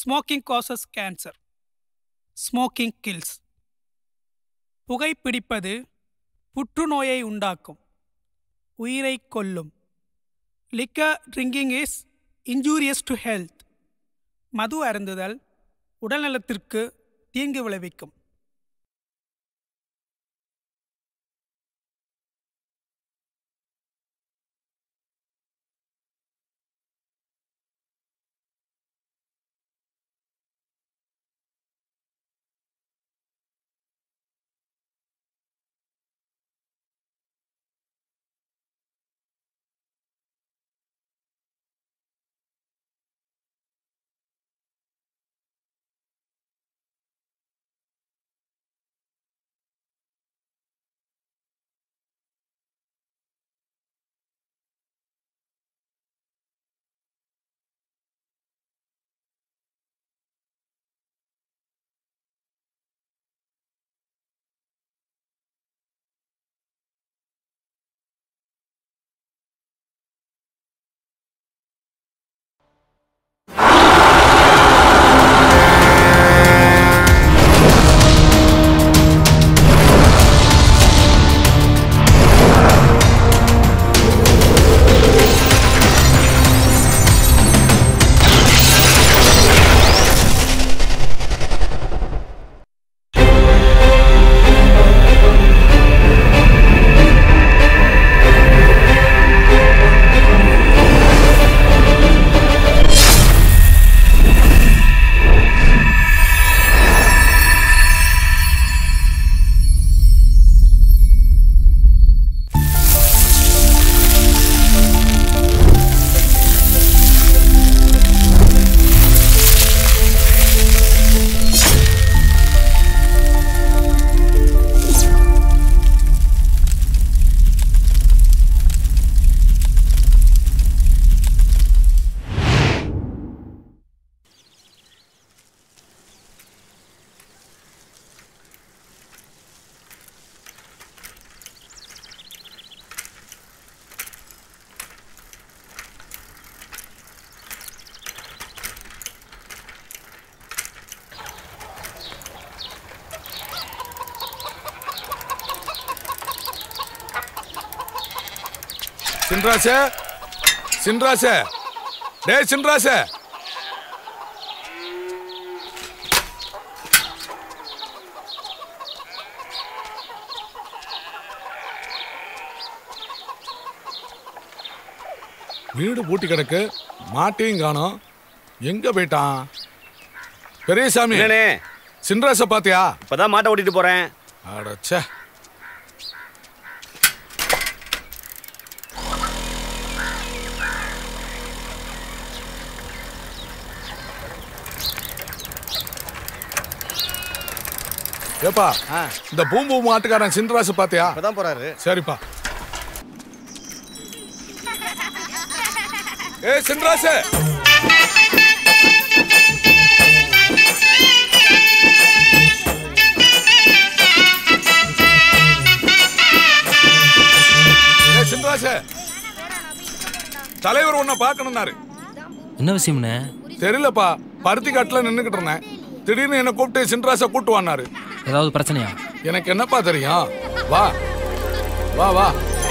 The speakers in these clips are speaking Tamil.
Smoking causes cancer smoking kills புகைப்பிடிப்பது புற்றுநோயை உண்டாக்கும் உயிரை கொல்லும் liquor drinking is injurious to health மது அருந்துதல் உடல்நலத்திற்கு தீங்கு விளைவிக்கும் சின்ராச சின்ராச டேய் சின்ராச வீடு பூட்டி கிடக்கு மாட்டையும் காணோம் எங்க போயிட்டான் பெரியசாமி என்னண்ணே சின்ராச பாத்தியா இப்பதான் மாட்டை ஓட்டிட்டு போறேன் அடச்சே ஏப்பா இந்த பூம்பு மாட்டுக்காரன் சின்ராசு பாத்தியா இப்பதான் போறாரு சரிப்பா ஏ சின்ராசு ஏ சின்ராசு தலைவர் உன்னை பார்க்கணும்னாரு என்ன விஷயம்ண்ணே தெரியலப்பா பருத்தி காட்டுல நின்னுகிட்டு இருந்தேன் திடீர்னு என்ன கூப்பிட்டு சின்ராச கூட்டு வானாரு ஏதாவது பிரச்சனையா எனக்கு என்னப்பா தெரியும் வா வா வா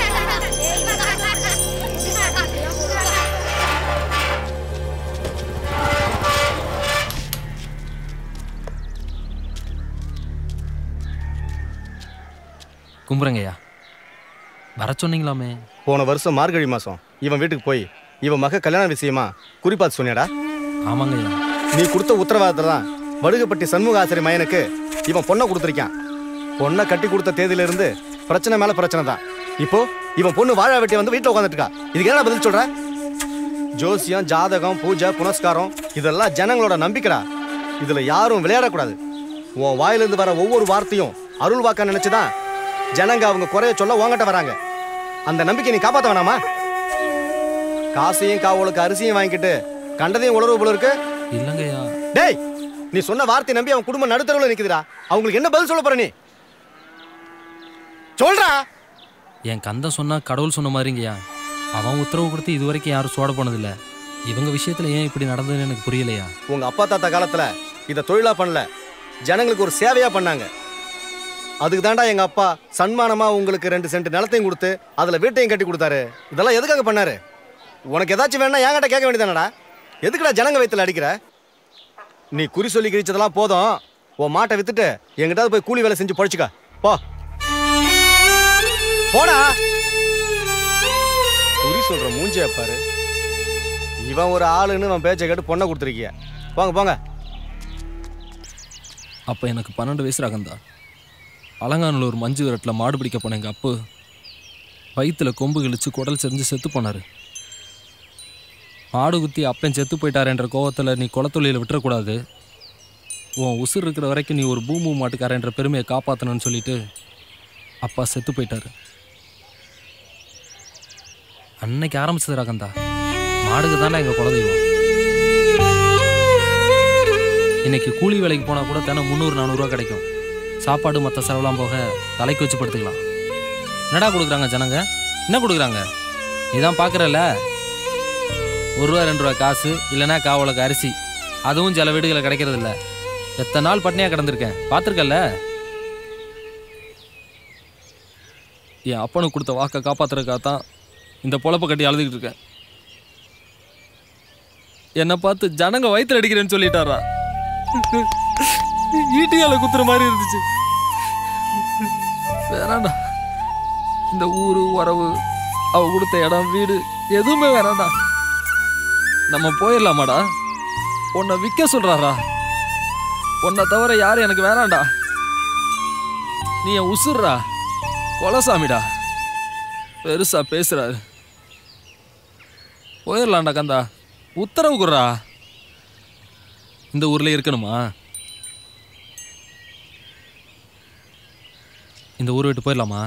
கும்புறங்கய்யா வர சொன்னீங்களாமே போன வருஷம் மார்கழி மாசம் இவன் வீட்டுக்கு போய் இவன் மக கல்யாண விஷயமா குறிப்பாத்து சொன்னியாடா ஆமாங்கய்யா நீ கொடுத்த உத்தரவாதத்தை தான் வடுகப்பட்டி சண்முக ஆசிரியர் மயனுக்கு இவன் பொண்ணை கொடுத்துருக்கான் பொண்ணை கட்டி கொடுத்த தேதியில இருந்து பிரச்சனை மேல பிரச்சனை தான் இப்போ இவன் பொண்ணு வாழ வெட்டி வந்து வீட்டில் உட்காந்துட்டு இருக்கா இதுக்கு என்ன பதில் சொல்ற ஜோசியம் ஜாதகம் பூஜை புனஸ்காரம் இதெல்லாம் ஜனங்களோட நம்பிக்கைடா இதுல யாரும் விளையாடக்கூடாது உன் வாயிலிருந்து வர ஒவ்வொரு வார்த்தையும் அருள் வாக்க நினைச்சுதான் ஜனங்க அவங்க குறைய சொல்ல உங்ககிட்ட வராங்க அந்த நம்பிக்கை நீ காப்பாத்த வேணாமா காசையும் காவலுக்கு அரிசியும் வாங்கிக்கிட்டு கண்டதையும் உளர்வு போல இருக்கு இல்லைங்கய்யா டேய் நீ சொன்ன வார்த்தை நம்பி அவன் குடும்பம் நடுத்தரவுல நிக்குதுடா அவங்களுக்கு என்ன பதில் சொல்ல போற நீ சொல்றா என் கந்தன் சொன்னா கடவுள் சொன்ன மாதிரிங்கய்யா அவன் உத்தரவு கொடுத்து இது வரைக்கும் யாரும் சோட போனதில்ல இவங்க விஷயத்துல ஏன் இப்படி நடந்ததுன்னு எனக்கு புரியலையா உங்க அப்பா தாத்தா காலத்துல இதை தொழிலா பண்ணல ஜனங்களுக்கு ஒரு சேவையா பண்ணாங்க அதுக்கு தாண்டா எங்க அப்பா சன்மானமா உங்களுக்கு ரெண்டு சென்ட் நிலத்தையும் கொடுத்து அதுல வீட்டையும் கட்டி கொடுத்தாரு இதெல்லாம் எதுக்காக பண்ணாரு உனக்கு ஏதாச்சும் வேணா என்கிட்ட கேட்க வேண்டியதானடா எதுக்குடா ஜனங்க வயித்துல அடிக்கிற நீ குறி சொல்லி கிழிச்சதெல்லாம் போதும் உன் மாட்டை வித்துட்டு எங்கிட்டாவது போய் கூலி வேலை செஞ்சு பொழைச்சுக்க போ போடா குறி சொல்ற மூஞ்சிய பாரு இவன் ஒரு ஆளுன்னு அவன் பேச்சை கேட்டு பொண்ணை கொடுத்துருக்கிய போங்க போங்க அப்போ எனக்கு பன்னெண்டு வயசு ரகந்தா அலங்காநல்லூர் மஞ்சு விரட்டில் மாடு பிடிக்க போன எங்கள் அப்பு வயிற்றுல கொம்பு கிழிச்சு குடல் செஞ்சு செத்து போனார் மாடு குத்தி அப்பன் செத்து போயிட்டாருன்ற கோவத்தில் நீ குளத்தொழியில் விட்டுறக்கூடாது உன் உசுர் இருக்கிற வரைக்கும் நீ ஒரு பூமு மாட்டுக்காரன்ற பெருமையை காப்பாற்றணும்னு சொல்லிட்டு அப்பா செத்து போயிட்டாரு அன்னைக்கு ஆரம்பிச்சது ரகந்தா மாடுக்கு தானே எங்கள் குலதெய்வம் இன்னைக்கு கூலி வேலைக்கு போனால் கூட தினம் முந்நூறு நானூறுரூவா கிடைக்கும் சாப்பாடு மற்ற செலவெல்லாம் போக தலைக்கு வச்சு படுத்துக்கலாம் என்னடா கொடுக்குறாங்க ஜனங்க என்ன கொடுக்குறாங்க நீதான் பார்க்குறல்ல ஒரு ரூபா ரெண்டு ரூபா காசு இல்லைன்னா காவலுக்கு அரிசி அதுவும் சில வீடுகளில் கிடைக்கிறது இல்ல எத்தனை நாள் பட்னியாக கிடந்திருக்கேன் பார்த்துருக்கல்ல என் அப்பனுக்கு கொடுத்த வாக்கை காப்பாத்துறதுக்காக தான் இந்த பொழப்ப கட்டி அழுதுகிட்டு இருக்கேன் என்னை பார்த்து ஜனங்க வயித்துல அடிக்கிறேன்னு சொல்லிட்டாரா ஈட்டியால குத்துற மாதிரி இருந்துச்சு வேணாண்டா இந்த ஊரு உறவு அவ கொடுத்த இடம் வீடு எதுவுமே வேணாண்டா நம்ம போயிடலாமாடா உன்னை விற்க சொல்றாரா உன்னை தவிர யாரும் எனக்கு வேணாண்டா நீ என் உசுர்றா கொலசாமிடா பெருசா பேசுறாரு போயிடலாம்டா கந்தா உத்தரவு குர்றா இந்த ஊர்ல இருக்கணுமா இந்த ஊர் விட்டு போயிடலாமா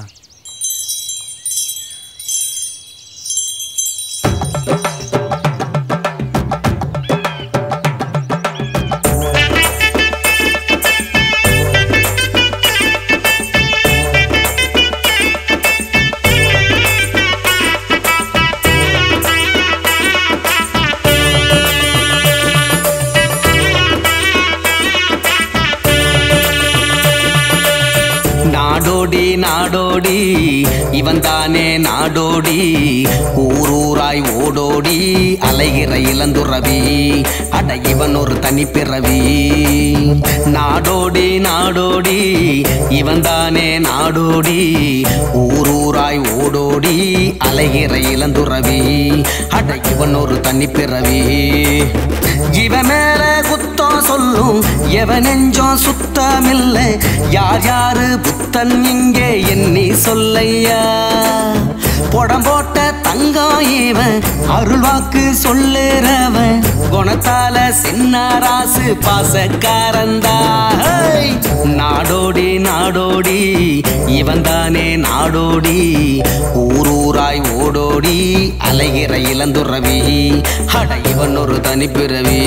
நாடோடி நாடோடி இவன் தானே நாடோடி ஊரூராய் ஓடோடி அலைகிற இளந்துறவி அட இவன் ஒரு தனிப்பிறவி நாடோடி நாடோடி இவன் தானே நாடோடி ஊரூராய் ஓடோடி அலைகிற இளந்துறவி அட இவன் ஒரு தனிப்பிறவி இவன் மேல குத்தம் சொல்லும் எவன் நெஞ்சம் சுத்தமில்ல யார் யாரு புத்தன் இங்கே எண்ணி சொல்லையா புடம் போட்ட தங்கம் இவன் அருள்வாக்கு சொல்லுறவன் குணத்தால சின்ன ராசு பாசக்காரந்தா ஹேய்! நாடோடி நாடோடி இவன் தானே நாடோடி ஊரூராய் ஓடோடி அலைகிற இளந்துறவி அட இவன் ஒரு தனிப்பிறவி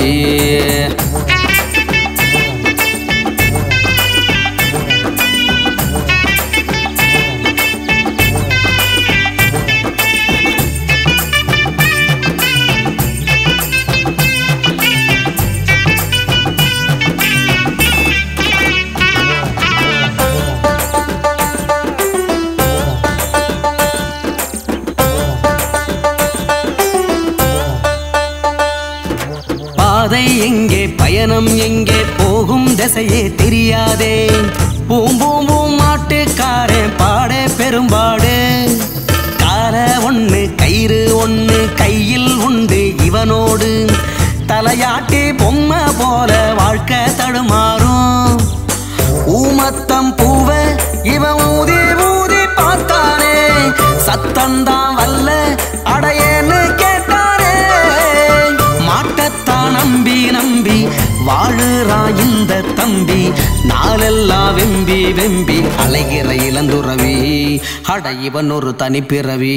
பாதை எங்கே பயணம் எங்கே போகும் திசையே தெரியாதே பூம்பூம் பூம் மாட்டுக்காரன் பாட பெரும்பாடு கார ஒண்ணு கயிறு ஒண்ணு கையில் உண்டு இவனோடு தலையாட்டி பொம்மை போல வாழ்க்கை தடுமாறும் ஊமத்தம் பூவ இவன் ஊதி ஊதி பார்த்தானே சத்தந்தான் வல்ல அடையேன்னு கேட்டானே மாட்டத்தான் நம்பி நம்பி வாழுறான் இந்த தம்பி நாளெல்லாம் வெம்பி வெம்பி அலைகிற இளந்துறவி அட இவன் ஒரு தனிப்பிறவி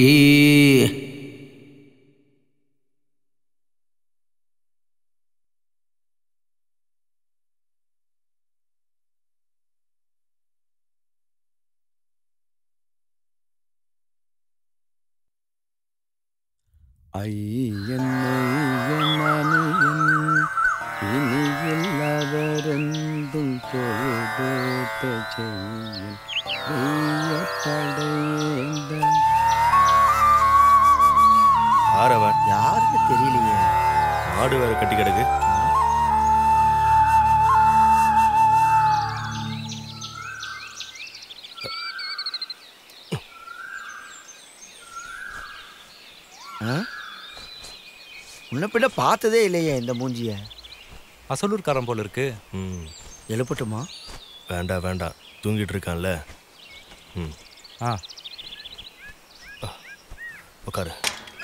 ஐயன் ஐயன் இல்லாதரெந்தும் தொழுதேத்த செய்யும் தெய்வப்படையேந்த ஆறவன் யாருக்கு தெரியலையே மாடு வேற கட்டி கிடக்கு முன்ன பின்ன பார்த்ததே இல்லையே இந்த மூஞ்சிய அசலூர்காரன் போல இருக்கு ம் எழுப்பட்டுமா வேண்டாம் வேண்டாம் தூங்கிட்டு இருக்கான்ல ம் ஆ உட்காரு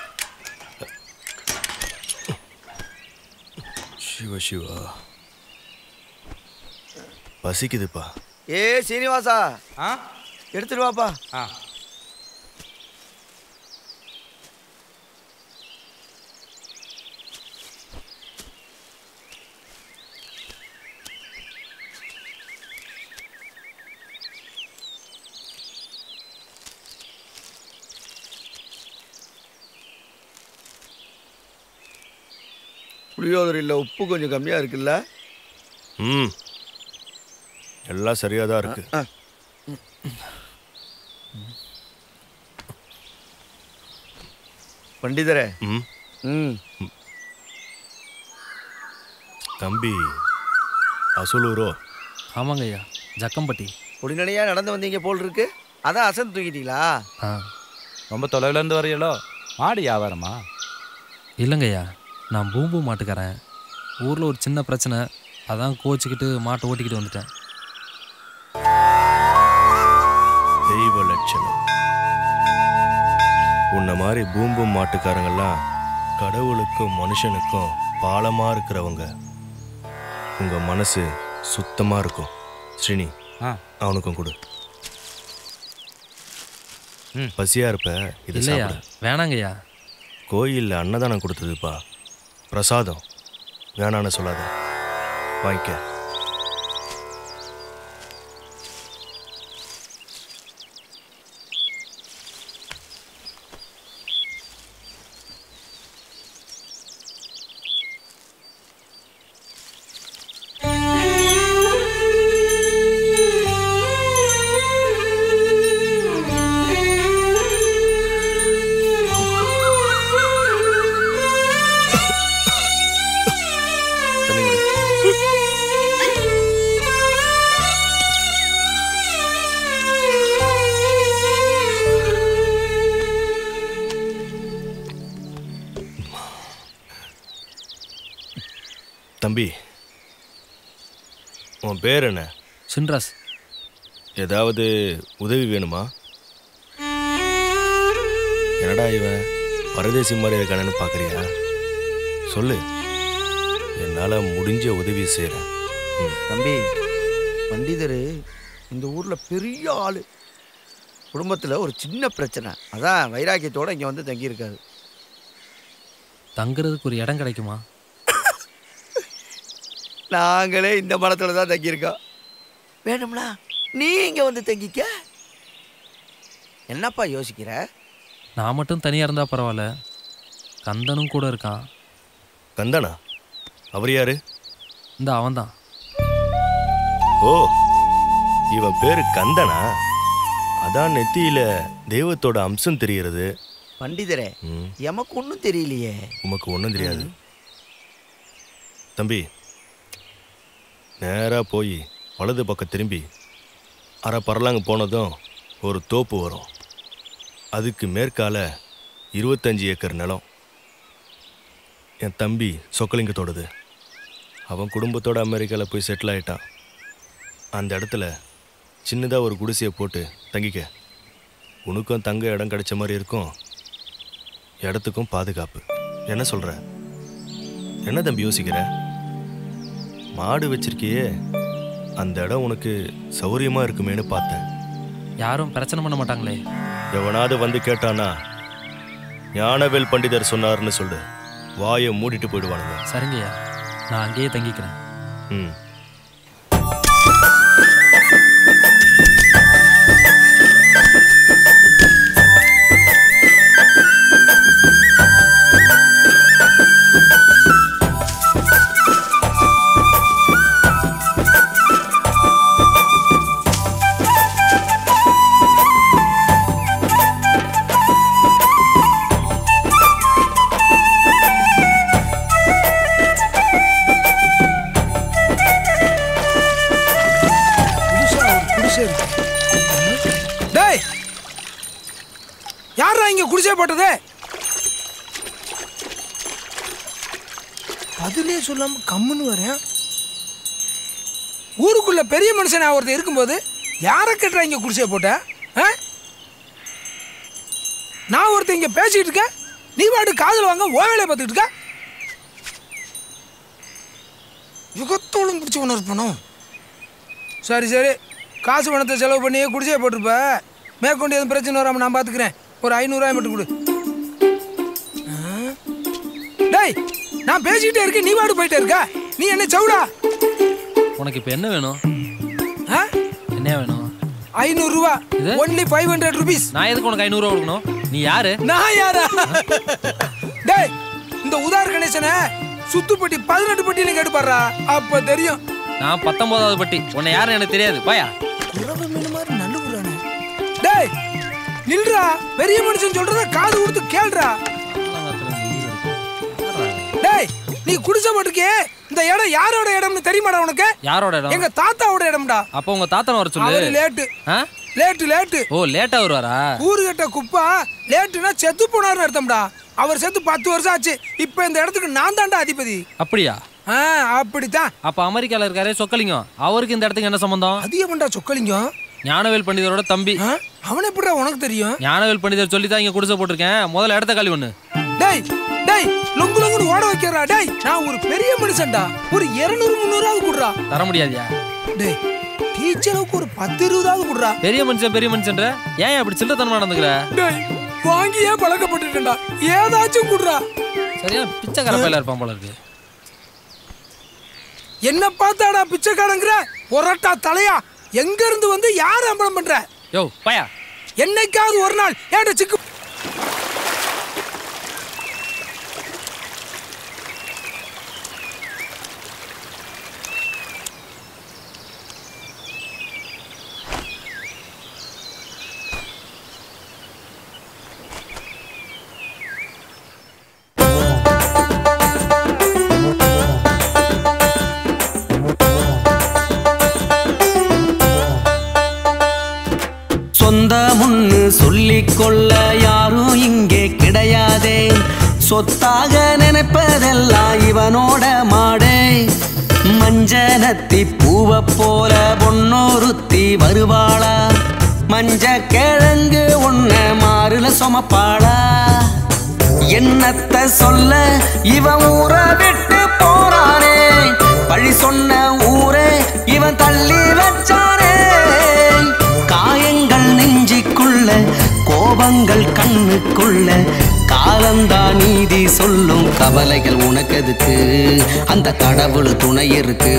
சிவ சிவா பசிக்குதுப்பா ஏ சீனிவாசா ஆ எடுத்துட்டு வாப்பா ஆ புளியோதரையில் உப்பு கொஞ்சம் கம்மியாக இருக்குல்ல ம் எல்லாம் சரியாக தான் இருக்கு ஆ. பண்டிதரே ம் ம் தம்பி அசலூரோ ஆமாங்க ஐயா ஜக்கம்பட்டி பொடிநடையா நடந்து வந்தீங்க போல் இருக்கு அதான் அசந்து தூக்கிட்டீங்களா ஆ ரொம்ப தொலைவுல இருந்து வரையலோ மாடு வியாபாரமா இல்லைங்க ஐயா நான் பூம்பு மாட்டுக்காரன் ஊரில் ஒரு சின்ன பிரச்சனை அதான் கோச்சிக்கிட்டு மாட்டை ஓட்டிக்கிட்டு வந்துட்டேன் தெய்வ லட்சணம் உன்ன மாதிரி பூம்பும் மாட்டுக்காரங்கெல்லாம் கடவுளுக்கும் மனுஷனுக்கும் பாலமா இருக்கிறவங்க உங்க மனசு சுத்தமா இருக்கும் ஸ்ரீனி ஆ அவனுக்கும் கொடு ம். பசியா இருப்ப இது இல்லையா சாப்பிடு வேணாங்க ஐயா கோயில்ல அன்னதானம் கொடுத்ததுப்பா பிரசாதம் வேணான்னு சொல்லாத வாங்கிக்க தண்ணி குடி. தம்பி உன் பேர் என்ன சின்ராஸ் ஏதாவது உதவி வேணுமா என்னடா இவன் பரதேசி மாதிரி இருக்கானு பார்க்குறியா சொல்லு என்னால் முடிஞ்ச உதவி செய்கிறேன் தம்பி பண்டிதர் இந்த ஊரில் பெரிய ஆள் குடும்பத்தில் ஒரு சின்ன பிரச்சனை அதான் வைராக்கியத்தோட இங்கே வந்து தங்கியிருக்காரு தங்குறதுக்கு ஒரு இடம் கிடைக்குமா நாங்களே இந்த மரத்தில் தான் தங்கியிருக்கோம் வேணும்னா நீ இங்கே வந்து தங்கிக்க என்னப்பா யோசிக்கிற நான் மட்டும் தனியாக இருந்தால் பரவாயில்ல கந்தனும் கூட இருக்கான் கந்தனா அவர் யாரு இந்த அவன்தான் ஓ இவன் பேரு கந்தனா அதான் நெத்தியில தெய்வத்தோட அம்சம் தெரிகிறது பண்டிதரே ம், எமக்கு ஒன்றும் தெரியலையே உமக்கு ஒன்றும் தெரியாது தம்பி நேராக போய் வலது பக்கம் திரும்பி அரை பரலாங்க போனதும் ஒரு தோப்பு வரும் அதுக்கு மேற்கால இருபத்தஞ்சி ஏக்கர் நிலம் என் தம்பி சொக்கலிங்கத்தோடது அவன் குடும்பத்தோட அமெரிக்காவில் போய் செட்டில் ஆயிட்டான் அந்த இடத்துல சின்னதாக ஒரு குடிசையை போட்டு தங்கிக்க உனக்கும் தங்க இடம் கிடைச்ச மாதிரி இருக்கும் இடத்துக்கும் பாதுகாப்பு என்ன சொல்ற என்ன தம்பி யோசிக்கிற மாடு வச்சிருக்கியே அந்த இடம் உனக்கு சௌரியமா இருக்குமேன்னு பார்த்தேன் யாரும் பிரச்சனை பண்ண மாட்டாங்களே எவனாவது வந்து கேட்டானா ஞானவேல் பண்டிதர் சொன்னார்னு சொல்லு வாயை மூடிட்டு போயிடுவானுங்க சரிங்கய்யா நான் அங்கேயே தங்கிக்கிறேன் ம் இங்க குடிசை போட்டது பதிலே சொல்லாம கம்முன்னு வரேன் ஊருக்குள்ள பெரிய மனுஷனா ஒருத்தர் இருக்கும்போது யாரை கட்டுறா இங்க குடிசையை போட்ட ஆ? நான் ஒருத்தன் இங்க பேசிக்கிட்டு இருக்கேன் நீ பாட்டு காதுல வாங்க ஓ வேலையை பார்த்துக்கிட்டு இருக்க யுகத்தோளும் பிடிச்ச உணர்வு பணம் சரி சரி காசு பணத்தை செலவு பண்ணி குடிசையை போட்டிருப்ப மேற்கொண்டு எதுவும் பிரச்சனை வராமல் நான் பார்த்துக்கிறேன் ஒரு ஐநூறுரூவாய் மட்டும் கொடு ஆ? டேய் நான் பேசிக்கிட்டே இருக்கேன் நீ பாட்டு போயிட்டே இருக்க நீ என்ன சவுடா உனக்கு இப்போ என்ன வேணும் ஆ என்ன வேணும் ஐநூறுரூவா இது? ஒன்லி ஃபைவ் ஹண்ட்ரட் ருபீஸ் நான் எதுக்கு உனக்கு ஐநூறுரூவா கொடுக்கணும் நீ யாரு நான் யாரா டேய் இந்த உதார் கணேசனை சுத்துப்பட்டி பதினெட்டு பட்டியில கேட்டுப்பாடுறா அப்ப தெரியும் நான் பத்தொன்பதாவது பட்டி உன்னை யாருன்னு எனக்கு தெரியாது பாயா குறவு மீன் மாதிரி நல்ல டேய் நில்றா பெரிய மனுஷன் சொல்றத காது கொடுத்து கேளுடா டேய் நீ குடிசை போட்டிருக்கே இந்த இடம் யாரோட இடம்னு தெரியுமாடா உனக்கு யாரோட இடம் எங்க தாத்தாவோட இடம்டா அப்போ உங்க தாத்தனை வர அவரு சொல்லு லேட்டு ஆ? லேட்டு லேட்டு ஓ லேட்டா வருவாரா ஊரு கட்ட குப்பா லேட்டுனா செத்து போனாருன்னு அர்த்தம்டா அவர் செத்து பத்து வருஷம் ஆச்சு இப்போ இந்த இடத்துக்கு நான் தான்டா அதிபதி அப்படியா ஆ அப்படித்தான் அப்ப அமெரிக்கால இருக்காரே சொக்கலிங்கம் அவருக்கு இந்த இடத்துக்கு என்ன சம்பந்தம் அது எவன்டா சொக்கலிங்கம் ஞானவேல் பண்டிதரோட தம்பி ஆ? அவன் எப்படிடா உனக்கு தெரியும் ஞானவேல் பண்டிதர் சொல்லி தான் இங்க குடிசை போட்டிருக்கேன் முதல்ல இடத்த காலி ஒண்ணு டேய் டேய் லொங்கு லொங்குன்னு ஓட வைக்கிறா டேய் நான் ஒரு பெரிய மனுஷன்டா ஒரு இருநூறு முந்நூறாவது குடுறா தர முடியாதியா டேய் டீச்சருக்கு ஒரு பத்து இருபதாவது குடுறா பெரிய மனுஷன் பெரிய மனுஷன்ற ஏன் அப்படி சில்லத்தனமா நடந்துக்கிற டேய் வாங்கியே பழக்கப்பட்டுட்டேன்டா ஏதாச்சும் குடுறா சரியா பிச்சைக்கார பையில இருப்பான் போல இருக்கு என்ன பார்த்தாடா பிச்சைக்காரங்கிற ஒரட்டா தலையா எங்க இருந்து வந்து யார் அம்பலம் பண்ற யோ பயா என்னைக்காவது ஒரு நாள் ஏன்டா சிக்கு சொந்த முன்னு சொல்லிக்கொள்ள யாரும் இங்கே கிடையாதே சொத்தாக நினைப்பதெல்லாம் இவனோட மாடே மஞ்சனத்தி பூவை போல பொன்னொருத்தி வருவாளா மஞ்ச கிழங்கு உன்ன மாறுல சுமப்பாளா என்னத்த சொல்ல இவன் ஊரை விட்டு போறானே பழி சொன்ன ஊரே இவன் தள்ளி வச்சானே காயங்கள் நெஞ்சிக்குள்ள கோபங்கள் கண்ணுக்குள்ள காலந்தா நீதி சொல்லும் கவலைகள் உனக்கு எதுக்கு அந்த கடவுள் துணை இருக்கு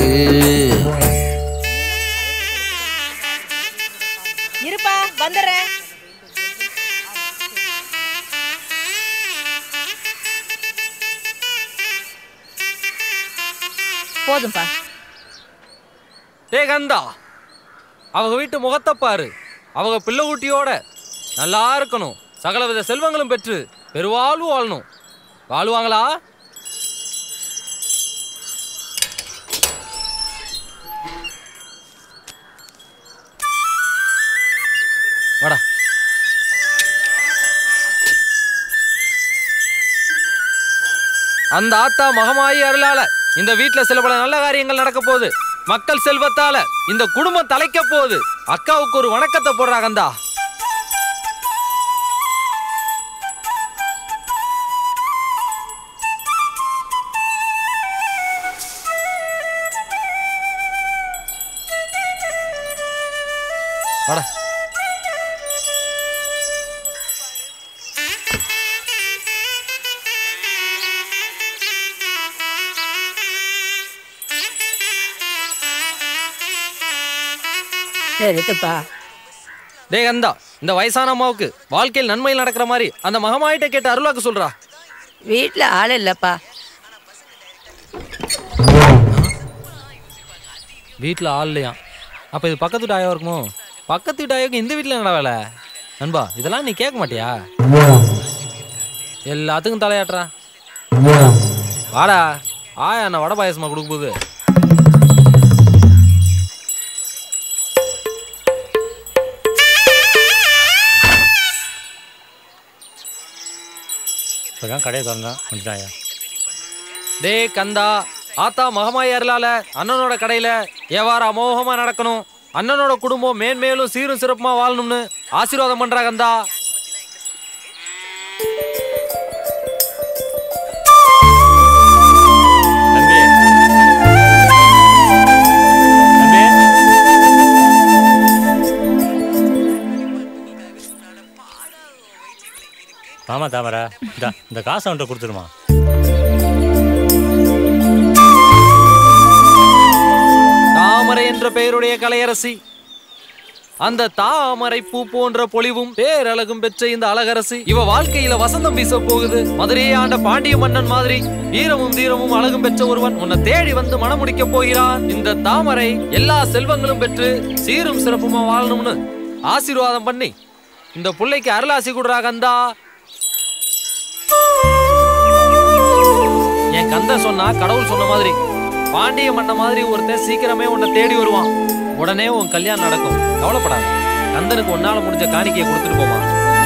இருப்பா வந்துடுறேன் போதும்பா டே கந்தா அவங்க வீட்டு முகத்தை பாரு அவங்க பிள்ளை குட்டியோட நல்லா இருக்கணும் சகலவித செல்வங்களும் பெற்று பெருவாழ்வு வாழணும் வாழுவாங்களா வாடா அந்த ஆத்தா மகமாயி அருளால இந்த வீட்ல சில பல நல்ல காரியங்கள் நடக்க போகுது மக்கள் செல்வத்தால இந்த குடும்பம் தலைக்க போகுது அக்காவுக்கு ஒரு வணக்கத்தை போடுறாங்கந்தா வாடா சரிப்பா டேய் கந்தா இந்த வயசான அம்மாவுக்கு வாழ்க்கையில் நன்மையில் நடக்கிற மாதிரி அந்த மகமாயிட்ட கேட்டு அருளாக்கு சொல்றா வீட்டில் ஆள் இல்லைப்பா வீட்டில் ஆள் இல்லையா அப்போ இது பக்கத்து வீட்டு ஆயா இருக்குமோ பக்கத்து வீட்டு ஆயாவுக்கு இந்த வீட்டில் என்னடா வேலை நண்பா இதெல்லாம் நீ கேட்க மாட்டியா எல்லாத்துக்கும் தலையாட்டுறா வாடா ஆயா என்ன வடை பாயசமா கொடுக்க போகுது இப்போதான் கடையை திறந்தான் வந்துட்டாயா டேய் கந்தா ஆத்தா மகமாயி அருளால அண்ணனோட கடையில வியாபாரம் அமோகமா நடக்கணும் அண்ணனோட குடும்பம் மேன்மேலும் சீரும் சிறப்புமா வாழணும்னு ஆசீர்வாதம் பண்றா கந்தா தம்பி தம்பி ஆமா தாமரை இந்த இந்த காசை அவன்கிட்ட கொடுத்துருமா தாமரை என்ற பெயருடைய கலையரசி அந்த தாமரை பூ போன்ற பொலிவும் பேரழகும் பெற்ற இந்த அழகரசி இவ வாழ்க்கையில வசந்தம் வீச போகுது மதுரையை ஆண்ட பாண்டிய மன்னன் மாதிரி வீரமும் தீரமும் அழகும் பெற்ற ஒருவன் உன்னை தேடி வந்து மணமுடிக்க போகிறான் இந்த தாமரை எல்லா செல்வங்களும் பெற்று சீரும் சிறப்புமா வாழணும்னு ஆசீர்வாதம் பண்ணி இந்த புள்ளைக்கு அருளாசி கொடுறா கந்தா என் கந்தன் சொன்னா கடவுள் சொன்ன மாதிரி பாண்டிய மன்ன மாதிரி ஒருத்தன் சீக்கிரமே உன்னை தேடி வருவான் உடனே உன் கல்யாணம் நடக்கும் கவலைப்படாத கந்தனுக்கு உன்னால முடிஞ்ச காணிக்கையை கொடுத்துட்டு போமா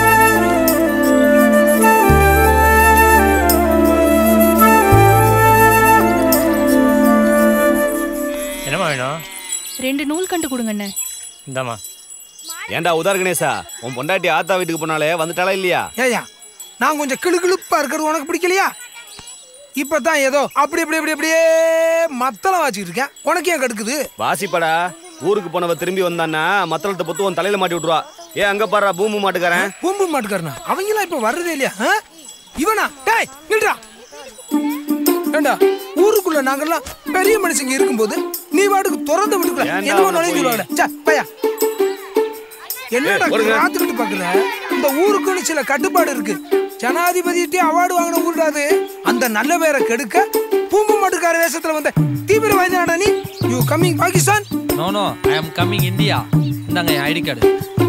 என்னம்மா வேணும் ரெண்டு நூல் கண்டு கொடுங்கண்ணே இந்தாம்மா ஏன்டா உதார் கணேசா உன் பொண்டாட்டி ஆத்தா வீட்டுக்கு போனாலே வந்துட்டாளா இல்லையா ஏயா நான் கொஞ்சம் கிளுகிளுப்பா இருக்கிறது உனக்கு பிடிக்கலையா இப்பதான் ஏதோ அப்படி அப்படி அப்படி அப்படியே மத்தளம் வச்சுக்கிட்டு இருக்கேன் உனக்கு ஏன் கடுக்குது வாசிப்படா ஊருக்கு போனவ திரும்பி வந்தான்னா மத்தளத்தை பொத்து உன் தலையில மாட்டி விட்டுருவா ஏன் அங்க பாடுறா பூமு மாட்டுக்காரன் பூம்பு மாட்டுக்காரனா அவங்களாம் இப்ப வர்றதே இல்லையா ஆ? இவனா டேய் நில்றா ஏண்டா ஊருக்குள்ள நாங்கெல்லாம் பெரிய மனுஷங்க இருக்கும்போது நீ வாட்டுக்கு திறந்த விட்டுக்குள்ள ஏன்டா என்னமோ அவனை நுழைஞ்சு போய்? விடுவாங்க சே பையா என்னடா ஏய், ஒருங்க. காத்துக்கிட்டு பாக்குற இந்த ஊருக்குன்னு சில கட்டுப்பாடு இருக்கு ஜனாதிபதிட்டே அவார்டு வாங்கின ஊருடாது அந்த நல்ல பேரை கெடுக்க பூம்பு மாட்டுக்கார வேஷத்துல வந்த தீவிரவாதியாடா நீ you coming Pakistan no no I am coming India இந்தாங்க என் ஐடி கார்டு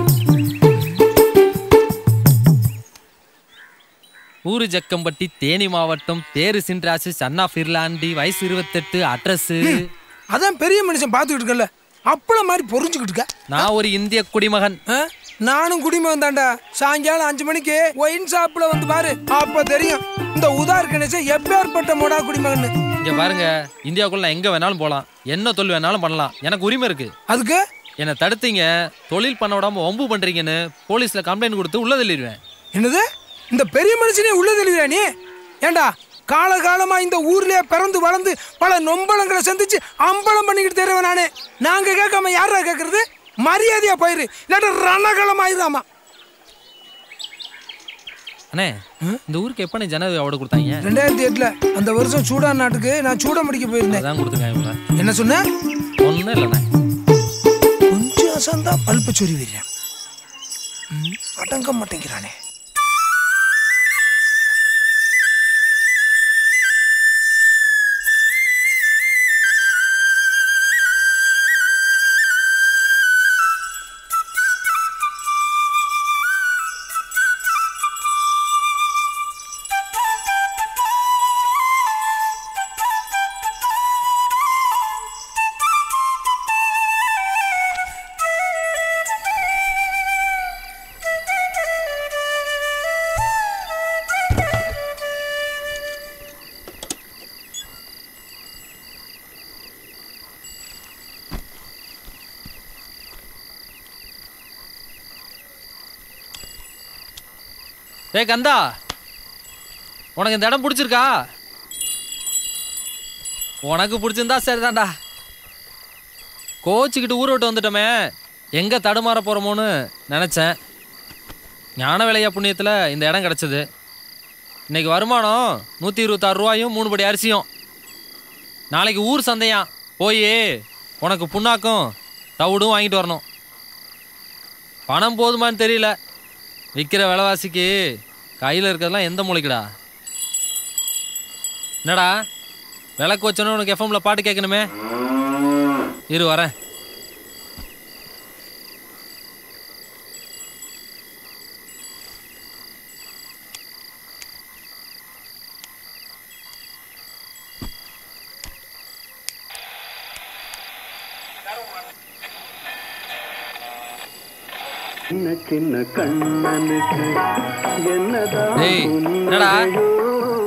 ஊரு ஜக்கம்பட்டி தேனி மாவட்டம் தேரு சின்ராசு சன்னா ஃபிர்லாண்டி வயசு இருபத்தெட்டு அட்ரஸ் அதான் பெரிய மனுஷன் பாத்துக்கிட்டு இருக்கல அப்பள மாதிரி பொறிஞ்சுக்கிட்டு இருக்க நான் ஒரு இந்திய குடிமகன் ஆ? நானும் குடிமகன் தான்டா சாயங்காலம் அஞ்சு மணிக்கு ஒயின் ஷாப்ல வந்து பாரு அப்ப தெரியும் இந்த உதார் கணேசன் எப்பேற்பட்ட மொடா குடிமகன் இங்க பாருங்க இந்தியாவுக்குள்ள நான் எங்க வேணாலும் போலாம் என்ன தொழில் வேணாலும் பண்ணலாம் எனக்கு உரிமை இருக்கு அதுக்கு என்னை தடுத்தீங்க தொழில் பண்ண விடாம வம்பு பண்றீங்கன்னு போலீஸ்ல கம்ப்ளைண்ட் கொடுத்து உள்ள தள்ளிடுவேன் என்னது இந்த பெரிய மனுஷனே உள்ள தெளிவியா நீ ஏண்டா காலகாலமா இந்த ஊர்லயே பிறந்து வளர்ந்து பல நொம்பளங்களை சந்திச்சு அம்பலம் பண்ணிக்கிட்டு தெரியவன் நானே நாங்க கேட்காம யாரா கேட்கறது மரியாதையா போயிரு இல்லாட்ட ரணகலம் ஆயிராமா அண்ணே இந்த ஊருக்கு எப்ப நீ ஜனாதிபதி அவார்டு கொடுத்தாங்க ரெண்டாயிரத்தி எட்டுல அந்த வருஷம் சூடான் நாட்டுக்கு நான் சூட முடிக்க போயிருந்தேன் அதான் கொடுத்துருக்காங்க இவங்க என்ன சொன்ன ஒன்றும் இல்லைண்ணே கொஞ்சம் அசந்தா பல்ப சொறி விடுறேன் அடங்க மாட்டேங்கிறானே டேய் கந்தா உனக்கு இந்த இடம் பிடிச்சிருக்கா உனக்கு பிடிச்சிருந்தா சரிதான்டா கோச்சிக்கிட்டு ஊரை விட்டு வந்துட்டோமே எங்கே தடுமாற போகிறோமோன்னு நினச்சேன் ஞான விளையா புண்ணியத்தில் இந்த இடம் கிடச்சிது இன்னைக்கு வருமானம் நூற்றி இருபத்தாறு ரூபாயும் மூணு படி அரிசியும் நாளைக்கு ஊர் சந்தையாம் போய் உனக்கு புண்ணாக்கும் தவிடும் வாங்கிட்டு வரணும் பணம் போதுமான்னு தெரியல விற்கிற விலைவாசிக்கு கையில் இருக்கிறதெல்லாம் எந்த மூளைக்குடா என்னடா விளக்கு வச்சோன்னு உனக்கு எஃப்எம்ல பாட்டு கேட்கணுமே இரு வரேன் சின்ன சின்ன கண்ணனுக்கு என்னதான் டேய் என்னடா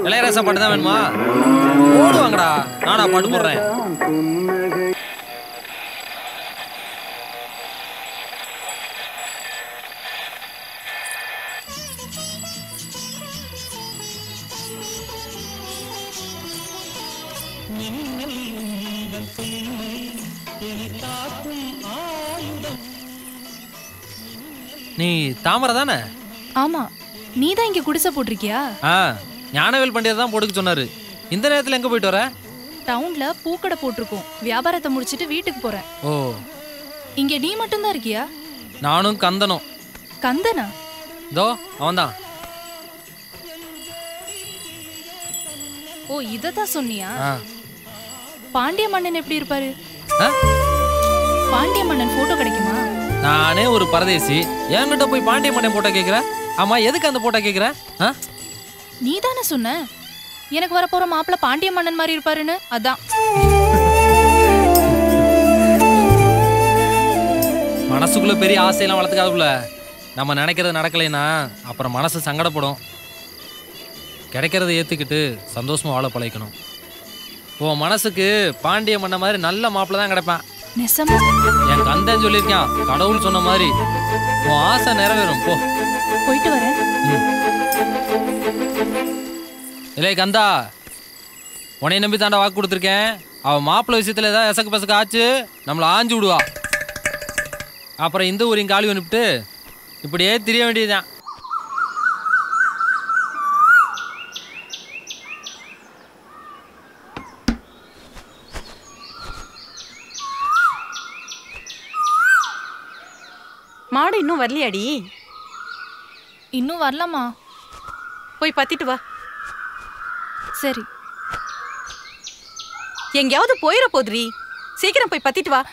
இளையராசா பாட்டு தான் வேணுமா ஓடுவாங்கடா நானா பாட்டு போடுறேன் நீ தாமரை தானே ஆமா நீ தான் இங்க குடிசை போட்டிருக்கியா ஆ ஞானவேல் பண்டிகை தான் போட்டுக்க சொன்னாரு இந்த நேரத்தில் எங்கே போயிட்டு வர டவுன்ல பூக்கடை போட்டிருக்கோம் வியாபாரத்தை முடிச்சிட்டு வீட்டுக்கு போறேன் ஓ இங்க நீ மட்டும்தான் இருக்கியா நானும் கந்தனும் கந்தனா இதோ அவன்தான் ஓ இததான் சொன்னியா ஆ பாண்டிய மன்னன் எப்படி இருப்பாரு ஆ? பாண்டிய மன்னன் போட்டோ கிடைக்குமா நானே ஒரு பரதேசி என்கிட்ட போய் பாண்டிய மன்னன் போட்டோ கேட்குற ஆமா எதுக்கு அந்த போட்டோ கேட்குற ஆ நீ தானே சொன்ன எனக்கு வரப்போற மாப்பிள்ள பாண்டிய மன்னன் மாதிரி இருப்பாருன்னு அதான் மனசுக்குள்ள பெரிய ஆசையெல்லாம் வளர்த்துக்காதுல நம்ம நினைக்கிறது நடக்கலைன்னா அப்புறம் மனசு சங்கடப்படும் கிடைக்கிறத ஏற்றுக்கிட்டு சந்தோஷமா வாழ பழகிக்கணும் உன் மனசுக்கு பாண்டிய மன்ன மாதிரி நல்ல மாப்பிள்ள தான் கிடைப்பான் நெசமா என் கந்தன் சொல்லியிருக்கான் கடவுள் சொன்ன மாதிரி உன் ஆசை நிறைவேறும் போ போயிட்டு வரேன் இல்லை கந்தா உன்னை நம்பி தாண்டா வாக்கு கொடுத்துருக்கேன் அவன் மாப்பிள்ளை விஷயத்தில் ஏதாவது எசக்கு பசக்கு ஆச்சு நம்மளை ஆஞ்சு விடுவா அப்புறம் இந்த ஊரையும் காலி அனுப்பிட்டு இப்படியே திரிய வேண்டியதுதான் மாடு இன்னும் வரலையாடி இன்னும் வரலாமா போய் பத்திட்டு வா சரி எங்கேயாவது போயிட போதுரி சீக்கிரம் போய் பத்திட்டு வா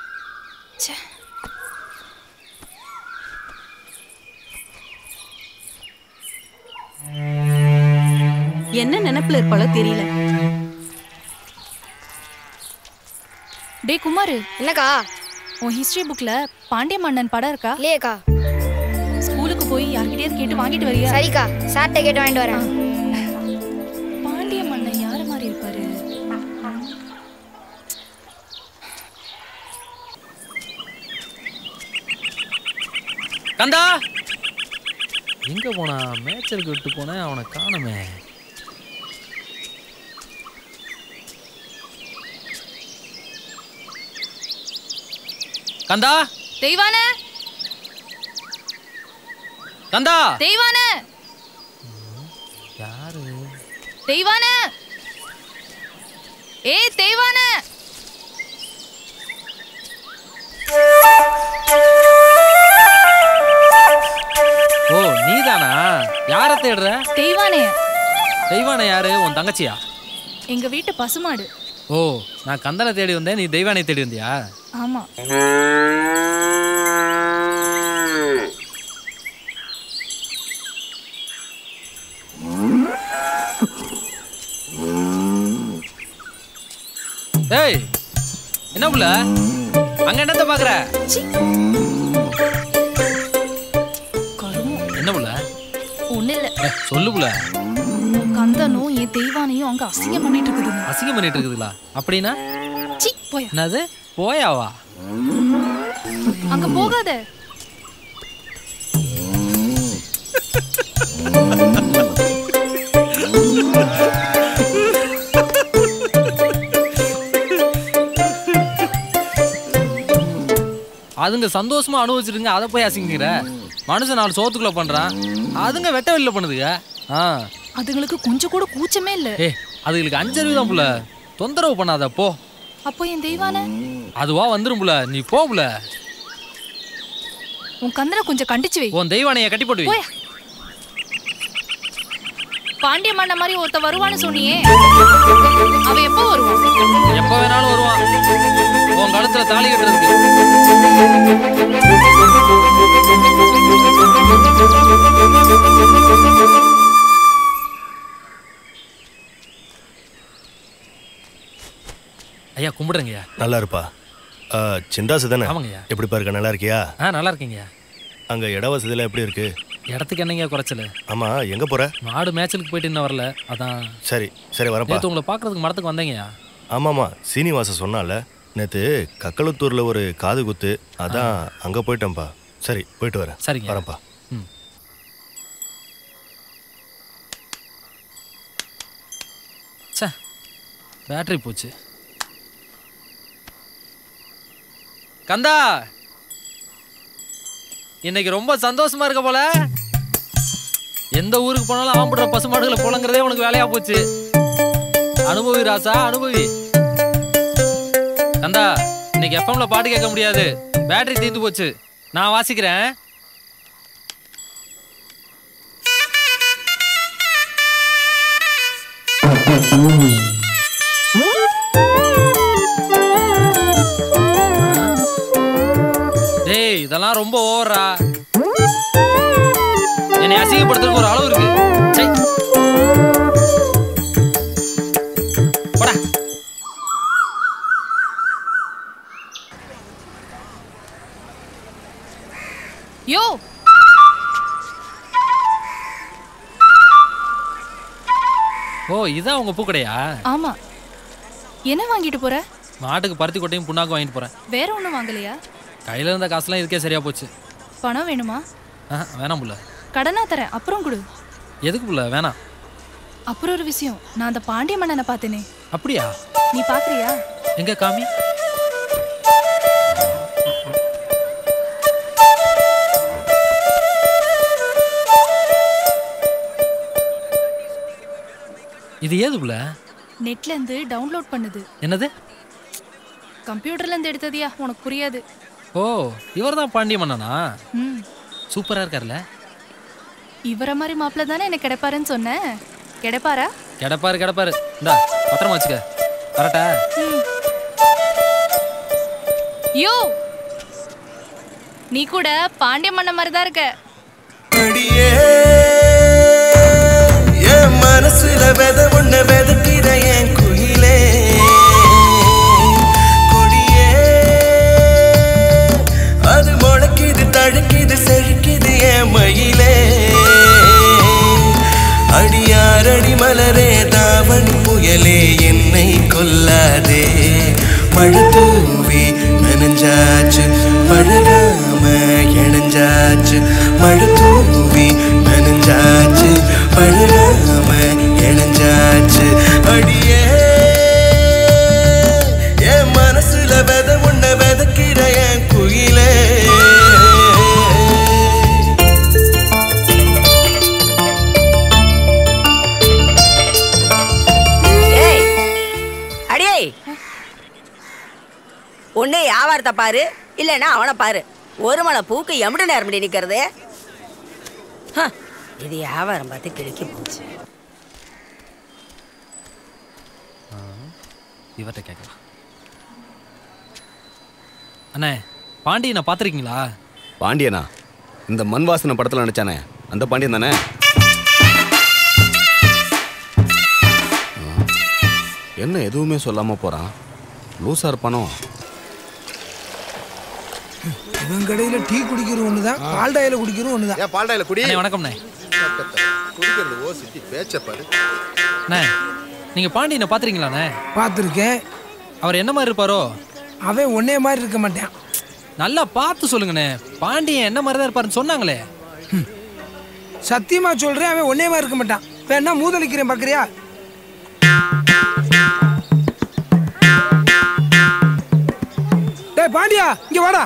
என்ன நினைப்புல இருப்பாளோ தெரியல டே குமாரு என்னக்கா உன் ஹிஸ்டரி புக்ல பாண்டிய மன்னன் படம் இருக்கா இல்லையேக்கா ஸ்கூலுக்கு போய் யார்கிட்டயாவது கேட்டு வாங்கிட்டு வரியா சரிக்கா சார்ட்ட கேட்டு வாங்கிட்டு வரேன் பாண்டிய மன்னன் யார மாதிரி இருப்பாரு கந்தா எங்க போனா மேய்ச்சலுக்கு விட்டு போனேன் அவனை காணுமே கந்தா தெய்வான கந்தா தெய்வான யாரு தெய்வான ஏய் தெய்வான ஓ நீதானா யார தேடுற தெய்வானே தெய்வானை யாரு உன் தங்கச்சியா எங்க வீட்டு பசுமாடு ஓ நான் கந்தனை தேடி வந்தேன் நீ தெய்வானை தேடி வந்தியா ஆமா ஏய் என்ன புள்ள அங்க என்னத்த பாக்குற என்ன புள்ள ஒண்ணு இல்ல ஏ, சொல்லு புள்ள உன் கந்தனும் என் தெய்வானையும் அங்க அசிங்கம் பண்ணிட்டு இருக்குதுங்க அசிங்கம் பண்ணிட்டு இருக்குதுங்களா அப்படின்னா சி போயா என்னது போயாவா அங்க போகாத அதுங்க சந்தோஷமா அனுபவிச்சிருங்க அதை போய் அசிங்கிற மனுஷன் நாலு சோத்துக்குள்ள பண்றான் அதுங்க வெட்ட வெளில பண்ணுதுங்க ஆ அதுங்களுக்கு கொஞ்சம் கூட கூச்சமே இல்ல ஏ அதுங்களுக்கு அஞ்சறிவு தான் புள்ள தொந்தரவு பண்ணாத போ அப்போ என் தெய்வான அதுவா வந்துரும் புள்ள நீ போ புள்ள உன் கந்தனை கொஞ்சம் கண்டிச்சு வை உன் தெய்வானைய கட்டி போட்டு வை. போயா பாண்டிய மன்ன மாதிரி ஒருத்த வருவான்னு சொன்னியே அவன் எப்போ வருவான் எப்ப வேணாலும் வருவான் உன் கழுத்துல தாலி கட்டுறதுக்கு ஐயா கும்பிடுறேங்கய்யா நல்லா இருப்பா ஆ, சின்ராசு தானே ஆமாங்கய்யா. எப்படி பாருக்க நல்லா இருக்கியா ஆ நல்லா இருக்கீங்கய்யா அங்க இட வசதியெல்லாம் எப்படி இருக்கு இடத்துக்கு என்னங்க குறைச்சல் ஆமா எங்க போற மாடு மேய்ச்சலுக்கு போயிட்டு இன்னும் வரல அதான் சரி சரி வரப்பா நேற்று உங்களை பார்க்கறதுக்கு மடத்துக்கு வந்தேங்கய்யா ஆமாமா சீனிவாச சொன்னால நேத்து கக்கலத்தூர்ல ஒரு காது குத்து அதான் அங்க போயிட்டேன்ப்பா சரி போயிட்டு வரேன் சரிங்க. வரேன்ப்பா ம் ச்சே பேட்டரி போச்சு கந்தா இன்னைக்கு ரொம்ப சந்தோஷமா இருக்க போல எந்த ஊருக்கு போனாலும் ஆம்புடுற பசுமாடுகளை புலங்கிறதே உனக்கு வேலையா போச்சு அனுபவி ராசா அனுபவி கந்தா இன்னைக்கு எஃப்எம்ல பாட்டு கேட்க முடியாது பேட்டரி தீர்ந்து போச்சு நான் வாசிக்கிறேன் டேய் இதெல்லாம் ரொம்ப ஓவரா என்னை அசிங்கப்படுத்துறதுக்கு ஒரு அளவு இருக்கு சை போடா யோ ஓ இதான் உங்க பூக்கடையா ஆமா என்ன வாங்கிட்டு போற மாட்டுக்கு பருத்தி கொட்டையும் புண்ணாக்கும் வாங்கிட்டு போறேன் வேற ஒண்ணும் வாங்கலையா கையில இருந்த காசுலாம் இதுக்கே சரியா போச்சு பணம் வேணுமா ஆஹா, வேணாம் புள்ள கடனா தரேன் அப்புறம் கொடு எதுக்கு புள்ள வேணாம் அப்புறம் ஒரு விஷயம் நான் அந்த பாண்டிய மன்னனை பார்த்தேனே அப்படியா நீ பாக்குறியா எங்க காமி இது ஏது புள்ள நெட்ல இருந்து டவுன்லோட் பண்ணுது என்னது கம்ப்யூட்டர்ல இருந்து எடுத்ததியா உனக்கு புரியாது ஓ இவர் தான் பாண்டிய மன்னனா ம் சூப்பரா இருக்கார்ல இவரை மாதிரி மாப்பிள்ள தானே எனக்கு கிடைப்பாருன்னு சொன்னேன் கிடைப்பாரா கிடப்பாரு கிடப்பாரு இந்தா பத்திரமா வச்சுக்க வரட்டா ம். யோ நீ கூட பாண்டிய மன்னன் மாதிரி தான் இருக்க என் மனசுல வித ஒண்ணு விதக்கிற என் குயிலே கொடியே அது முளைக்குது தழுக்குது செழிக்குது என் மயிலே அடியாரடி மலரே தாவணி புயலே என்னை கொல்லாதே மழை தூவி நனைஞ்சாச்சு பழகாம இணைஞ்சாச்சு மழை தூவி நனைஞ்சாச்சு பழகாம இணைஞ்சாச்சு அடியே என் மனசுல வித உன்ன விதக்கிற என் குயிலே ஏய் அடியே ஒண்ணே வியாபாரத்தை பாரு இல்லைன்னா அவனை பாரு ஒரு மலை பூக்கு எம்புட்டு நேரம் முடி நிக்கிறது ஹ, இது வியாபாரம் பார்த்து கிழிக்க போச்சு இவர்கிட்ட கேட்கலாம் அண்ணே பாண்டியனை பார்த்துருக்கீங்களா பாண்டியனா இந்த மண் வாசனை படத்தில் நினைச்சானே அந்த பாண்டியன் தானே என்ன எதுவுமே சொல்லாம போறான் லூசா இருப்பானோ இவன் கடையில டீ குடிக்கிறது ஒண்ணுதான் பால் டாயில குடிக்கிறது ஒண்ணுதான் ஏன் பால்டாயில குடி அண்ணே வணக்கம்ண்ணே குடிக்கிறது ஓ சிட்டி பேச்ச பாரு அண்ணே நீங்கள் பாண்டியனை பார்த்துருக்கீங்களாண்ணே பார்த்துருக்கேன் அவர் என்ன மாதிரி இருப்பாரோ அவன் ஒன்னே மாதிரி இருக்க மாட்டான் நல்லா பார்த்து சொல்லுங்கண்ணே பாண்டியன் என்ன மாதிரி தான் இருப்பாருன்னு சொன்னாங்களே சத்தியமா சொல்றேன் அவன் ஒன்னே மாதிரி இருக்க மாட்டான் வேணா மூதலிக்கிறேன் பாக்குறியா டேய் பாண்டியா இங்க வாடா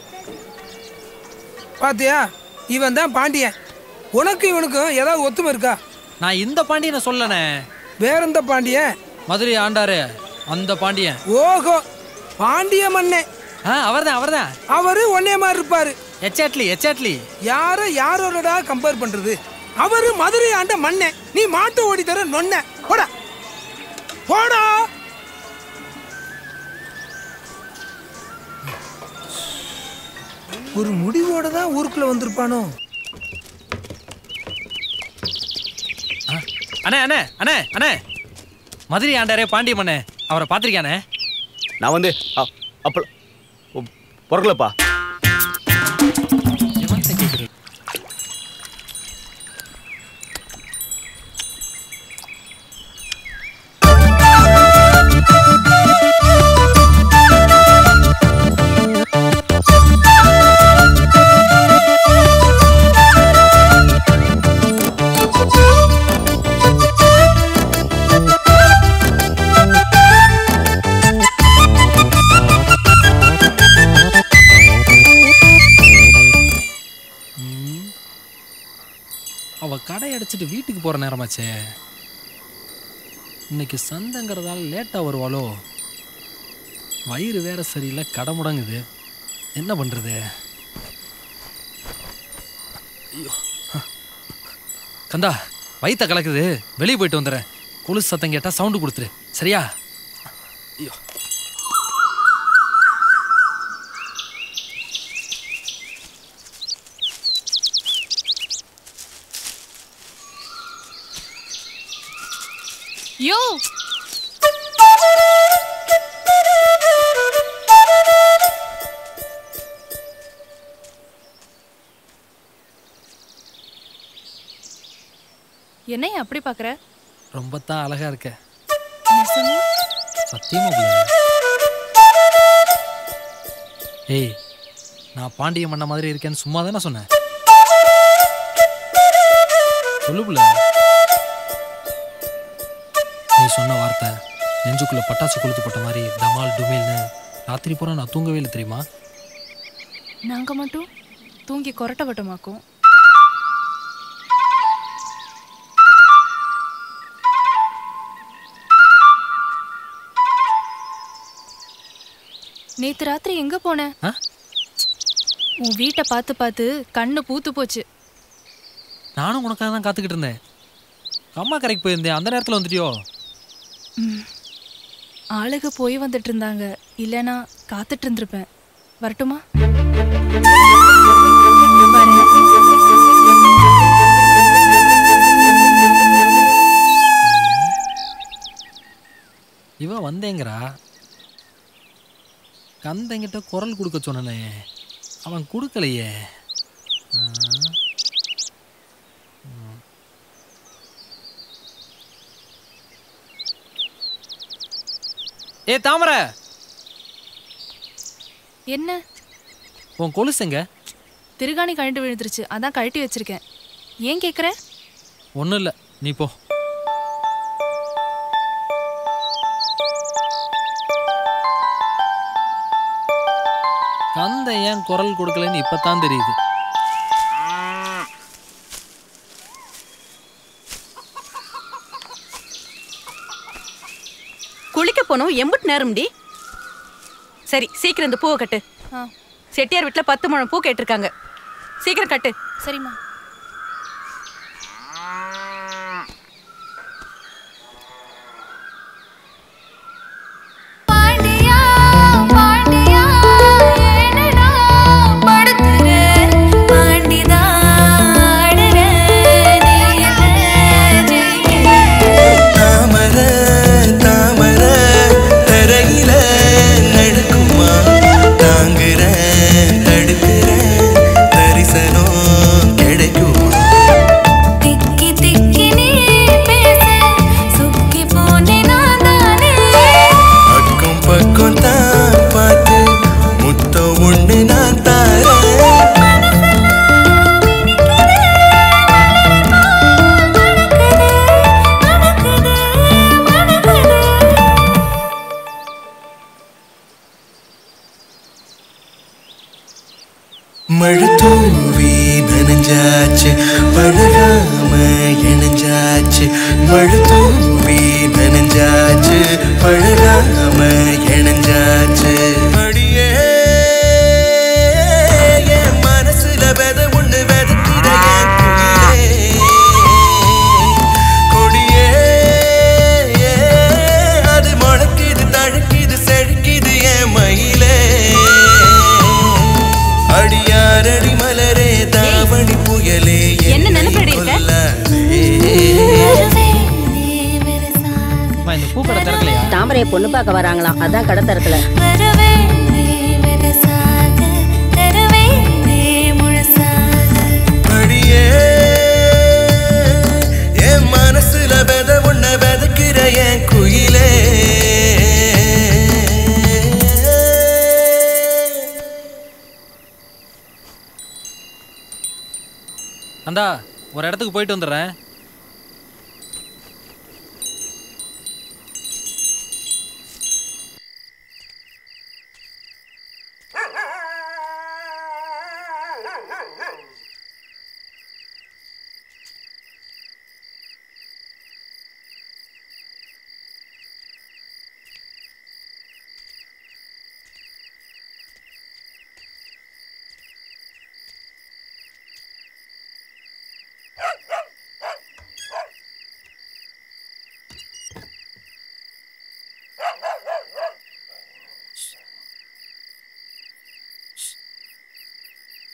பாத்தியா இவன் தான் பாண்டியன் உனக்கு இவனுக்கும் ஏதாவது ஒத்துமை இருக்கா நான் இந்த பாண்டியனை சொல்லணே வேற எந்த பாண்டியன் மதுரை ஆண்டாரு அந்த பாண்டியன் ஓஹோ பாண்டிய மண்ணே ஆ அவர்தான் அவர்தான் அவரு ஒன்னே மாதிரி இருப்பாரு எச்சாட்லி எச்சாட்லி யார யாரோடடா கம்பேர் பண்றது அவரு மதுரை ஆண்ட மண்ணே நீ மாட்டு ஓடி தர நொன்ன போடா போடா ஒரு முடிவோட தான் ஊருக்குள்ள வந்திருப்பானோ அண்ணே அண்ணே அண்ணே அண்ணே மதுரை ஆண்டாரே பாண்டிய மண்ணே அவரை பார்த்துருக்கானே நான் வந்து அ- அப்ப பொறக்கலப்பா அழைச்சிட்டு வீட்டுக்கு போகிற நேரமாச்சே இன்னைக்கு சந்தைங்கிறதால லேட்டாக வருவாளோ வயிறு வேற சரியில்லை கடை முடங்குது என்ன பண்ணுறது ஐயோ கந்தா வயித்த கலக்குது வெளியே போயிட்டு வந்துடுறேன் கொலுசு சத்தம் கேட்டால் சவுண்டு கொடுத்துரு சரியா ஐயோ யோ என்னைய அப்படி பார்க்குற ரொம்ப தான் அழகா இருக்க நெசமா? சத்தியமா புள்ள ஏய் நான் பாண்டிய மன்ன மாதிரி இருக்கேன்னு சும்மா தானே சொன்னேன் சொல்லு புள்ள நீ சொன்ன வார்த்தை நெஞ்சுக்குள்ள பட்டாசு கொளுத்து போட்ட மாதிரி டமால் டுமேல்னு ராத்திரி பூரா நான் தூங்கவே இல்லை தெரியுமா நாங்க மட்டும் தூங்கி கொரட்டை வட்டமாக்கும் நேத்து ராத்திரி எங்க போன ஆ? உன் வீட்டை பார்த்து பார்த்து கண்ணு பூத்து போச்சு நானும் உனக்காக தான் காத்துக்கிட்டு இருந்தேன் அம்மா கரைக்கு போயிருந்தேன் அந்த நேரத்தில் வந்துட்டியோ ம். ஆளுக போய் வந்துட்டு இருந்தாங்க இல்லைனா காத்துட்டு இருந்திருப்பேன் வரட்டுமா இவ வந்தேங்கிறா கந்தங்கிட்ட குரல் கொடுக்க சொன்னனே அவன் கொடுக்கலையே ஆ. ம். ஏ தாமரை என்ன உன் கொலுசுங்க திருகாணி கழண்டு விழுந்துருச்சு அதான் கழட்டி வச்சிருக்கேன் ஏன் கேக்குற ஒன்றும் இல்லை நீ போ கந்த ஏன் குரல் கொடுக்கலன்னு இப்பதான் தெரியுது குளிக்க போனோம் எம்புட்டு நேரம்டி சரி சீக்கிரம் இந்த பூவை கட்டு ஆ. செட்டியார் வீட்டுல பத்து முழம் பூ கேட்டிருக்காங்க சீக்கிரம் கட்டு சரிம்மா தாமர தாமர தரையில நடக்குமா தாங்குற தடுக்கிற தரிசனம் கிடைக்குமா திக்கி திக்கி நீ பேச சுக்கி போனே நான் தானே அக்கம் பக்கம் தான் பார்த்து முத்தம் ஒண்ணு நான் தாரேன் மழை தூவி நனைஞ்சாச்சு பழகாம இணைஞ்சாச்சு மழை தூவி நனைஞ்சாச்சு பழகாம இணைஞ்சாச்சு அடியே என் மனசுல வித ஒண்ணு விதக்கிற என் குயிலே கொடியே அது முளைக்குது தழுக்குது செழுக்குது என் மயிலே அடியாரடி மலரே தாவணி புயலே என்ன நினைப்படி இருக்க அம்மா, இந்த பூக்கடை திறக்கலையா தாமரையை பொண்ணு பார்க்க வராங்களாம் அதான் கடை திறக்கல வரவே வெரசாக தரவே முழுசாக அடியே என் மனசுல வித ஒண்ண விதக்கிற என் குயிலே அந்தா ஒரு இடத்துக்கு போயிட்டு வந்துடுறேன்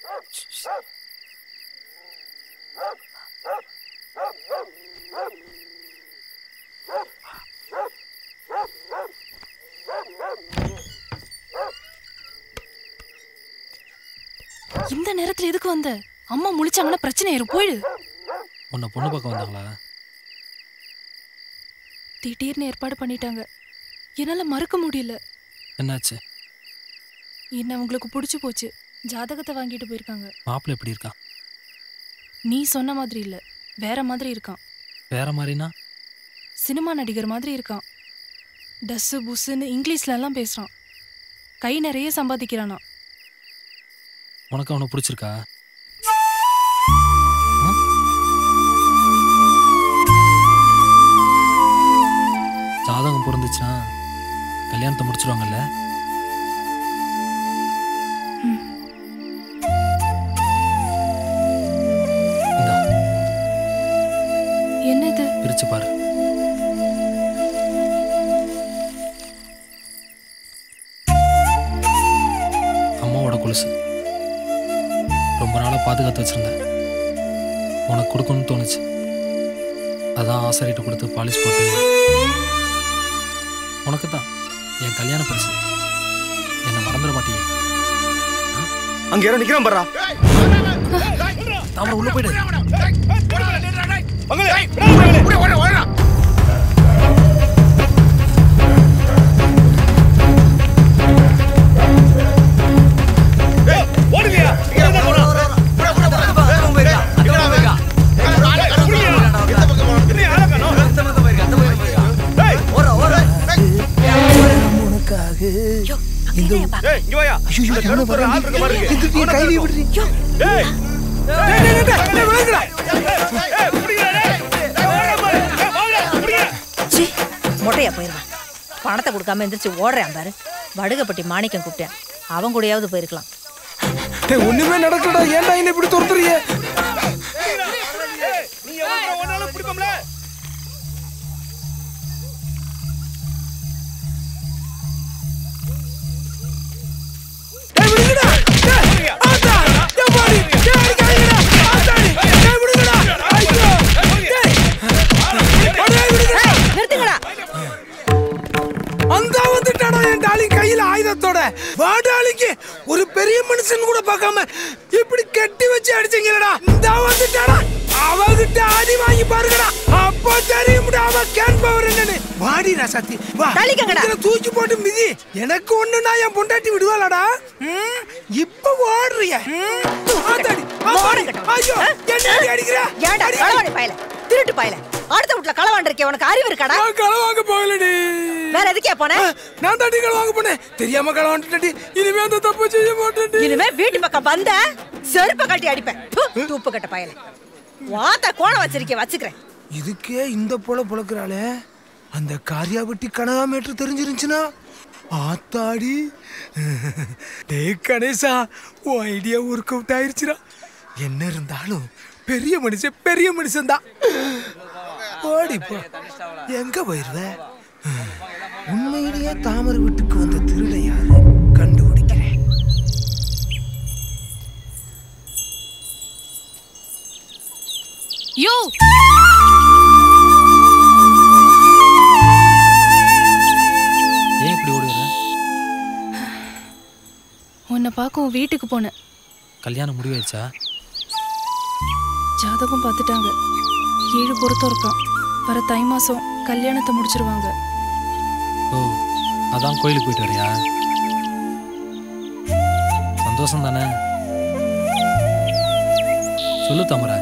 இந்த நேரத்துல எதுக்கு வந்த அம்மா முழிச்சாங்கன்னா பிரச்சனை ஆயிரும் போயிடு உன்னை பொண்ணு பார்க்க வந்தாங்களா திடீர்னு ஏற்பாடு பண்ணிட்டாங்க என்னால மறுக்க முடியல என்னாச்சு என்ன அவங்களுக்கு பிடிச்சு போச்சு ஜாதகத்தை வாங்கிட்டு போயிருக்காங்க மாப்பிள்ளை எப்படி இருக்கான் நீ சொன்ன மாதிரி இல்ல வேற மாதிரி இருக்கான் வேற மாதிரினா சினிமா நடிகர் மாதிரி இருக்கான் டஸ்ஸு புஸ்ஸுன்னு இங்கிலீஷ்ல எல்லாம் பேசுறான் கை நிறைய சம்பாதிக்கிறானா உனக்கு அவனை பிடிச்சிருக்கா ஜாதகம் பொருந்துச்சுன்னா கல்யாணத்தை முடிச்சிருவாங்கல்ல இந்தா என்னது பிரிச்சு பாரு அம்மாவோட கொலுசு ரொம்ப நாளாக பாதுகாத்து வச்சிருந்தேன் உனக்கு கொடுக்கணும்னு தோணுச்சு அதான் ஆசாரிட்ட கொடுத்து பாலிஷ் போட்டு உனக்கு தான் என் கல்யாண பரிசு என்னை மறந்துட மாட்டியே அங்க யாரோ நிக்கிறான் பாரா அவரை உள்ள போயிடு உனக்காக இந்த ஐயோ, என்ன வராங்க? எந்திரிச்சு என் கையில விடுறீ. டேய், டேய், டேய், டேய், டேய், விலகுடா. சீ, மொட்டையா போயிருவான் பணத்தை கொடுக்காம எந்திரிச்சு ஓடுறான் பாரு வடுகப்பட்டி மாணிக்கம் கூப்பிட்டேன் அவன் கூடயாவது போயிருக்கலாம் டேய், ஒண்ணுமே நடக்கலடா ஏன்டா என்ன இப்படி துரத்துறீங்க நிறுத்துங்கடா அந்த வந்துட்டாடா என் டாலி கையில ஆயுதத்தோட வாடாலிக்கு ஒரு பெரிய மனுஷன் கூட பார்க்காம இப்படி கட்டி வச்சு அடிச்சீங்களடா இந்த வந்துட்டாடா அவகிட்ட அடி வாங்கி பாருங்கடா அப்போ தெரியும்டா அவ கேன் பவர் என்னன்னு வாடி ராசாத்தி வா இதுல தூக்கி போட்டு மிதி எனக்கு ஒண்ணுனா என் பொண்டாட்டி விடுவாளடா ம், இப்ப ஓடுறிய ம், ஆத்தாடி, ஆத்தாடி. ஐயோ என்ன அடி அடிக்கிற ஏன்டா களவாணி பயல திருட்டு பயல அடுத்த வீட்ல களவாண்டு இருக்கே உனக்கு அறிவு இருக்காடா களவாங்க போகலடி வேற எதுக்கே போன நான் தாண்டி களவாங்க போனேன் தெரியாம களவாண்டுட்டடி இனிமே அந்த தப்பு செய்ய மாட்டேன் இனிமே வீட்டு பக்கம் வந்த செருப்ப கட்டி அடிப்பேன் து, தூப்பு கட்ட பயல வாத்த கோணம் வச்சிருக்கே வச்சுக்கிறேன் இதுக்கே இந்த போல புழக்கிறாளே அந்த காரியாபட்டி கனகாமேட்ரு தெரிஞ்சிருந்துச்சுன்னா ஆத்தாடி டேய் கணேசா உன் ஐடியா ஒர்க் அவுட் ஆயிருச்சுடா என்ன இருந்தாலும் பெரிய மனுஷன் பெரிய மனுஷன் தான் ஓடிப்போ எங்க போயிருவ உண்மையிலேயே தாமரை வீட்டுக்கு வந்த திருடன் யாரு கண்டுபிடிக்கிறேன் யோ ஏன் இப்படி ஓடுகிற உன்னை பார்க்க உன் வீட்டுக்கு போனேன் கல்யாணம் முடிவாயிடுச்சா ஜாதகம் பார்த்துட்டாங்க ஏழு பொருத்தம் இருக்கான் வர தை மாசம் கல்யாணத்தை முடிச்சிருவாங்க ஓ அதான் கோயிலுக்கு போயிட்டு வரியா சந்தோஷம் தானே சொல்லு தாமரை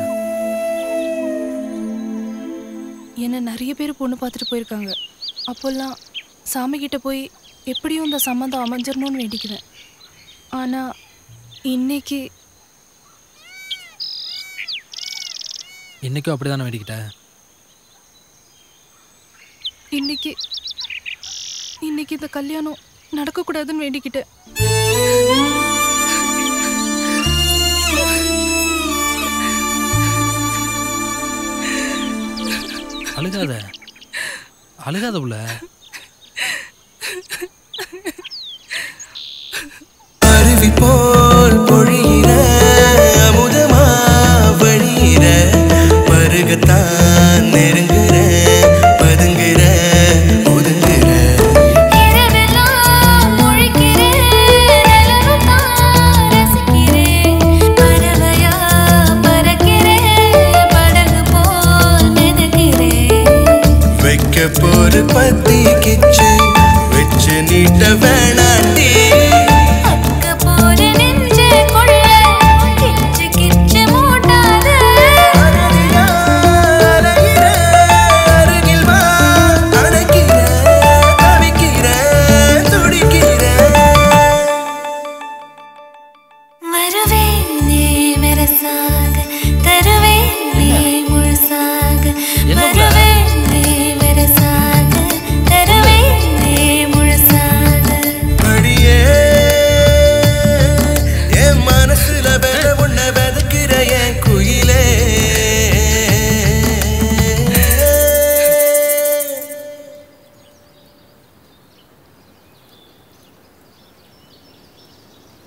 என்னை நிறைய பேர் பொண்ணு பார்த்துட்டு போயிருக்காங்க அப்போல்லாம் சாமி கிட்ட போய் எப்படியும் இந்த சம்மந்தம் அமைஞ்சிரணும்னு வேண்டிக்குவேன் ஆனா இன்னைக்கு இன்னைக்கும் அப்படி தானே வேண்டிக்கிட்ட இன்னைக்கு இன்னைக்கு இந்த கல்யாணம் நடக்கக்கூடாதுன்னு வேண்டிக்கிட்டேன் அழுகாத அழுகாத உள்ள அருவி போல் பொழியிற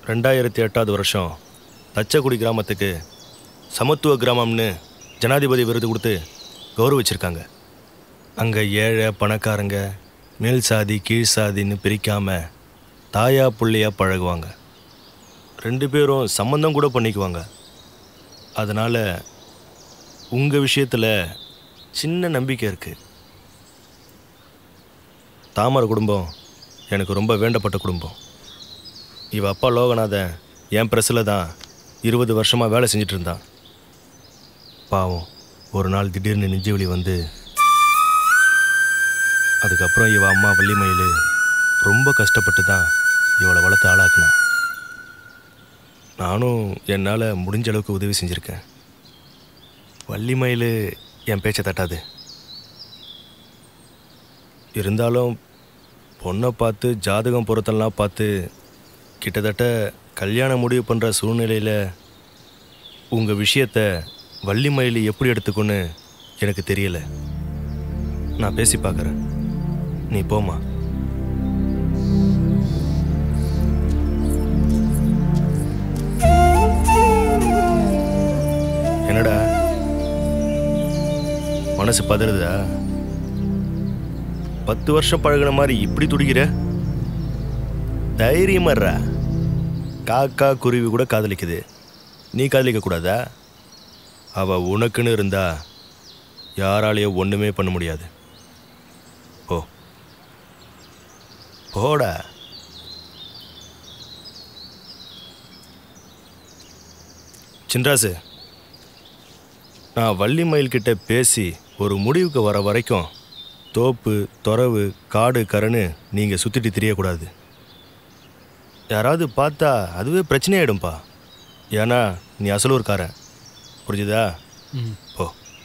ரெண்டாயிரத்தி எட்டாவது வருஷம் தச்சக்குடி கிராமத்துக்கு சமத்துவ கிராமம்னு ஜனாதிபதி விருது கொடுத்து கௌரவிச்சிருக்காங்க அங்கே ஏழை பணக்காரங்க மேல் சாதி கீழ் சாதின்னு பிரிக்காம தாயா புள்ளையா பழகுவாங்க ரெண்டு பேரும் சம்மந்தம் கூட பண்ணிக்குவாங்க அதனால் உங்கள் விஷயத்தில் சின்ன நம்பிக்கை இருக்குது தாமரை குடும்பம் எனக்கு ரொம்ப வேண்டப்பட்ட குடும்பம் இவ அப்பா லோகநாதன் என் ப்ரெஸ்ஸில் தான் இருபது வருஷமாக வேலை செஞ்சுட்டு இருந்தான் பாவம் ஒரு நாள் திடீர்னு நெஞ்சுவலி வந்து அதுக்கப்புறம் இவ அம்மா வள்ளிமயில் ரொம்ப கஷ்டப்பட்டு தான் இவளை வளர்த்து ஆளாக்குனான் நானும் என்னால் முடிஞ்ச அளவுக்கு உதவி செஞ்சுருக்கேன் வள்ளிமயில் என் பேச்சை தட்டாது இருந்தாலும் பொண்ணை பார்த்து ஜாதகம் பொருத்தம்லாம் பார்த்து கிட்டத்தட்ட கல்யாணம் முடிவு பண்ணுற சூழ்நிலையில் உங்கள் விஷயத்த வள்ளிமயில் எப்படி எடுத்துக்கொன்னு எனக்கு தெரியல நான் பேசி பார்க்குறேன் நீ போம்மா என்னடா மனசு பதறுதா பத்து வருஷம் பழகுன மாதிரி இப்படி துடிக்கிற தைரியமர்றா காக்கா குருவி கூட காதலிக்குது நீ காதலிக்க கூடாதா அவ உனக்குன்னு இருந்தா யாராலையும் ஒண்ணுமே பண்ண முடியாது ஓ போடா சின்ராசு நான் வள்ளி மயில் கிட்ட பேசி ஒரு முடிவுக்கு வர வரைக்கும் தோப்பு தொரவு காடு கரன்னு நீங்கள் சுற்றிட்டு தெரியக்கூடாது யாராவது பார்த்தா அதுவே பிரச்சனையாயிடும்பா ஏன்னா நீ அசலூர்காரன் புரிஞ்சுதா ம். ஓ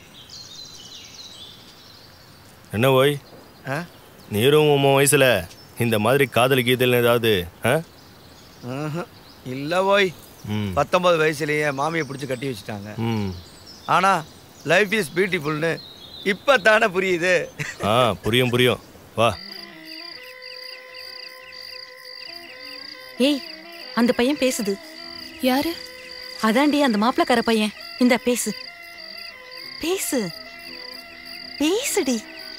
என்ன ஓய் ஆ? நீரும் உன் வயசில் இந்த மாதிரி காதல் கீதல் ஏதாவது ஆ ம்ஹும். இல்ல போய் ம் பத்தொன்பது வயசுலயே மாமியை பிடிச்சி கட்டி வச்சுட்டாங்க ம் ஆனா லைஃப் இஸ் பியூட்டிஃபுல்னு இப்போ தானே புரியுது ஆ புரியும் புரியும் வா ஏய் அந்த பையன் பேசுது யாரு அதாண்டி அந்த மாப்பிளக்கார பையன் இந்த பேசு பேசு பேசுடி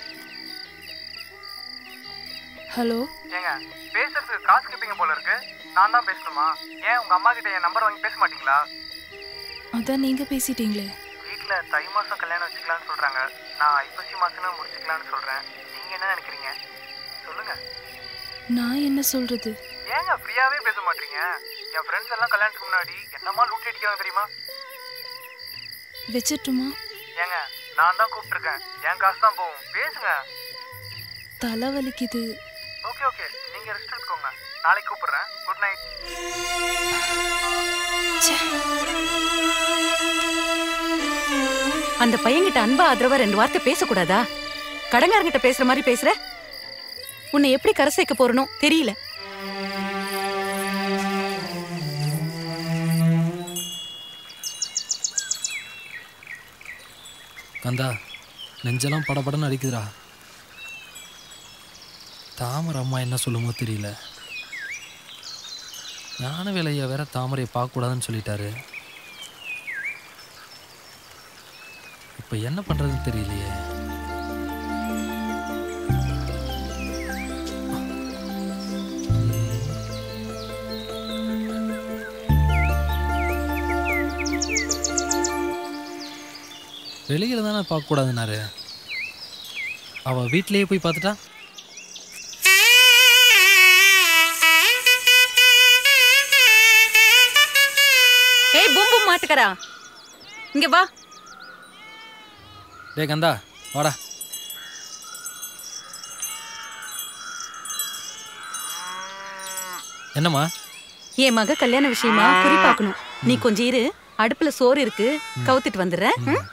ஹலோ ஏங்க பேசுறதுக்கு காசு கேட்பீங்க போல இருக்கு நான் தான் பேசணுமா ஏன் உங்க அம்மா கிட்ட என் நம்பர் வாங்கி பேச மாட்டீங்களா அதான் நீங்க பேசிட்டீங்களே வீட்ல தை மாசம் கல்யாணம் வச்சுக்கலாம்னு சொல்றாங்க நான் ஐப்பசி மாசமே முடிச்சுக்கலாம்னு சொல்றேன் நீங்க என்ன நினைக்கிறீங்க சொல்லுங்க நான் என்ன சொல்றது ஏங்க ஃப்ரீயாவே பேச மாட்டீங்க என் ஃப்ரெண்ட்ஸ் எல்லாம் கல்யாணத்துக்கு முன்னாடி என்னமா லூட்டி அடிக்கிறாங்க தெரியுமா வச்சிட்டுமா ஏங்க நான் தான் கூப்பிட்டுருக்கேன் என் காசு தான் போகும் பேசுங்க தலை வலிக்குது ஓகே ஓகே நீங்க ரெஸ்ட் எடுத்துக்கோங்க நாளைக்கு கூப்பிடுறேன் குட் நைட் அந்த பையன்கிட்ட அன்பா ஆதரவா ரெண்டு வார்த்தை பேசக்கூடாதா கடங்காரங்கிட்ட பேசுற மாதிரி பேசுற உன்னை எப்படி கரை சேர்க்க போறனோ தெரியல கந்தா நெஞ்செல்லாம் படபடன்னு அடிக்குதுடா தாமரை அம்மா என்ன சொல்லுமோ தெரியல ஞான வேலையை வேற தாமரையை பார்க்கக்கூடாதுன்னு சொல்லிட்டாரு இப்போ என்ன பண்ணுறதுன்னு தெரியலையே வெளியில் தானே பார்க்கக்கூடாதுன்னாரு அவள் வீட்டிலேயே போய் பார்த்துட்டா ஏய் பூம் பூம் மாட்டுக்கரா இங்க வா டேய் கந்தா வாடா என்னம்மா என் மக கல்யாண விஷயமா குறி பார்க்கணும் நீ கொஞ்சம் இரு அடுப்புல சோறு இருக்கு கவுத்துட்டு வந்துடுறேன் ம்?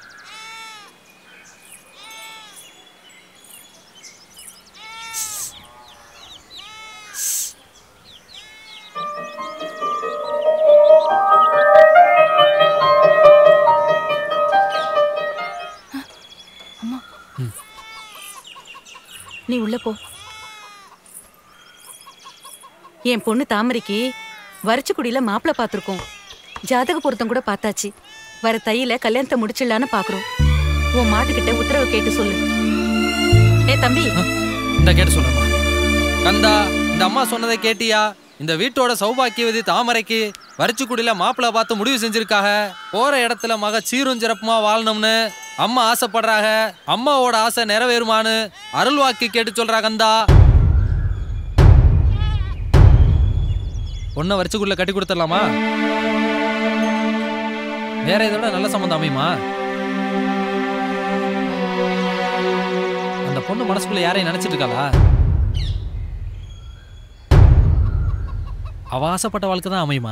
நீ உள்ள போ என் பொண்ணு தாமரைக்கு வரிச்சுக்குடியில மாப்பிள்ளை பார்த்துருக்கோம் ஜாதக பொருத்தம் கூட பார்த்தாச்சு வர தையில கல்யாணத்தை முடிச்சிடலான்னு பாக்குறோம் உன் மாட்டுக்கிட்ட உத்தரவு கேட்டு சொல்லு ஏ தம்பி இந்த கேட்டு சொல்றேம்மா கந்தா இந்த அம்மா சொன்னதை கேட்டியா இந்த வீட்டோட சௌபாக்கியவதி தாமரைக்கு வரிச்சுக்குடியில மாப்பிள்ளை பார்த்து முடிவு செஞ்சிருக்காக போற இடத்துல மக சீரும் சிறப்புமா வாழணும்னு அம்மா ஆசைப்படுறாங்க அம்மாவோட ஆசை நிறைவேறுமான்னு அருள் வாக்கு கேட்டு சொல்றா கந்தா பொண்ணை வரிச்சுக்குடியில கட்டி கொடுத்துடலாமா வேற இதை விட நல்ல சம்மந்தம் அமையுமா அந்த பொண்ணு மனசுக்குள்ள யாரையும் நினைச்சிட்டு இருக்காளா அவ ஆசைப்பட்ட வாழ்க்கை தான் அமையுமா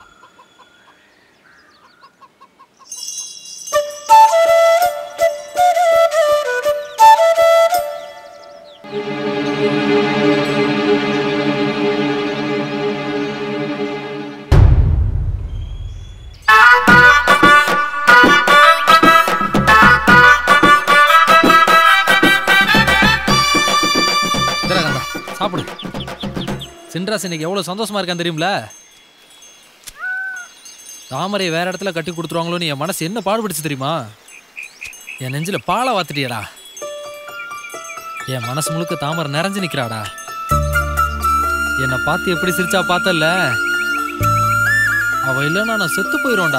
இந்தா கந்தா, சாப்பிடு சின்ராஸ் இன்னைக்கு எவ்வளவு சந்தோஷமா இருக்கான் தெரியும்ல தாமரை வேற இடத்துல கட்டி கொடுத்துருவாங்களோன்னு என் மனசு என்ன பாடுபடுச்சு தெரியுமா என் நெஞ்சில பாலை வாத்துட்டியடா என் மனசு முழுக்க தாமரை நிறைஞ்சு நிக்கிறாடா என்னை பார்த்து எப்படி சிரிச்சா பார்த்தல்ல அவ இல்லைன்னா நான் செத்து போயிடுவேன்டா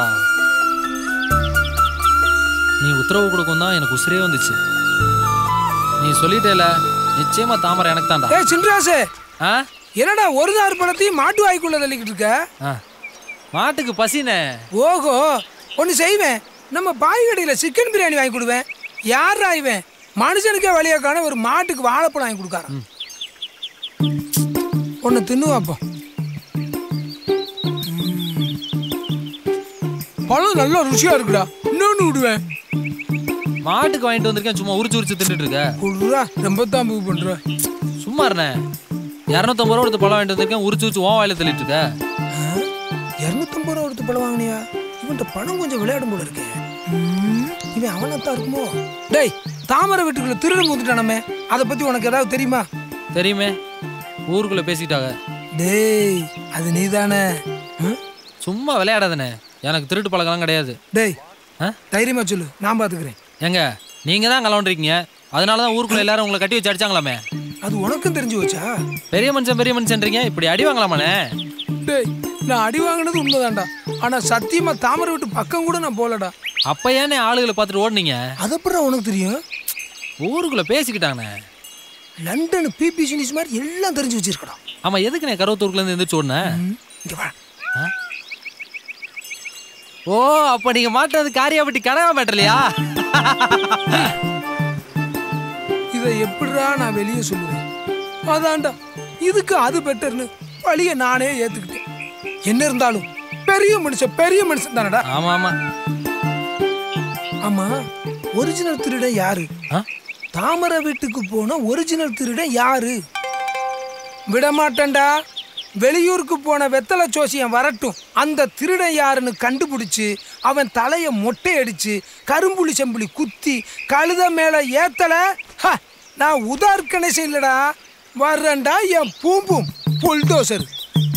நீ உத்தரவு கொடுக்கும் தான் எனக்கு உசிரே வந்துச்சு நீ சொல்லிட்டேல நிச்சயமா தாமரை எனக்கு தான்டா ஏய் சின்ராசு ஆ என்னடா ஒரு தார் பழத்தையும் மாட்டு வாய்க்குள்ள தள்ளிக்கிட்டு இருக்க ஆ மாட்டுக்கு பசினே ஓஹோ ஒன்று செய்வேன் நம்ம பாய் கடையில் சிக்கன் பிரியாணி வாங்கி கொடுவேன் யாரா இவன் மனுஷனுக்கே வழியாக்கான ஒரு மாட்டுக்கு வாழைப்பழம் வாங்கி கொடுக்காரான் ஒன்று தின்னு வைப்போம் பழம் நல்லா ருசியா இருக்குடா இன்னொன்று விடுவேன் மாட்டுக்கு வாங்கிட்டு வந்திருக்கேன் சும்மா உரிச்சு உரிச்சு தின்னுட்டு இருக்க குடுறா ரொம்ப தான் பூ பண்ற சும்மா இருண்ணே இரநூத்தம்பது ரூபா கொடுத்து பழம் வாங்கிட்டு வந்திருக்கேன் உரிச்சு உரிச்சு ஓன் வாயில தள்ளிட்டு இருக்க இரநூத்தம்பது ரூபா கொடுத்து பழம் வாங்கினியா இவன்கிட்ட பணம் கொஞ்சம் விளையாடும் போல இருக்கு ம், இவன் அவனத்தான் இருக்குமோ டேய் தாமரை வீட்டுக்குள்ள திருடன் வந்துட்டானமே அதை பத்தி உனக்கு ஏதாவது தெரியுமா தெரியுமே ஊருக்குள்ள பேசிட்டாங்க டேய் அது நீதானே சும்மா விளையாடாதண்ணே எனக்கு திருட்டு பழக்கம்லாம் கிடையாது டேய் ஆ? தைரியமா சொல்லு நான் பாத்துக்கிறேன் ஏங்க நீங்க தான் கலவன்றீங்க அதனால தான் ஊருக்குள்ள எல்லாரும் உங்களை கட்டி வச்சு அடிச்சாங்களாமே அது உனக்கும் தெரிஞ்சு வச்சா பெரிய மனுஷன் பெரிய மனுஷன்றீங்க இப்படி அடி வாங்கலாமாண்ணே டேய் நான் அடி வாங்கினது உண்மைதான்டா ஆனா சத்தியமா தாமரை வீட்டு பக்கம் கூட நான் போலடா அப்ப ஏனே ஆளுகளை பார்த்துட்டு ஓடுனீங்க அது அப்புறம் உனக்கு தெரியும் ஊருக்குள்ள பேசிக்கிட்டாங்கண்ணே லண்டன் பிபிசி நியூஸ் மாதிரி எல்லாம் தெரிஞ்சு வச்சிருக்கடா ஆமா எதுக்குண்ணே கருவத்தூர்ல இருந்து எந்திரிச்சு ஓடுனேன் இங்க வா ஓ அப்ப நீங்க மாட்டது காரியாபட்டி கனகா மேட்டலையா இதை எப்படிடா நான் வெளியே சொல்லுவேன் அதான்டா இதுக்கு அது பெட்டர்னு வழிய நானே ஏத்துக்கிட்டேன் என்ன இருந்தாலும் பெரிய மனுஷன் பெரிய மனுஷன் தானடா ஆமா ஆமா ஆமா ஒரிஜினல் திருடன் யாரு தாமரை வீட்டுக்கு போன ஒரிஜினல் திருடன் யாரு விடமாட்டேன்டா வெளியூருக்கு போன வெத்தலை ஜோசியன் வரட்டும் அந்த திருடன் யாருன்னு கண்டுபிடிச்சு அவன் தலைய மொட்டை அடிச்சு கரும்புலி செம்புலி குத்தி கழுத மேல ஏத்தல ஹ, நான் உதார் கணேசன் இல்லடா வர்றேன்டா என் பூம்பும் புல்டோசர்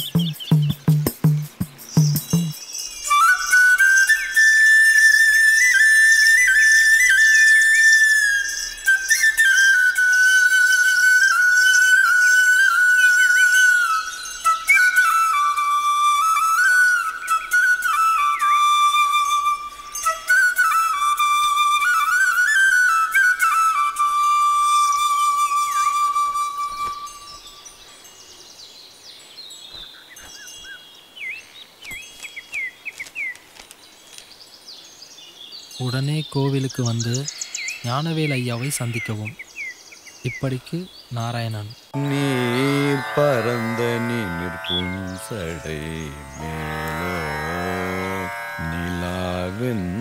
உடனே கோவிலுக்கு வந்து ஞானவேல் ஐயாவை சந்திக்கவும் இப்படிக்கு நாராயணன் நீர் பரந்த நீர் புன்சடை மேலோ நிலாவின்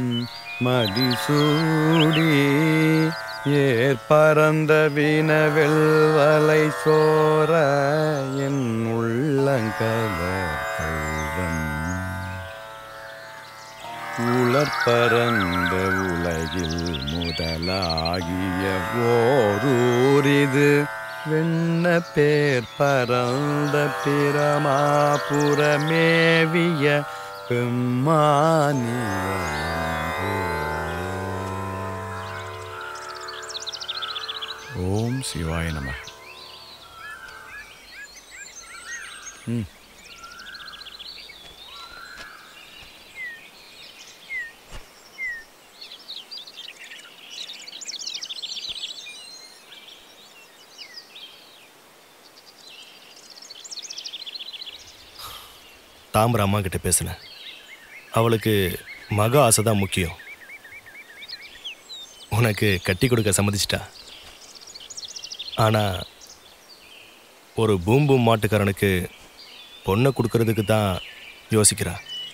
மதிசூடி ஏர் பரந்த வினவெல் வலை சோர என் உள்ளங்கவர் கல்வன் உலர்பரந்த உலகில் முதலாகிய ஓரூரிது வெண்ண பேர் பரந்த பிரமாபுரமேவிய பெம்மானி ஓம் சிவாய நம ம் தாமரை அம்மா கிட்ட பேசினேன் அவளுக்கு மக ஆசை தான் முக்கியம் உனக்கு கட்டி கொடுக்க சம்மதிச்சிட்டா ஆனால் ஒரு பூம் பூம் மாட்டுக்காரனுக்கு பொண்ணை கொடுக்கறதுக்கு தான் யோசிக்கிறா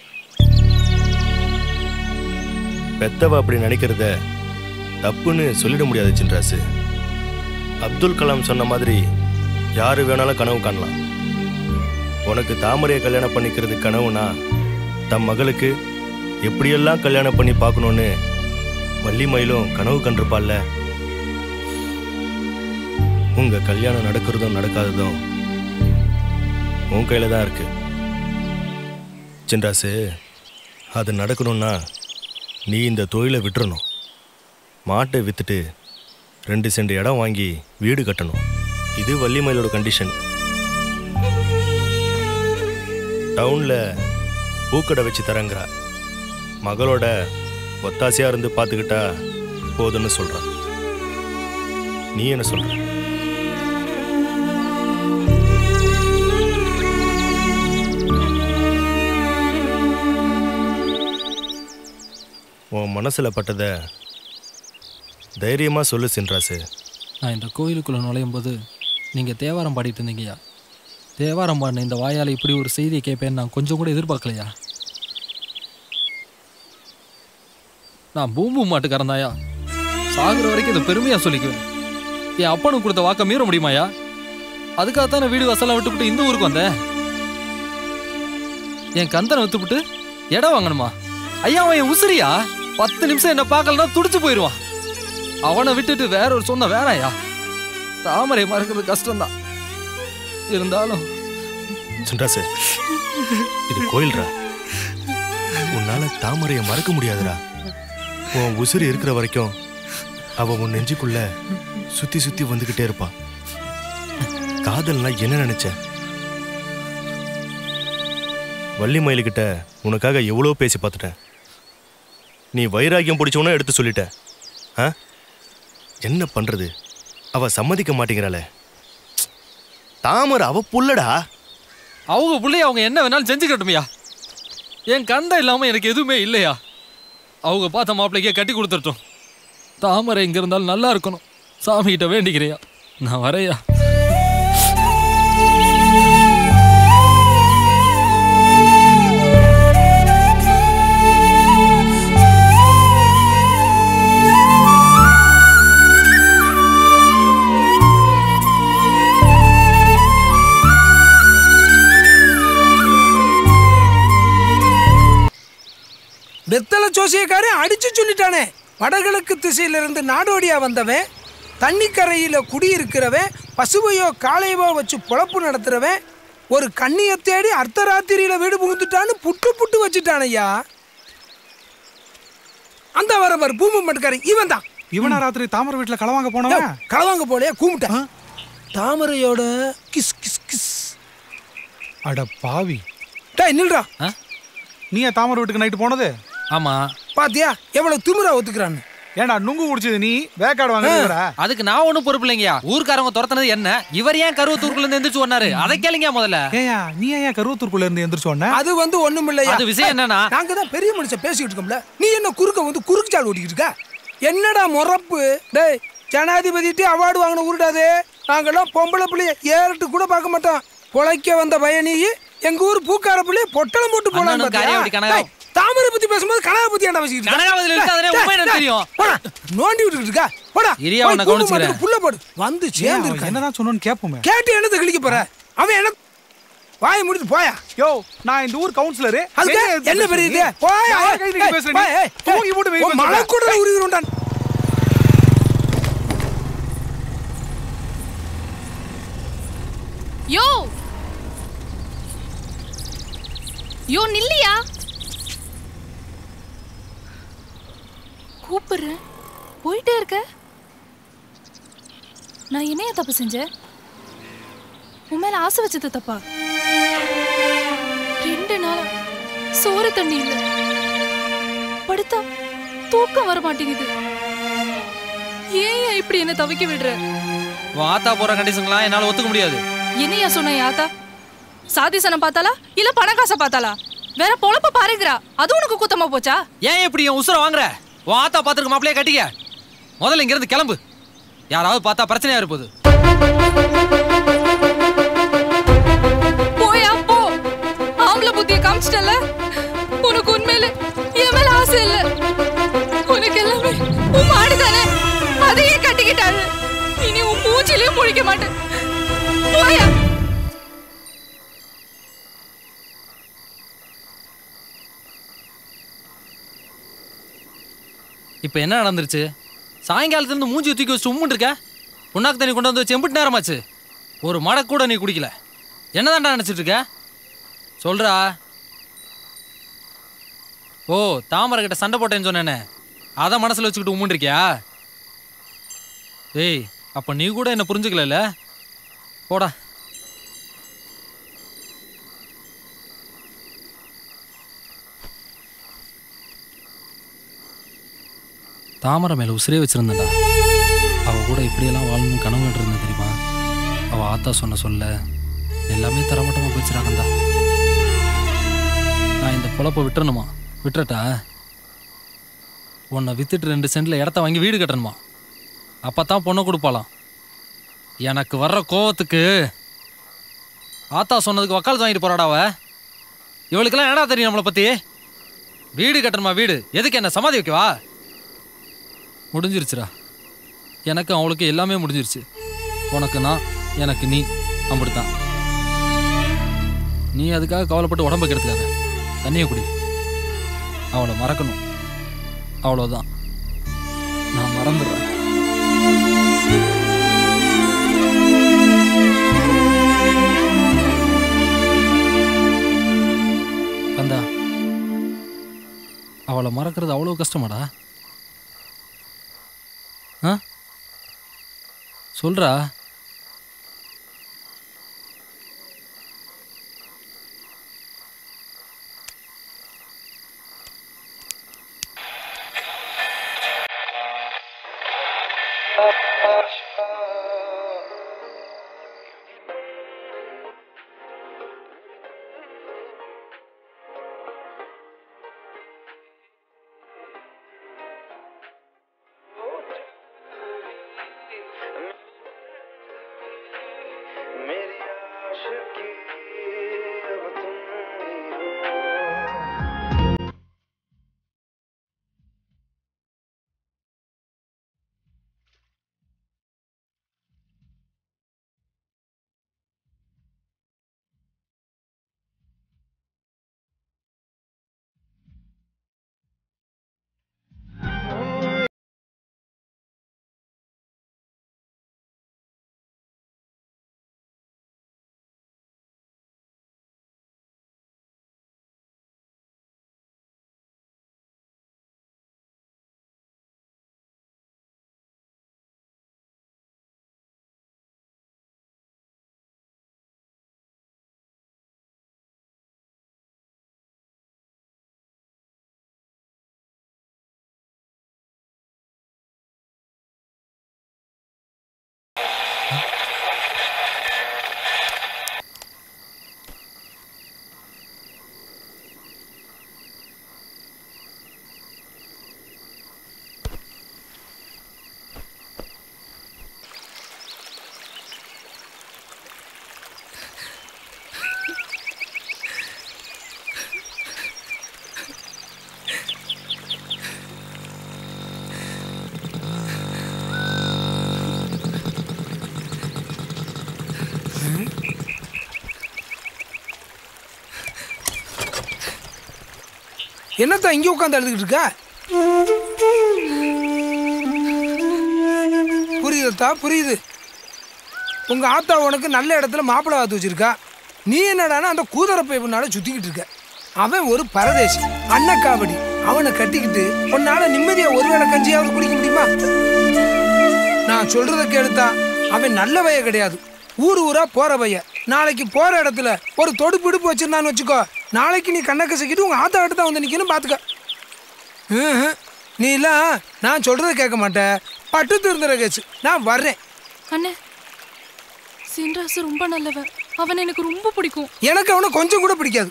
பெத்தவ அப்படி நினைக்கிறத தப்புன்னு சொல்லிட முடியாது சின்ராசு அப்துல் கலாம் சொன்ன மாதிரி யாரு வேணாலும் கனவு காணலாம் உனக்கு தாமரையை கல்யாணம் பண்ணிக்கிறது கனவுனா தம் மகளுக்கு எப்படியெல்லாம் கல்யாணம் பண்ணி பார்க்கணுன்னு வள்ளிமயிலும் கனவு கண்டிருப்பாள்ல உங்க கல்யாணம் நடக்கிறதும் நடக்காததும் உன் கையில தான் இருக்கு சின்ராசு அது நடக்கணும்னா நீ இந்த தொழிலை விட்டுறணும் மாட்டை வித்துட்டு ரெண்டு சென்ட் இடம் வாங்கி வீடு கட்டணும் இது வள்ளிமயிலோட கண்டிஷன் டவுனில் பூக்கடை வச்சு தரங்கிறா மகளோட ஒத்தாசையாக இருந்து பார்த்துக்கிட்டா போதும்னு சொல்கிறான் நீ என்ன சொல்ற உன் மனசில் பட்டதை தைரியமாக சொல்லு சின்ராசு நான் இந்த கோயிலுக்குள்ளே நுழையும் போது நீங்கள் தேவாரம் பாடிட்டு இருந்தீங்கய்யா தேவாரம் பாடின இந்த வாயால் இப்படி ஒரு செய்தியை கேட்பேன்னு நான் கொஞ்சம் கூட எதிர்பார்க்கலையா நான் பூம்பு மாட்டுக்காரன் தாயா சாகுற வரைக்கும் இதை பெருமையாக சொல்லிக்குவேன் என் அப்பனுக்கு கொடுத்த வாக்க மீற முடியுமாயா அதுக்காகத்தான் நான் வீடு வசலாம் விட்டுவிட்டு இந்த ஊருக்கு வந்தேன் என் கந்தனை வித்துவிட்டு இடம் வாங்கணுமா ஐயா அவன் என் உசிரியா பத்து நிமிஷம் என்ன பார்க்கலன்னா துடிச்சு போயிடுவான் அவனை விட்டுட்டு வேற ஒரு சொன்ன வேணாயா தாமரை மறக்கிறது கஷ்டம்தான் இருந்தாலும் சின்ராசு இது கோயில்ரா உன்னால தாமரையை மறக்க முடியாதுடா உன் உசுறு இருக்கிற வரைக்கும் அவ உன் நெஞ்சுக்குள்ள சுத்தி சுத்தி வந்துகிட்டே இருப்பா காதல்னா என்ன நினைச்ச வள்ளி மயிலுக்கிட்ட உனக்காக எவ்வளோ பேசி பார்த்துட்டேன் நீ வைராகியம் பிடிச்சவனா எடுத்து சொல்லிட்ட ஆ என்ன பண்றது அவ சம்மதிக்க மாட்டேங்கிறாளே தாமரை அவ புள்ளடா அவங்க பிள்ளைய அவங்க என்ன வேணாலும் செஞ்சுக்கட்டுமையா என் கந்தம் இல்லாம எனக்கு எதுவுமே இல்லையா அவங்க பார்த்த மாப்பிள்ளைக்கே கட்டி கொடுத்துட்டோம் தாமரை இங்க இருந்தாலும் நல்லா இருக்கணும் சாமி கிட்ட வேண்டிக்கிறியா நான் வரையா வெத்தலை ஜோசியக்காரன் அடிச்சு சொல்லிட்டானே வடகிழக்கு திசையிலிருந்து நாடோடியா வந்தவன் தண்ணிக்கரையில குடியிருக்கிறவன் பசுவையோ காளையவோ வச்சு பொழப்பு நடத்துறவன் ஒரு கண்ணியை தேடி அர்த்தராத்திரியில வீடு புகுந்துட்டான்னு புட்டு புட்டு வச்சுட்டானையா அந்த வர வர பூமி மட்டுக்காரன் இவன் தான் இவனா ராத்திரி தாமரை வீட்டுல களவாங்க போனவன் களவாங்க போலையா கூப்பிட்டான் தாமரையோட கிஸ் கிஸ் கிஸ் அட பாவி டேய் நில்றா நீ தாமரை வீட்டுக்கு நைட்டு போனது ஆமா பாத்தியா எவ்வளவு திமிரா ஒத்துக்கிறான்னு ஏன்டா நுங்கு குடிச்சது நீ வேக்காடு வாங்க அதுக்கு நான் ஒன்றும் பொறுப்பு இல்லைங்கயா ஊர்க்காரங்க துரத்துனது என்ன இவர் ஏன் கருவத்தூருக்குள்ள இருந்து எந்திரிச்சு சொன்னாரு அதை கேளுங்க முதல்ல ஏயா நீ ஏன் கருவத்தூருக்குள்ள இருந்து எந்திரிச்சு சொன்ன அது வந்து ஒண்ணும் இல்லையா அது விஷயம் என்னன்னா? நாங்க தான் பெரிய மனுஷன் பேசிக்கிட்டு இருக்கோம்ல நீ என்ன குறுக்க வந்து குறுக்கு சால் ஓட்டிக்கிட்டு இருக்க என்னடா முறப்பு டேய் ஜனாதிபதிட்டு அவார்டு வாங்கின உருடாது நாங்கெல்லாம் பொம்பளை பிள்ளைய ஏறிட்டு கூட பார்க்க மாட்டோம் பொழைக்க வந்த பயணி எங்க ஊர் பூக்கார பிள்ளைய பொட்டலம் போட்டு போலாம் அண்ணனும் காரியம் அப்படி கனகா- டேய், தாமரை பத்தி பேசும்போது கனகா பத்தி ஏன்டா பேசிக்கிட்டு இருக்க? கனகாவதியில இருக்காதே, டேய், உண்மை எனக்கு டேய், தெரியும். போடா, நோண்டி விட்டுக்கிட்டு இருக்கா போடா இரியா, போய் உன்னை கூம்பு கவனிச்சுக்கிறேன். மாட்டுக்கு புல்ல போடு வந்து சேர்ந்து இருக்க என்னதான் சொன்னோன்னு கேட்போமே கேட்டு என்னத்தை கிழிக்க போற அவன் என்ன வாய் முடிச்சு போயா யோ நான் இந்த ஊர் கவுன்சிலரு அதுக்கு என்ன பெரிய இது போயா யார் கை நீட்டி பேசுற நீ? தூக்கி போட்டு வெய் மழை கூட உருவிடும்டான் யோ யோ நில்லியா கூப்பிடுறேன் போயிட்டே இருக்க நான் என்னைய தப்பு செஞ்சேன் உன் மேல ஆசை வச்சது தப்பா ரெண்டு நாள் சோறு தண்ணி இல்ல படுத்தா தூக்கம் வர மாட்டேங்குது ஏன் ஏன் இப்படி என்ன தவிக்க விடுற உன் ஆத்தா போற கண்டிஷன்லாம் என்னால ஒத்துக்க முடியாது என்னையா சொன்ன யாத்தா சாதிசனம் பார்த்தாளா இல்ல பணக்காசை பார்த்தாளா வேற பொழப்ப பாருங்கிறா அது உனக்கு குத்தமா போச்சா ஏன் இப்படி என் உசுர வாங்குற உன் ஆத்தா பாத்துருக்க மாப்பிளையே கட்டிக்க முதல்ல இங்க இருந்து கிளம்பு யாராவது பார்த்தா பிரச்சனையா இருப்போது போயா போ ஆம்பளை புத்திய காமிச்சிட்டல உனக்கு உண்மையில என் மேல ஆசை இல்ல உனக்கு எல்லாமே உன் மாடு தானே அதையே கட்டிக்கிட்டாரு இனி உன் மூச்சிலையும் முழிக்க மாட்டேன் போயா இப்போ என்ன நடந்துருச்சு சாயங்காலத்துல இருந்து மூஞ்சி தூக்கி வச்சு உம்முன்னு இருக்க புண்ணாக்கு தண்ணி கொண்டு வந்து வச்சு எம்பிட்டு நேரமாச்சு ஒரு மடக்கு கூட நீ குடிக்கல என்னதான்டா நினைச்சிட்டு இருக்க சொல்றா ஓ தாமரை கிட்ட சண்டை போட்டேன்னு சொன்னேனே அதை மனசுல வச்சுக்கிட்டு உம்முன்னு இருக்கியா ஏய் அப்ப நீ கூட என்ன புரிஞ்சுக்கல போடா தாமரை மேல உசிரே வச்சிருந்தேன்டா அவ கூட இப்படியெல்லாம் வாழணும்னு கனவு இருந்தேன் தெரியுமா அவ ஆத்தா சொன்ன சொல்ல எல்லாமே தரமட்டமா போச்சுறாங்கடா நான் இந்த பொழப்ப விட்டுறணுமா விட்டுறட்டா உன்னை வித்துட்டு ரெண்டு சென்ட்ல இடத்த வாங்கி வீடு கட்டணுமா அப்பதான் பொண்ணை கொடுப்பாளாம் எனக்கு வர்ற கோவத்துக்கு ஆத்தா சொன்னதுக்கு வக்காலத்து வாங்கிட்டு போறாடா அவ இவளுக்கெல்லாம் என்னடா தெரியும் நம்மளை பத்தி வீடு கட்டணுமா வீடு எதுக்கு என்ன சமாதி வைக்கவா முடிஞ்சிருச்சுடா எனக்கு அவளுக்கு எல்லாமே முடிஞ்சிருச்சு உனக்கு நான் எனக்கு நீ அப்படித்தான் நீ அதுக்காக கவலைப்பட்டு உடம்ப கெடுத்துக்காத தண்ணியை குடி அவளை மறக்கணும் அவ்வளோதான் நான் மறந்துடுறேன் கந்தா அவளை மறக்கிறது அவ்வளோ கஷ்டமாடா ஆ சொல்றா என்னத்தான் இங்கே உட்காந்து அழுதுகிட்டு இருக்க புரியுதத்தா புரியுது உங்க ஆத்தா உனக்கு நல்ல இடத்துல மாப்பிள்ளை பார்த்து வச்சிருக்கா நீ என்னடான்னா அந்த கூதர பைப்புனால சுத்திக்கிட்டு இருக்க அவன் ஒரு பரதேசி அன்னக்காவடி அவனை கட்டிக்கிட்டு உன்னால நிம்மதியா ஒருவேளை கஞ்சியாவது குடிக்க முடியுமா நான் சொல்றத கேளுத்தா அவன் நல்ல பைய கிடையாது ஊர் ஊரா போற பைய நாளைக்கு போற இடத்துல ஒரு தொடுப்பு இடுப்பு வச்சிருந்தான்னு வச்சுக்கோ நாளைக்கு நீ கண்ணை கசக்கிட்டு உங்க ஆத்தா கிட்ட தான் வந்து நிக்கணும் பாத்துக்க ம்ஹும். நீ எல்லாம் நான் சொல்றத கேட்க மாட்டேன் பட்டு திருந்துற கேச்சு நான் வர்றேன் அண்ணே சின்ராசு ரொம்ப நல்லவன் அவன் எனக்கு ரொம்ப பிடிக்கும் எனக்கு அவனை கொஞ்சம் கூட பிடிக்காது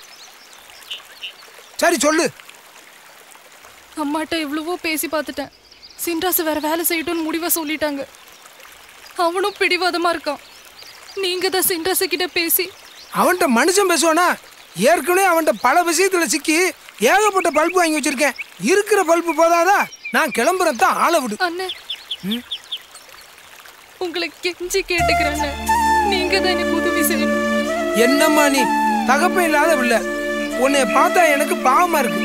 சரி சொல்லு அம்மாட்ட எவ்வளவோ பேசி பார்த்துட்டேன் சின்ராசு வேற வேலை செய்யட்டும்னு முடிவா சொல்லிட்டாங்க அவனும் பிடிவாதமா இருக்கான் நீங்க தான் சின்ராசு கிட்ட பேசி அவன்கிட்ட மனுஷன் பேசுவானா ஏற்கனவே அவன்கிட்ட பல விஷயத்துல சிக்கி ஏகப்பட்ட பல்பு வாங்கி வச்சிருக்கேன் இருக்கிற பல்பு போதாதா நான் கிளம்புறேன் தான் ஆளை விடு அண்ணே உங்களை கெஞ்சி கேட்டுக்கிறேன் நீங்க தான் எனக்கு உதவி செய்யணும் என்னம்மா நீ தகப்பன் இல்லாத பிள்ளை உன்னை பார்த்தா எனக்கு பாவமா இருக்கு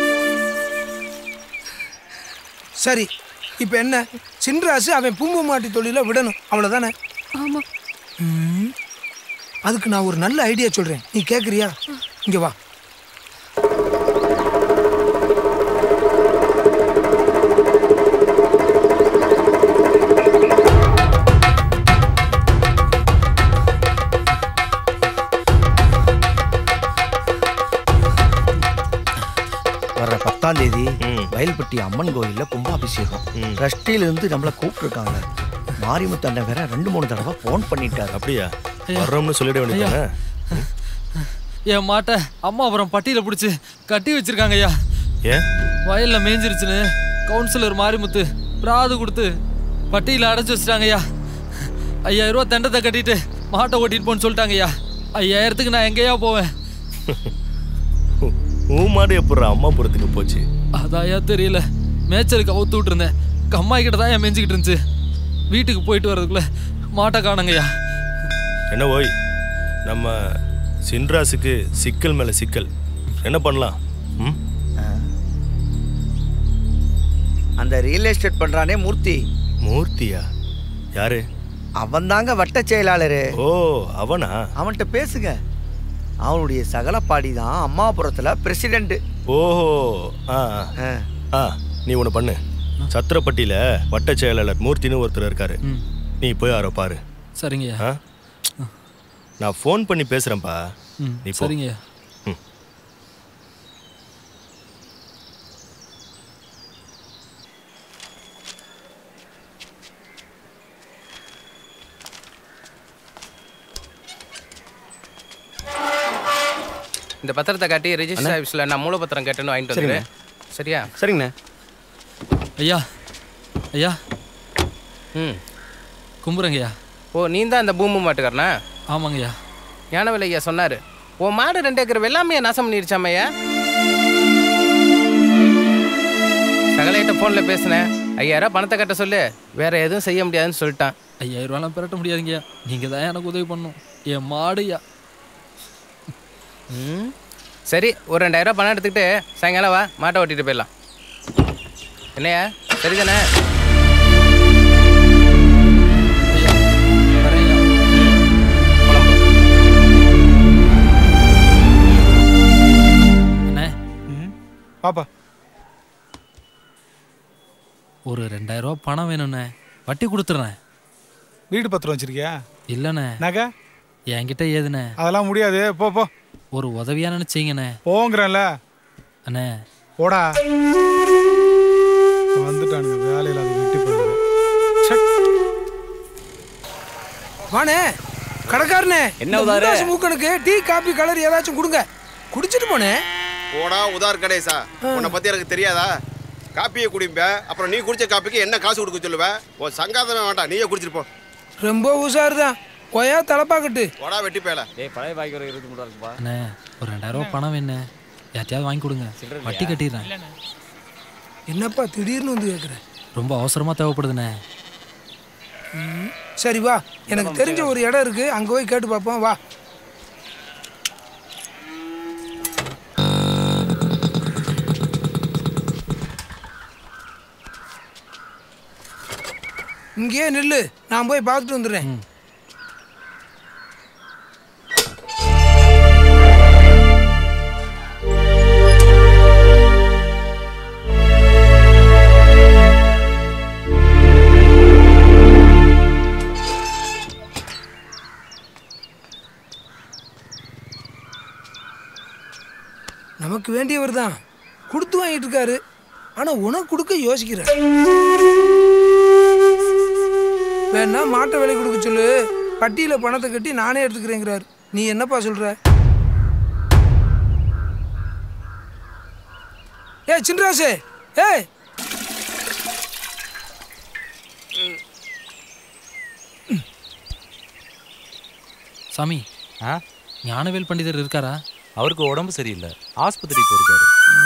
சரி இப்போ என்ன சின்ராசு அவன் பூம்பு மாட்டி தொழில விடணும் அவ்வளோதானே ஆமா ம். அதுக்கு நான் ஒரு நல்ல ஐடியா சொல்றேன் நீ கேக்குறியா இங்க வா வர்ற பத்தாம் தேதி வயல்பட்டி அம்மன் கோயில்ல கும்பாபிஷேகம் ட்ரஸ்டில இருந்து நம்மள கூப்பிட்டுருக்காங்க மாரிமுத்தண்ணன் வேற ரெண்டு மூணு தடவை ஃபோன் பண்ணிட்டாரு அப்படியா வர்றோம்னு சொல்லிட வேண்டியதானே என் மாட்டை அம்மா அப்புறம் பட்டியில பிடிச்சி கட்டி வச்சிருக்காங்க ஐயா ஏன் வயல்ல மேய்ஞ்சிருச்சுன்னு கவுன்சிலர் மாரிமுத்து பிராது கொடுத்து பட்டியில அடைச்சு வச்சிட்டாங்க ஐயா ஐயாயிரம் ரூபா தண்டத்தை கட்டிட்டு மாட்டை ஓட்டிட்டு போன்னு சொல்லிட்டாங்க ஐயா ஐயாயிரத்துக்கு நான் எங்கேயா போவேன் உன் மாடு எப்படா அம்மா புறத்துக்கு போச்சு அதாயா தெரியல மேய்ச்சலுக்கு அவுத்து விட்டுருந்தேன் கம்மாய் கிட்ட தான் என் மேய்ஞ்சிக்கிட்டு இருந்துச்சு வீட்டுக்கு போயிட்டு வர்றதுக்குள்ள மாட்டை காணுங்கய்யா என்ன ஓய் நம்ம சின்ராஸுக்கு சிக்கல் மேல சிக்கல் என்ன பண்ணலாம் ம் அந்த ரியல் எஸ்டேட் பண்றானே மூர்த்தி மூர்த்தியா யாரு அவன் தாங்க வட்ட செயலாளரு ஓ அவனா அவன்கிட்ட பேசுங்க அவனுடைய சகலப்பாடி தான் அம்மாபுரத்துல பிரசிடென்ட் ஓஹோ ஆ ஆ. ஆ நீ ஒன்று பண்ணு சத்திரப்பட்டியில வட்ட செயலாளர் மூர்த்தின்னு ஒருத்தர் இருக்காரு நீ போய் அவரை பாரு சரிங்கய்யா ஆ நான் ஃபோன் பண்ணி பேசுறேன்ப்பா ம், நீ போ. சரிங்கய்யா ம். இந்த பத்திரத்தை காட்டி ரெஜிஸ்டர் ஆஃபீஸில் நான் மூலப்பத்திரம் கேட்டேன்னு வாங்கிட்டு சரிங்க. வந்துடுறேன் சரியா சரிங்கண்ணே ஐயா ஐயா ம் கும்புறங்கய்யா ஓ நீ தான் அந்த பூமி மாட்டுக்காரனா ஆமாங்கய்யா ஞானவேல் ஐயா சொன்னார் உன் மாடு ரெண்டு ஏக்கர் வெள்ளாமையை நாசம் பண்ணிருச்சாமையா சகலையிட்ட ஃபோனில் பேசினேன் ஐயாயிரம் பணத்தை கட்ட சொல்லு வேற எதுவும் செய்ய முடியாதுன்னு சொல்லிட்டான் ஐயாயிரம் ரூபாலாம் பெரட்ட முடியாதுங்கய்யா நீங்க தான் எனக்கு உதவி பண்ணணும் என் மாடுயா ம் சரி ஒரு ரெண்டாயிரம் பணம் எடுத்துக்கிட்டு சாயங்காலம் வா மாட்டை ஓட்டிட்டு போயிடலாம் என்னையா சரிதானே அண்ணே பாப்பா ஒரு ரெண்டாயிரம் ரூபா பணம் வேணும்ண்ணே வட்டி கொடுத்துட்றேன் வீடு பத்திரம் வச்சிருக்கியா இல்லைண்ணே நகை என்கிட்ட ஏதுண்ணே அதெல்லாம் முடியாது போ போ ஒரு உதவியா நினைச்சீங்கண்ணே போங்கிறேன்ல அண்ணே போடா வந்துட்டானுங்க வேலையில் அது வெட்டி போயிடுது வாணே கடைக்காரனே என்ன இந்த உதாரு? முண்டாசு மூக்கனுக்கு டீ காபி கலர் ஏதாச்சும் கொடுங்க குடிச்சிட்டு போனேன் போடா உதார் கணேசா உன்னை பத்தி எனக்கு தெரியாதா காப்பியை குடிப்ப அப்புறம் நீ குடிச்ச காப்பிக்கு என்ன காசு கொடுக்க சொல்லுவ உன் சங்காதமே வேண்டாம் நீயே குடிச்சிட்டு போ ரொம்ப உஷாரு தான் கொயா தலைப்பாக்கட்டு போடா வெட்டி பேல டேய் பழைய பாய்க்கு ஒரு இருபத்தி மூணு இருக்குப்பா அண்ணே ஒரு ரெண்டாயிரம் ரூபா பணம் வேணே யார்ட்டையாவது வாங்கி கொடுங்க வட்டி கட்டிடுறேன் என்னப்பா திடீர்னு வந்து கேட்குறேன் ரொம்ப அவசரமா தேவைப்படுதுண்ணே சரி வா எனக்கு தெரிஞ்ச ஒரு இடம் இருக்கு அங்க போய் கேட்டு பார்ப்போம் வா இங்கேயே நில்லு நான் போய் பார்த்துட்டு வந்துடுறேன் நமக்கு வேண்டியவர் தான் கொடுத்து வாங்கிட்டு இருக்காரு ஆனா உனக்கு கொடுக்க யோசிக்கிறார் வேணா மாட்டை விலை கொடுக்க சொல்லு பட்டியில பணத்தை கட்டி நானே எடுத்துக்கிறேங்கிறார் நீ என்னப்பா சொல்ற ஏ சின்ராசு ஏய் சாமி ஆ ஞானவேல் பண்டிதர் இருக்காரா அவருக்கு உடம்பு சரியில்லை ஆஸ்பத்திரிக்கு போயிருக்காரு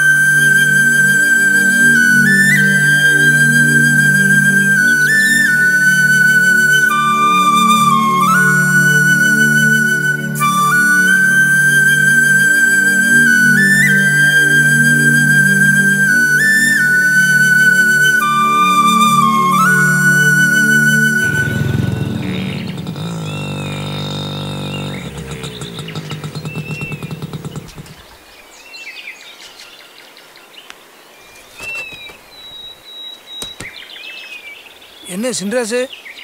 என்ன சின்ராசு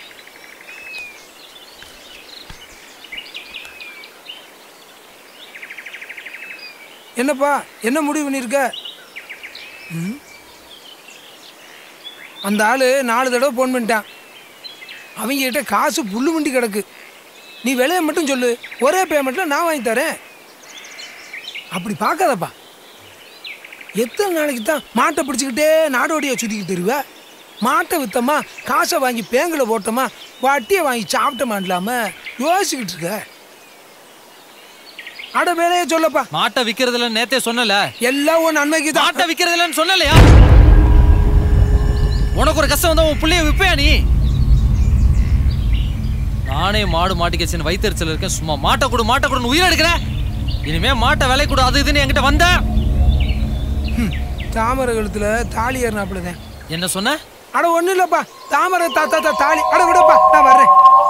என்னப்பா என்ன முடிவு பண்ணியிருக்க ம்? அந்த ஆளு நாலு தடவை ஃபோன் பண்ணிட்டான் அவங்க கிட்ட காசு புல்லு மண்டி கிடக்கு நீ விலையை மட்டும் சொல்லு ஒரே பேமெண்ட்டில் நான் வாங்கி தரேன் அப்படி பார்க்காதப்பா எத்தனை நாளைக்கு தான் மாட்டை பிடிச்சிக்கிட்டே நாடோடியை சுற்றிக்கிட்டு தருவ மாட்டை வித்தமா காசை வாங்கி பேங்கில் போட்டோமா வட்டியை வாங்கி சாப்பிட்டோமா இல்லாம யோசிச்சுக்கிட்டு இருக்க அட வேலையே சொல்லப்பா மாட்டை விக்கிறதுல நேத்தே சொன்னல எல்லாம் உன் நன்மைக்கு தான் மாட்டை விக்கிறதுலன்னு சொன்னலையா உனக்கு ஒரு கஷ்டம் வந்தா உன் புள்ளைய விப்பையா நீ நானே மாடு மாட்டிக்கச்சுன்னு வயிற்றுச்சல் இருக்கேன் சும்மா மாட்டை கொடு மாட்டை கொடுன்னு உயிர் எடுக்கிறேன் இனிமே மாட்டை விலை கொடு அது இதுன்னு என்கிட்ட வந்த தாமரை கழுத்துல தாலி ஏறினாப்புலதான் என்ன சொன்ன அட ஒண்ணும் இல்லப்பா தாமரை தா தா தா தாலி அட விடப்பா நான் வர்றேன்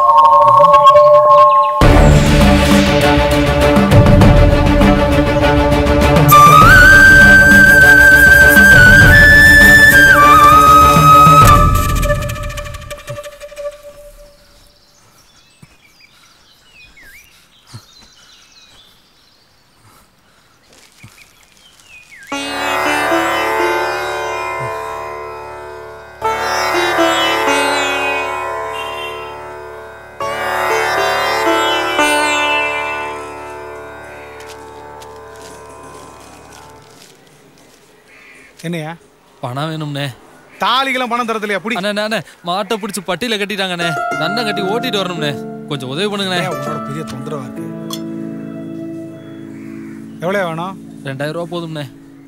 என்னையா பணம் வேணும்னே தாலிக்கெல்லாம் பணம் தரது இல்லையா புடி அண்ணே அண்ணே மாட்டை பிடிச்சி பட்டியில கட்டிட்டாங்கண்ணே தண்டை கட்டி ஓட்டிட்டு வரணும்ண்ணே கொஞ்சம் உதவி பண்ணுங்கண்ணே ஏன் உன்னோட பெரிய தொந்தரவா இருக்கு எவ்வளோ வேணும் ரெண்டாயிரம் ரூபா போதும்ண்ணே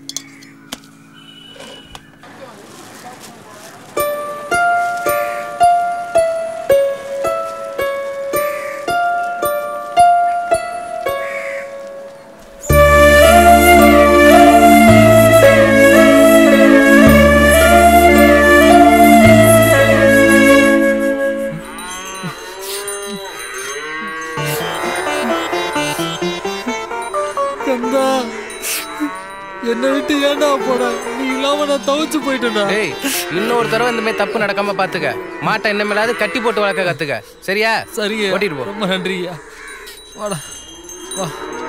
கந்தா என்னை விட்டு ஏன்டா போட நீ இல்லாம நான் தவிச்சு போயிட்டேன்டா டேய் இன்னொரு தடவை இந்த மாதிரி தப்பு நடக்காம பாத்துக்க மாட்டை என்ன மேலாவது கட்டி போட்டு வளர்க்க கத்துக்க சரியா சரிங்க ஓட்டிட்டு போ ரொம்ப நன்றியா வாடா வா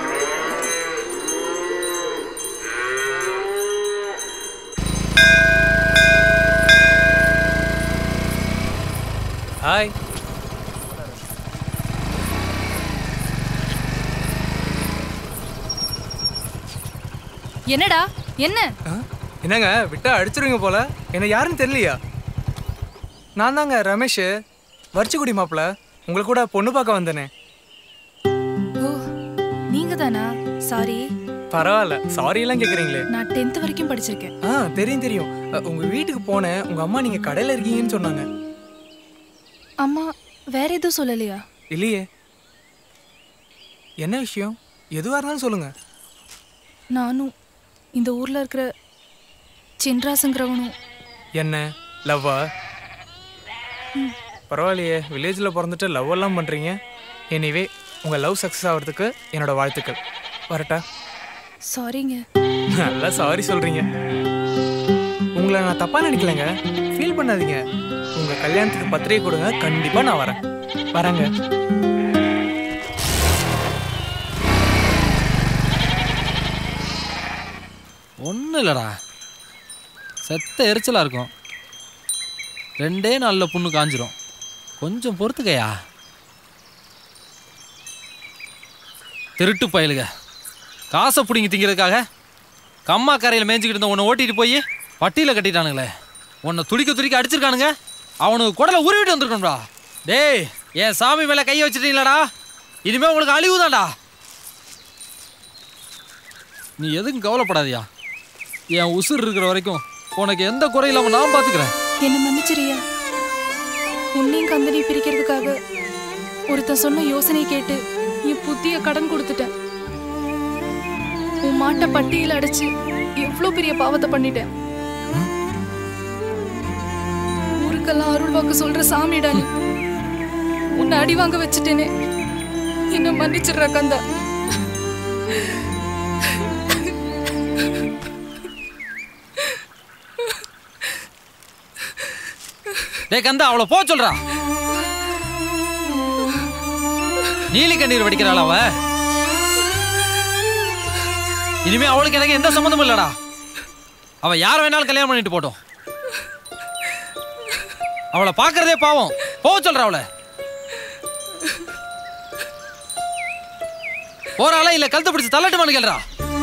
ஹாய் என்னடா என்ன என்னங்க விட்டா அடிச்சிருவீங்க போல என்ன யாருன்னு தெரியலையா நான் தாங்க ரமேஷ் வரிச்சிக்குடி மாப்பிள உங்களை கூட பொண்ணு பார்க்க வந்தேனே ஓ நீங்க தானா சாரி பரவாயில்ல சாரி எல்லாம் கேக்குறீங்களே நான் டென்த் வரைக்கும் படிச்சிருக்கேன் ஆ தெரியும் தெரியும் அ, உங்க வீட்டுக்கு போனேன் உங்க அம்மா நீங்க கடையில இருக்கீங்கன்னு சொன்னாங்க அம்மா வேற எதுவும் சொல்லலையா இல்லையே என்ன விஷயம் எதுவா இருந்தாலும் சொல்லுங்க நானும் இந்த ஊர்ல இருக்கிற சின்ராசுங்கிறவனும் என்ன லவ்வா பரவாயில்லையே வில்லேஜில் பிறந்துட்டு லவ் எல்லாம் பண்ணுறீங்க எனிவே உங்கள் லவ் சக்ஸஸ் ஆகிறதுக்கு என்னோட வாழ்த்துக்கள் வரட்டா சாரிங்க நல்லா சாரி சொல்கிறீங்க உங்களை நான் தப்பாக நினைக்கலங்க ஃபீல் பண்ணாதீங்க உங்கள் கல்யாணத்துக்கு பத்திரிகை கொடுங்க கண்டிப்பாக நான் வரேன் வரேங்க ஒன்றும் இல்லைடா செத்த எரிச்சலாக இருக்கும் ரெண்டே நாளில் புண்ணு காஞ்சிரும் கொஞ்சம் பொறுத்துக்கையா திருட்டு பயலுக காசை பிடிங்கி திங்கிறதுக்காக கம்மா கரையில் மேய்ஞ்சிக்கிட்டு இருந்த உன்னை ஓட்டிட்டு போய் பட்டியில் கட்டிட்டானுங்களே உன்னை துடிக்க துடிக்க அடிச்சிருக்கானுங்க அவனுக்கு குடலை உருவிட்டு வந்திருக்கணும்டா டேய் என் சாமி மேலே கையை வச்சிட்டீங்களாடா இனிமே உங்களுக்கு அழிவுதான்டா நீ எதுக்கும் கவலைப்படாதியா என் உசுர் இருக்கிற வரைக்கும் உனக்கு எந்த குறை இல்லாம நான் பாத்துக்கிறேன் என்ன மன்னிச்சிரியா உன்னையும் கம்பெனி பிரிக்கிறதுக்காக ஒருத்தன் சொன்ன யோசனையை கேட்டு என் புத்திய கடன் கொடுத்துட்டேன் உன் மாட்டை பட்டியல அடைச்சு எவ்வளோ பெரிய பாவத்தை பண்ணிட்டேன் ஊருக்கெல்லாம் அருள் வாக்கு சொல்ற சாமிடா நீ உன்னை அடி வாங்க வச்சுட்டேனே என்ன மன்னிச்சிடுற கந்தா டேய் கந்தா அவளை போ சொல்றா நீலி கண்ணீர் வடிக்கிறாள் அவ இனிமே அவளுக்கு எனக்கு எந்த சம்மந்தமும் இல்லடா அவ யார வேணாலும் கல்யாணம் பண்ணிட்டு போட்டோம் அவளை பார்க்கறதே பாவம் போக சொல்ற அவளை போறாளா இல்ல கழுத்து பிடிச்சு தள்ளட்டுமான்னு கேள்றா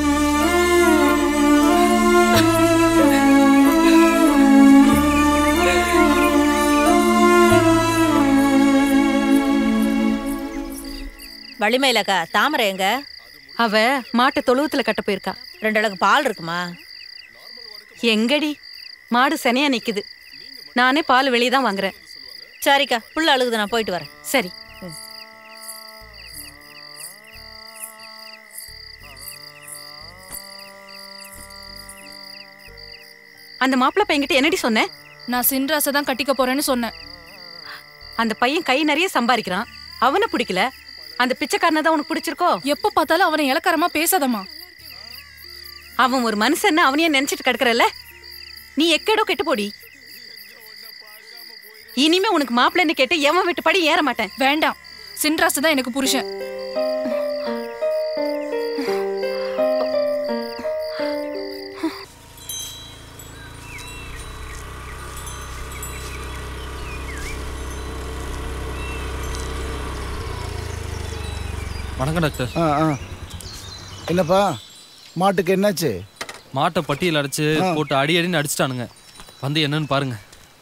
வள்ளிமயிலக்கா தாமரை எங்க அவ மாட்டை தொழுவத்துல கட்ட போயிருக்கா ரெண்டு அளவுக்கு பால் இருக்குமா எங்கடி மாடு செனையா நிக்குது நானே பால் வெளியே தான் வாங்குறேன் சரிக்கா புள்ள அழுகுது நான் போயிட்டு வரேன் சரி அந்த மாப்பிள்ளை பையன்கிட்ட என்னடி சொன்னேன் நான் சின்ராசை தான் கட்டிக்க போறேன்னு சொன்னேன் அந்த பையன் கை நிறைய சம்பாதிக்கிறான் அவனை பிடிக்கல அந்த பிச்சைக்காரனை தான் உனக்கு பிடிச்சிருக்கோ எப்ப பார்த்தாலும் அவனை இலக்காரமா பேசாதம்மா அவன் ஒரு மனுஷன்னு அவனையே நினைச்சிட்டு கிடக்குறல்ல நீ எக்கேடோ கெட்டு போடி இனிமே உனக்கு மாப்பிள்ளைன்னு கேட்டு எவன் விட்டு படி ஏற மாட்டேன் வேண்டாம் சின்ராசு தான் எனக்கு புருஷன் வணக்கம் டாக்டர் ஆ ஆ என்னப்பா மாட்டுக்கு என்னாச்சு மாட்டை பட்டியல் அடிச்சு ஆ. போட்டு அடி அடின்னு அடிச்சிட்டானுங்க வந்து என்னன்னு பாருங்க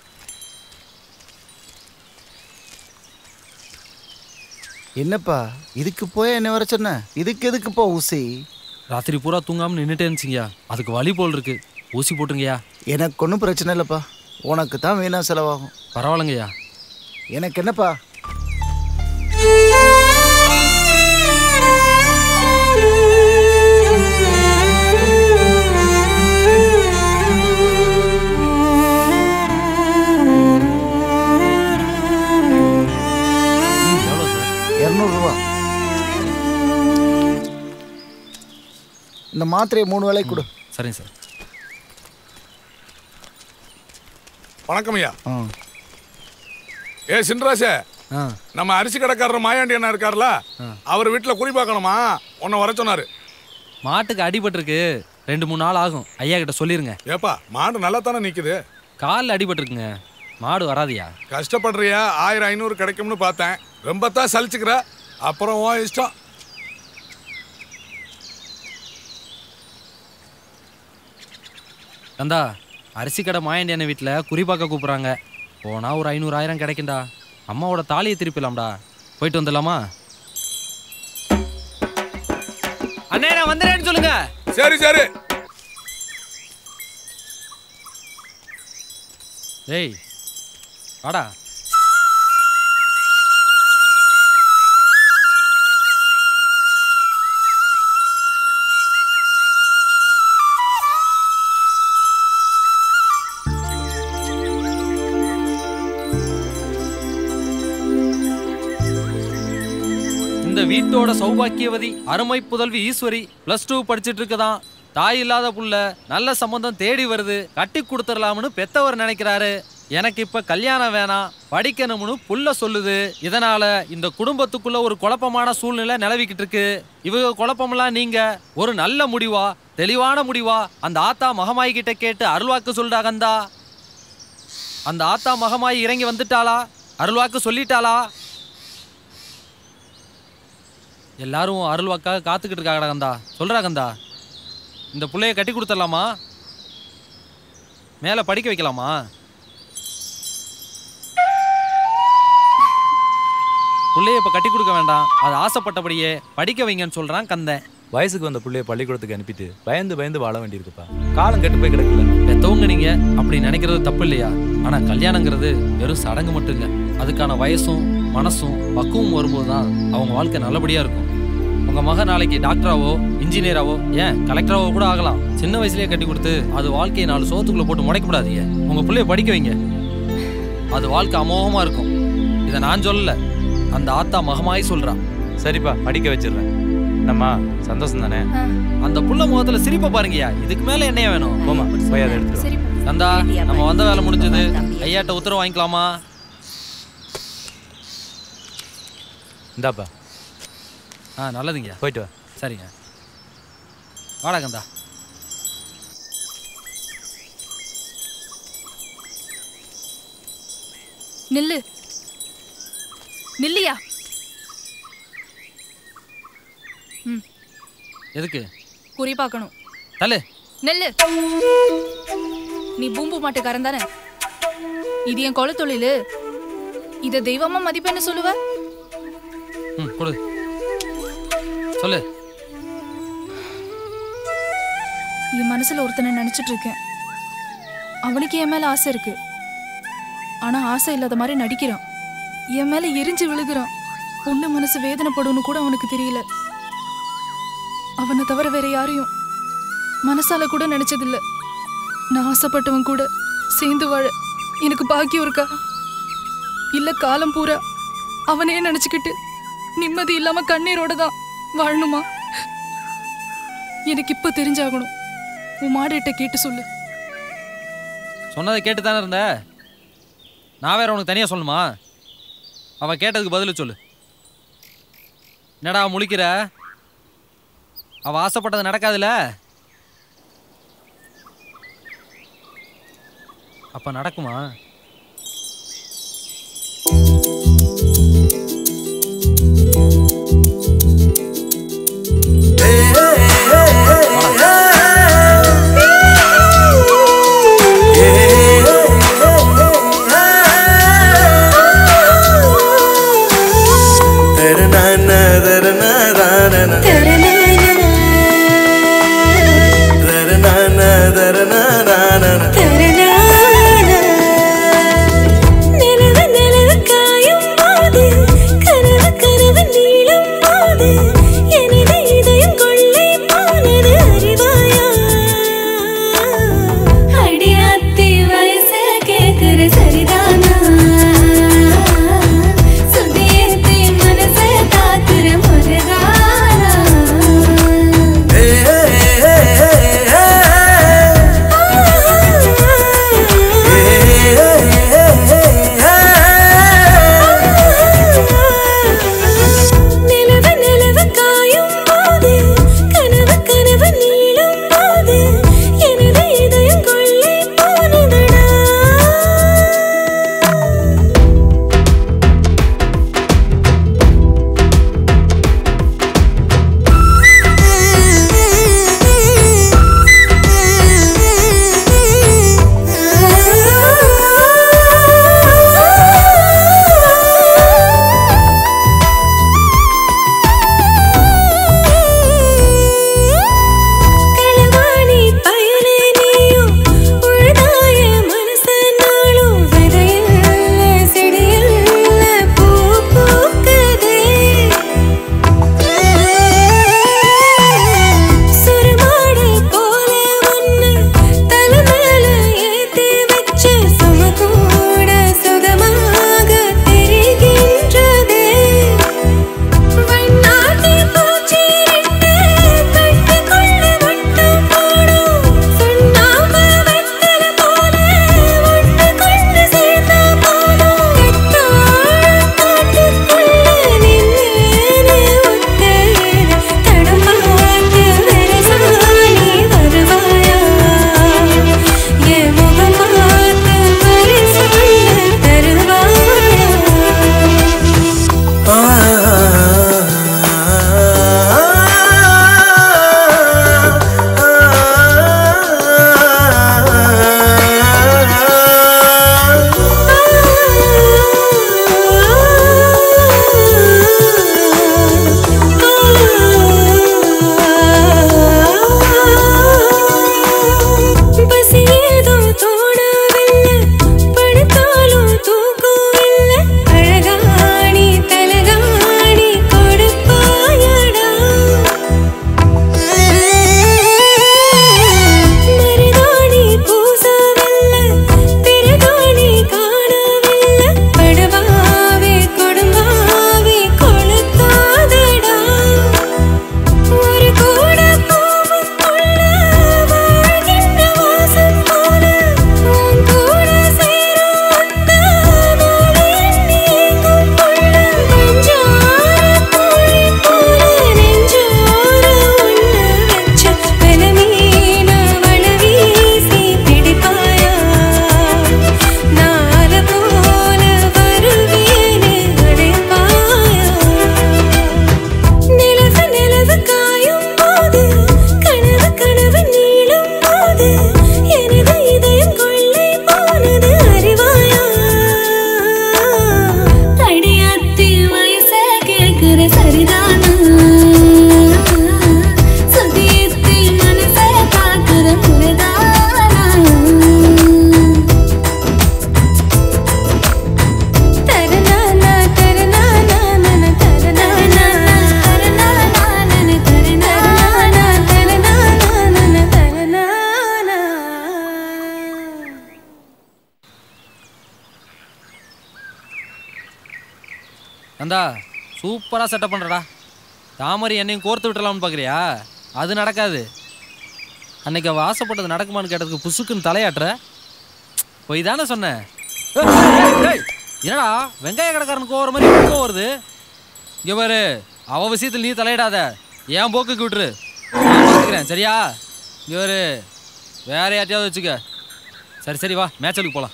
என்னப்பா இதுக்கு போய் என்ன வர சொன்ன இதுக்கு எதுக்குப்பா ஊசி ராத்திரி பூரா தூங்காம நின்றுட்டே இருந்துச்சிங்கய்யா அதுக்கு வலி போல் இருக்கு ஊசி போட்டுங்கய்யா எனக்கு ஒன்றும் பிரச்சனை இல்லைப்பா உனக்கு தான் வீணா செலவாகும் பரவாயில்லைங்கய்யா எனக்கு என்னப்பா எவ்வளோ சார் இரநூறுவா இந்த மாத்திரையை மூணு வேளை கொடு சரிங்க சார் வணக்கம் ஐயா ஆ ஏ சின்ராசே ஆ நம்ம அரிசி கடைக்காரர் மாயாண்டி அண்ணா இருக்கார்ல அவர் வீட்டில் குறி பார்க்கணுமா உன்னை வர சொன்னாரு மாட்டுக்கு அடிபட்டிருக்கு ரெண்டு மூணு நாள் ஆகும் ஐயா கிட்ட சொல்லிருங்க ஏப்பா மாடு நல்லா தானே நிற்குது காலில் அடிபட்டிருக்குங்க மாடு வராதியா கஷ்டப்படுறியா ஆயிரம் ஐநூறு கிடைக்கும்னு பார்த்தேன் ரொம்ப தான் சலிச்சுக்கிற அப்புறம் உன் இஷ்டம் கந்தா அரிசி கடை மாயண்டியான வீட்டில் குறி பார்க்க கூப்பிட்றாங்க போனால் ஒரு ஐநூறு ஆயிரம் கிடைக்கும்டா அம்மாவோட தாலியை திருப்பிடலாம்டா போயிட்டு வந்துடலாமா அண்ணே நான் வந்துடுறேன்னு சொல்லுங்க சரி சரி டேய் வாடா இந்த வீட்டோட சௌபாக்கியவதி அருமை புதல்வி ஈஸ்வரி பிளஸ் டூ படிச்சிட்டு இருக்கதான் தாய் இல்லாத புள்ள நல்ல சம்பந்தம் தேடி வருது கட்டி கொடுத்துடலாம்னு பெத்தவர் நினைக்கிறாரு எனக்கு இப்ப கல்யாணம் வேணாம் படிக்கணும்னு புள்ள சொல்லுது இதனால இந்த குடும்பத்துக்குள்ள ஒரு குழப்பமான சூழ்நிலை நிலவிக்கிட்டு இருக்கு இவங்க குழப்பமெல்லாம் நீங்க ஒரு நல்ல முடிவா தெளிவான முடிவா அந்த ஆத்தா மகமாயி கிட்ட கேட்டு அருள்வாக்கு சொல்றா கந்தா அந்த ஆத்தா மகமாயி இறங்கி வந்துட்டாளா அருள்வாக்கு சொல்லிட்டாளா எல்லாரும் அருள்வாக்காக காத்துக்கிட்டு இருக்காங்கடா கந்தா சொல்றா கந்தா இந்த புள்ளைய கட்டி கொடுத்துடலாமா மேலே படிக்க வைக்கலாமா புள்ளைய இப்போ கட்டி கொடுக்க வேண்டாம் அது ஆசைப்பட்டபடியே படிக்க வைங்கன்னு சொல்றான் கந்தன் வயசுக்கு வந்த புள்ளைய பள்ளிக்கூடத்துக்கு அனுப்பிட்டு பயந்து பயந்து வாழ வேண்டியிருக்குப்பா காலம் கெட்டு போய் கிடக்கல பெத்தவங்க நீங்க அப்படி நினைக்கிறது தப்பு இல்லையா ஆனா கல்யாணங்கிறது வெறும் சடங்கு மட்டும் இல்ல அதுக்கான வயசும் மனசும் பக்குவம் வரும்போது தான் அவங்க வாழ்க்கை நல்லபடியா இருக்கும் உங்க மகன் நாளைக்கு டாக்டராவோ இன்ஜினியராவோ ஏன் கலெக்டராவோ கூட ஆகலாம் சின்ன வயசுலயே கட்டி கொடுத்து அது வாழ்க்கையை நாலு சோத்துக்குள்ள போட்டு முடைக்கப்படாதீங்க உங்க பிள்ளைய படிக்க வைங்க அது வாழ்க்கை அமோகமா இருக்கும் இதை நான் சொல்லல அந்த ஆத்தா மகமாய் சொல்றா சரிப்பா படிக்க வச்சிடுறேன் என்னம்மா சந்தோஷம் தானே அந்த புள்ள முகத்துல சிரிப்பை பாருங்கயா இதுக்கு மேல என்னைய வேணும் போமா போய் அதை எடுத்துட்டு வா. கந்தா நம்ம வந்த வேலை முடிஞ்சது ஐயாட்ட உத்தரவு வாங்கிக்கலாமா இந்தாப்பா ஆ நல்லதுங்க போயிட்டு வா சரிங்க வாடா கந்தா நில்லு நில்லியா ம் எதுக்கு குறி பார்க்கணும் தள்ளு நெல்லு நீ பூம்பு மாட்டுக்காரன் தானே இது என் கொலை தொழிலு இத தெய்வமா மதிப்பேன்னு சொல்லுவ ம் கொடு சொல்லு என் மனசுல ஒருத்தனை நினைச்சிட்டு இருக்கேன் அவனுக்கு என் மேல ஆசை இருக்கு ஆனா ஆசை இல்லாத மாதிரி நடிக்கிறான் என் மேல எரிஞ்சு விழுகிறான் பொண்ணு மனசு வேதனைப்படும்னு கூட அவனுக்கு தெரியல அவனை தவிர வேற யாரையும் மனசால கூட நினைச்சதில்ல நான் ஆசைப்பட்டவன் கூட சேர்ந்து வாழ எனக்கு பாக்கியம் இருக்கா இல்ல காலம் பூரா அவனே நினைச்சுக்கிட்டு நிம்மதி இல்லாம கண்ணீரோட தான் வாழணுமா எனக்கு இப்ப தெரிஞ்சாகணும் உன் மாடிட்ட கேட்டு சொல்லு சொன்னதை கேட்டு தானே இருந்த நான் வேற உனக்கு தனியாக சொல்லணுமா அவ கேட்டதுக்கு பதில் சொல்லு என்னடா முழிக்கிற அவ ஆசைப்பட்டது நடக்காதுல்ல அப்ப நடக்குமா அந்தா சூப்பராக செட்டப் பண்ணுறடா தாமரை என்னையும் கோர்த்து விட்டுலாம்னு பார்க்குறியா அது நடக்காது அன்னைக்கு அவள் ஆசைப்பட்டது நடக்குமான்னு கேட்டதுக்கு புசுக்குன்னு தலையாட்டுற போய் தானே சொன்னேன் ஏய், ஏய், ஏய், என்னடா வெங்காய கடைக்காரனுக்கு ஓவர மாதிரி உனக்கு கோவம் வருது இங்கே பாரு அவ விஷயத்தில் நீ தலையிடாத ஏன் போக்குக்கு விட்டுரு நான் பார்த்துக்கிறேன் சரியா இங்கே பாரு வேற யார்ட்டையாவது வச்சுக்க சரி சரி வா மேட்சலுக்கு போகலாம்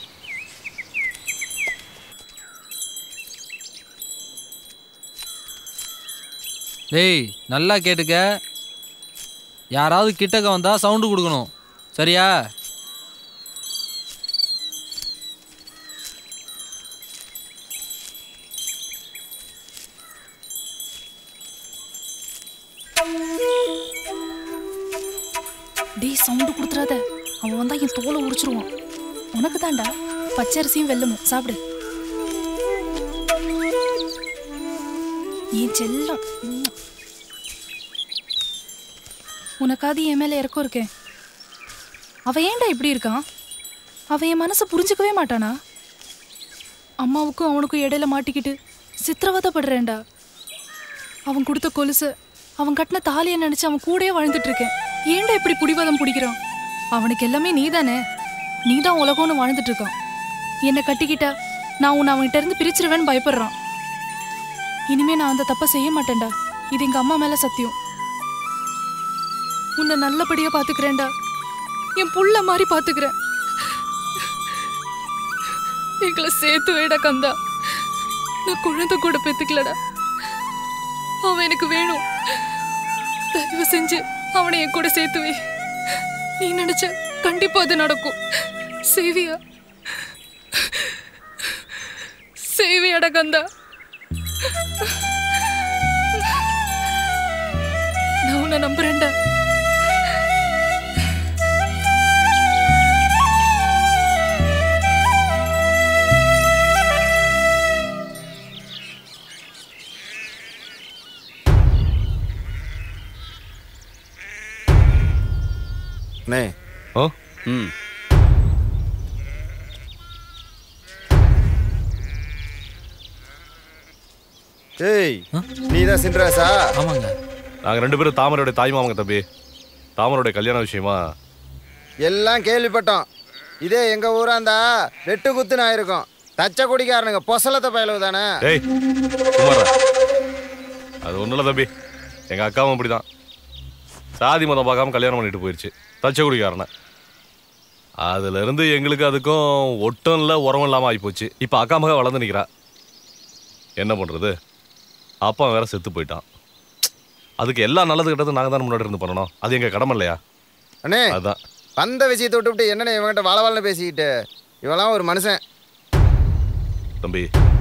டேய் நல்லா கேட்டுக்க யாராவது கிட்டக்க வந்தா சவுண்டு கொடுக்கணும் சரியா டேய் சவுண்டு கொடுத்துறாத அவன் வந்தா என் தோலை உரிச்சிருவான் உனக்கு தான்டா பச்சரிசியும் வெல்லமும் சாப்பிடு என் செல்லம் உம். உனக்காவது என் மேல இறக்கம் இருக்கேன் அவ ஏன்டா இப்படி இருக்கான் அவன் என் மனசை புரிஞ்சுக்கவே மாட்டானா அம்மாவுக்கும் அவனுக்கும் இடையில மாட்டிக்கிட்டு சித்திரவதைப்படுறேன்டா அவன் கொடுத்த கொலுசு அவன் கட்டின தாலியை நினைச்சு அவன் கூடயே வாழ்ந்துட்டு இருக்கேன் ஏன்டா இப்படி புடிவாதம் பிடிக்கிறான் அவனுக்கு எல்லாமே நீதானே நீதான் உலகம்னு வாழ்ந்துட்டு இருக்கான் என்னை கட்டிக்கிட்டா நான் உன்னை அவன்கிட்ட இருந்து பிரிச்சிருவேன்னு பயப்படுறான் இனிமே நான் அந்த தப்பை செய்ய மாட்டேன்டா இது எங்க அம்மா மேல சத்தியம் உன்னை நல்லபடியா பாத்துக்கிறேன்டா என் புள்ள மாதிரி பாத்துக்கிறேன் எங்களை சேர்த்து வைடா கந்தா நான் குழந்தை கூட பெத்துக்கலடா அவன் எனக்கு வேணும் தயவு செஞ்சு அவனை என் கூட சேர்த்து வை நீ நினைச்ச கண்டிப்பா அது நடக்கும் செய்வியா செய்வியாடா கந்தா நான் உன்னை நம்புறேன்டா அண்ணே ஓ ம் ஏய் நீ தான் சின்ராசா ஆமாங்க நாங்கள் ரெண்டு பேரும் தாமரோட தாய் மாமங்க தம்பி தாமரோட கல்யாண விஷயமா எல்லாம் கேள்விப்பட்டோம் இதே எங்க ஊரா இருந்தா வெட்டு குத்துன்னு ஆயிருக்கும் தச்ச குடிக்காரனுங்க பொசலத்தை பயலவு தானே டேய் குமாரா அது ஒன்றும் இல்லை தம்பி எங்கள் அக்காவும் அப்படி தான் சாதி மதம் பார்க்காம கல்யாணம் பண்ணிட்டு போயிடுச்சு தச்ச குடிக்காரனை அதுலேருந்து எங்களுக்கு அதுக்கும் ஒட்டும் இல்லை உரம் இல்லாமல் ஆகிப்போச்சு இப்போ அக்கா மக வளர்ந்து நிற்கிறா என்ன பண்ணுறது அப்பா வேற செத்து போயிட்டான் அதுக்கு எல்லா நல்லது கெட்டது நாங்கள் தான் முன்னாடி இருந்து பண்ணணும் அது எங்கள் கடமை இல்லையா அண்ணே அதான் வந்த விஷயத்தை விட்டுவிட்டு என்னண்ணே இவன்கிட்ட வாழ வாழன்னு பேசிக்கிட்டு இவெல்லாம் ஒரு மனுஷன் தம்பி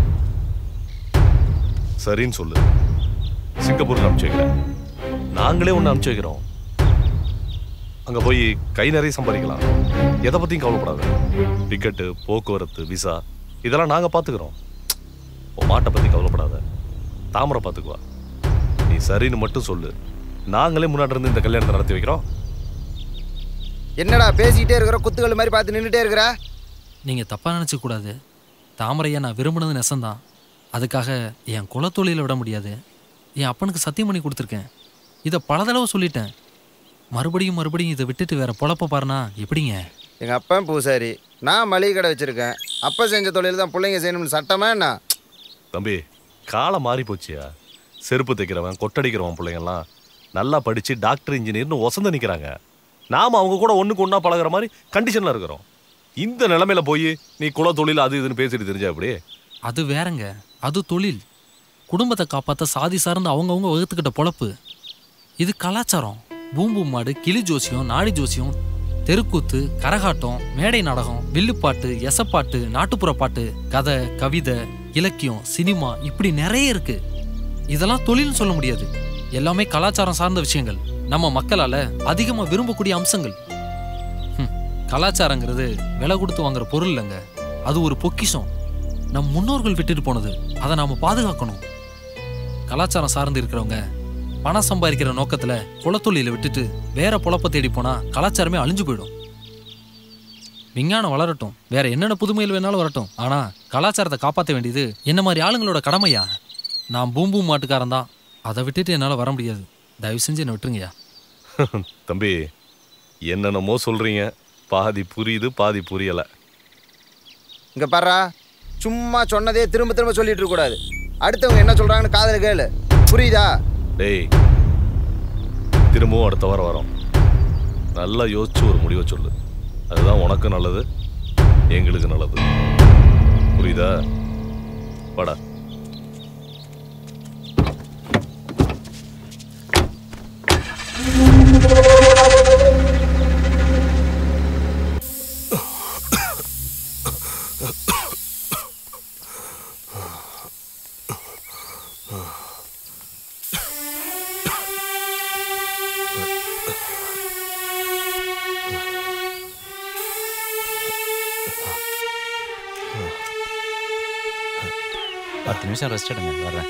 சரின்னு சொல்லு சிங்கப்பூருக்கு அனுப்பிச்சு வைக்கிறேன் நாங்களே ஒன்று அனுப்பிச்சு வைக்கிறோம் அங்கே போய் கை நிறைய சம்பாதிக்கலாம் எதை பற்றியும் கவலைப்படாத டிக்கெட்டு போக்குவரத்து விசா இதெல்லாம் நாங்கள் பார்த்துக்குறோம் உன் மாட்டை பற்றி கவலைப்படாத தாமரை பார்த்துக்குவா நீ சரின்னு மட்டும் சொல்லு நாங்களே முன்னாடி இருந்து இந்த கல்யாணத்தை நடத்தி வைக்கிறோம் என்னடா பேசிக்கிட்டே இருக்கிற குத்துகள் மாதிரி பார்த்து நின்றுட்டே இருக்கிற நீங்கள் தப்பாக நினச்சிக்க கூடாது தாமரையை நான் விரும்பினது நெசந்தான் அதுக்காக என் குலத்தொழில விட முடியாது என் அப்பனுக்கு சத்தியம் பண்ணி கொடுத்துருக்கேன் இதை பல தடவை சொல்லிட்டேன் மறுபடியும் மறுபடியும் இதை விட்டுட்டு வேற பொழப்ப பாருனா எப்படிங்க எங்கள் அப்பன் பூசாரி நான் மளிகை கடை வச்சுருக்கேன் அப்பா செஞ்ச தொழில் தான் பிள்ளைங்க செய்யணும்னு சட்டமா என்ன தம்பி காலம் மாறி போச்சியா செருப்பு தைக்கிறவன் கொட்டடிக்கிறவன் பிள்ளைங்கள்லாம் நல்லா படித்து டாக்டர் இன்ஜினியர்னு ஒசந்து நிற்கிறாங்க நாம் அவங்க கூட ஒன்றுக்கு ஒன்றா பழகுற மாதிரி கண்டிஷனில் இருக்கிறோம் இந்த நிலமையில போய் நீ குல தொழில் அது இதுன்னு பேசிட்டு தெரிஞ்சா அப்படி அது வேறங்க அது தொழில் குடும்பத்தை காப்பாற்ற சாதி சார்ந்து அவங்கவுங்க வகுத்துக்கிட்ட பொழப்பு இது கலாச்சாரம் பூம்பு மாடு கிளி ஜோசியம் நாடி ஜோசியம் தெருக்கூத்து கரகாட்டம் மேடை நாடகம் வில்லுப்பாட்டு எசப்பாட்டு நாட்டுப்புற பாட்டு கதை கவிதை இலக்கியம் சினிமா இப்படி நிறைய இருக்கு இதெல்லாம் தொழில்னு சொல்ல முடியாது எல்லாமே கலாச்சாரம் சார்ந்த விஷயங்கள் நம்ம மக்களால அதிகமா விரும்பக்கூடிய அம்சங்கள் ஹம், கலாச்சாரங்கிறது விலை கொடுத்து வாங்குற பொருள் இல்லைங்க அது ஒரு பொக்கிஷம் நம் முன்னோர்கள் விட்டுட்டு போனது அதை நாம பாதுகாக்கணும் கலாச்சாரம் சார்ந்து இருக்கிறவங்க பணம் சம்பாதிக்கிற நோக்கத்துல குலத்தொழிலை விட்டுட்டு வேற பொழப்ப தேடி போனா கலாச்சாரமே அழிஞ்சு போயிடும் விஞ்ஞானம் வளரட்டும் வேற என்னென்ன புதுமைகள் வேணாலும் வரட்டும் ஆனா கலாச்சாரத்தை காப்பாற்ற வேண்டியது என்ன மாதிரி ஆளுங்களோட கடமையா நான் பூம்பூ மாட்டுக்காரன் தான் அதை விட்டுட்டு என்னால் வர முடியாது தயவு செஞ்சு என்னை விட்டுருங்கய்யா தம்பி என்னென்னமோ சொல்றீங்க பாதி புரியுது பாதி புரியல இங்க பாருடா சும்மா சொன்னதே திரும்ப திரும்ப சொல்லிட்டு இருக்க கூடாது அடுத்தவங்க என்ன சொல்றாங்கன்னு காதுல கேளு புரியுதா டேய் திரும்பவும் அடுத்த வாரம் வரோம் நல்லா யோசிச்சு ஒரு முடிவை சொல்லு அதுதான் உனக்கு நல்லது எங்களுக்கு நல்லது புரியுதா வாடா பத்து நிமிஷம் ரெஸ்ட் எடுங்க வர்றேன்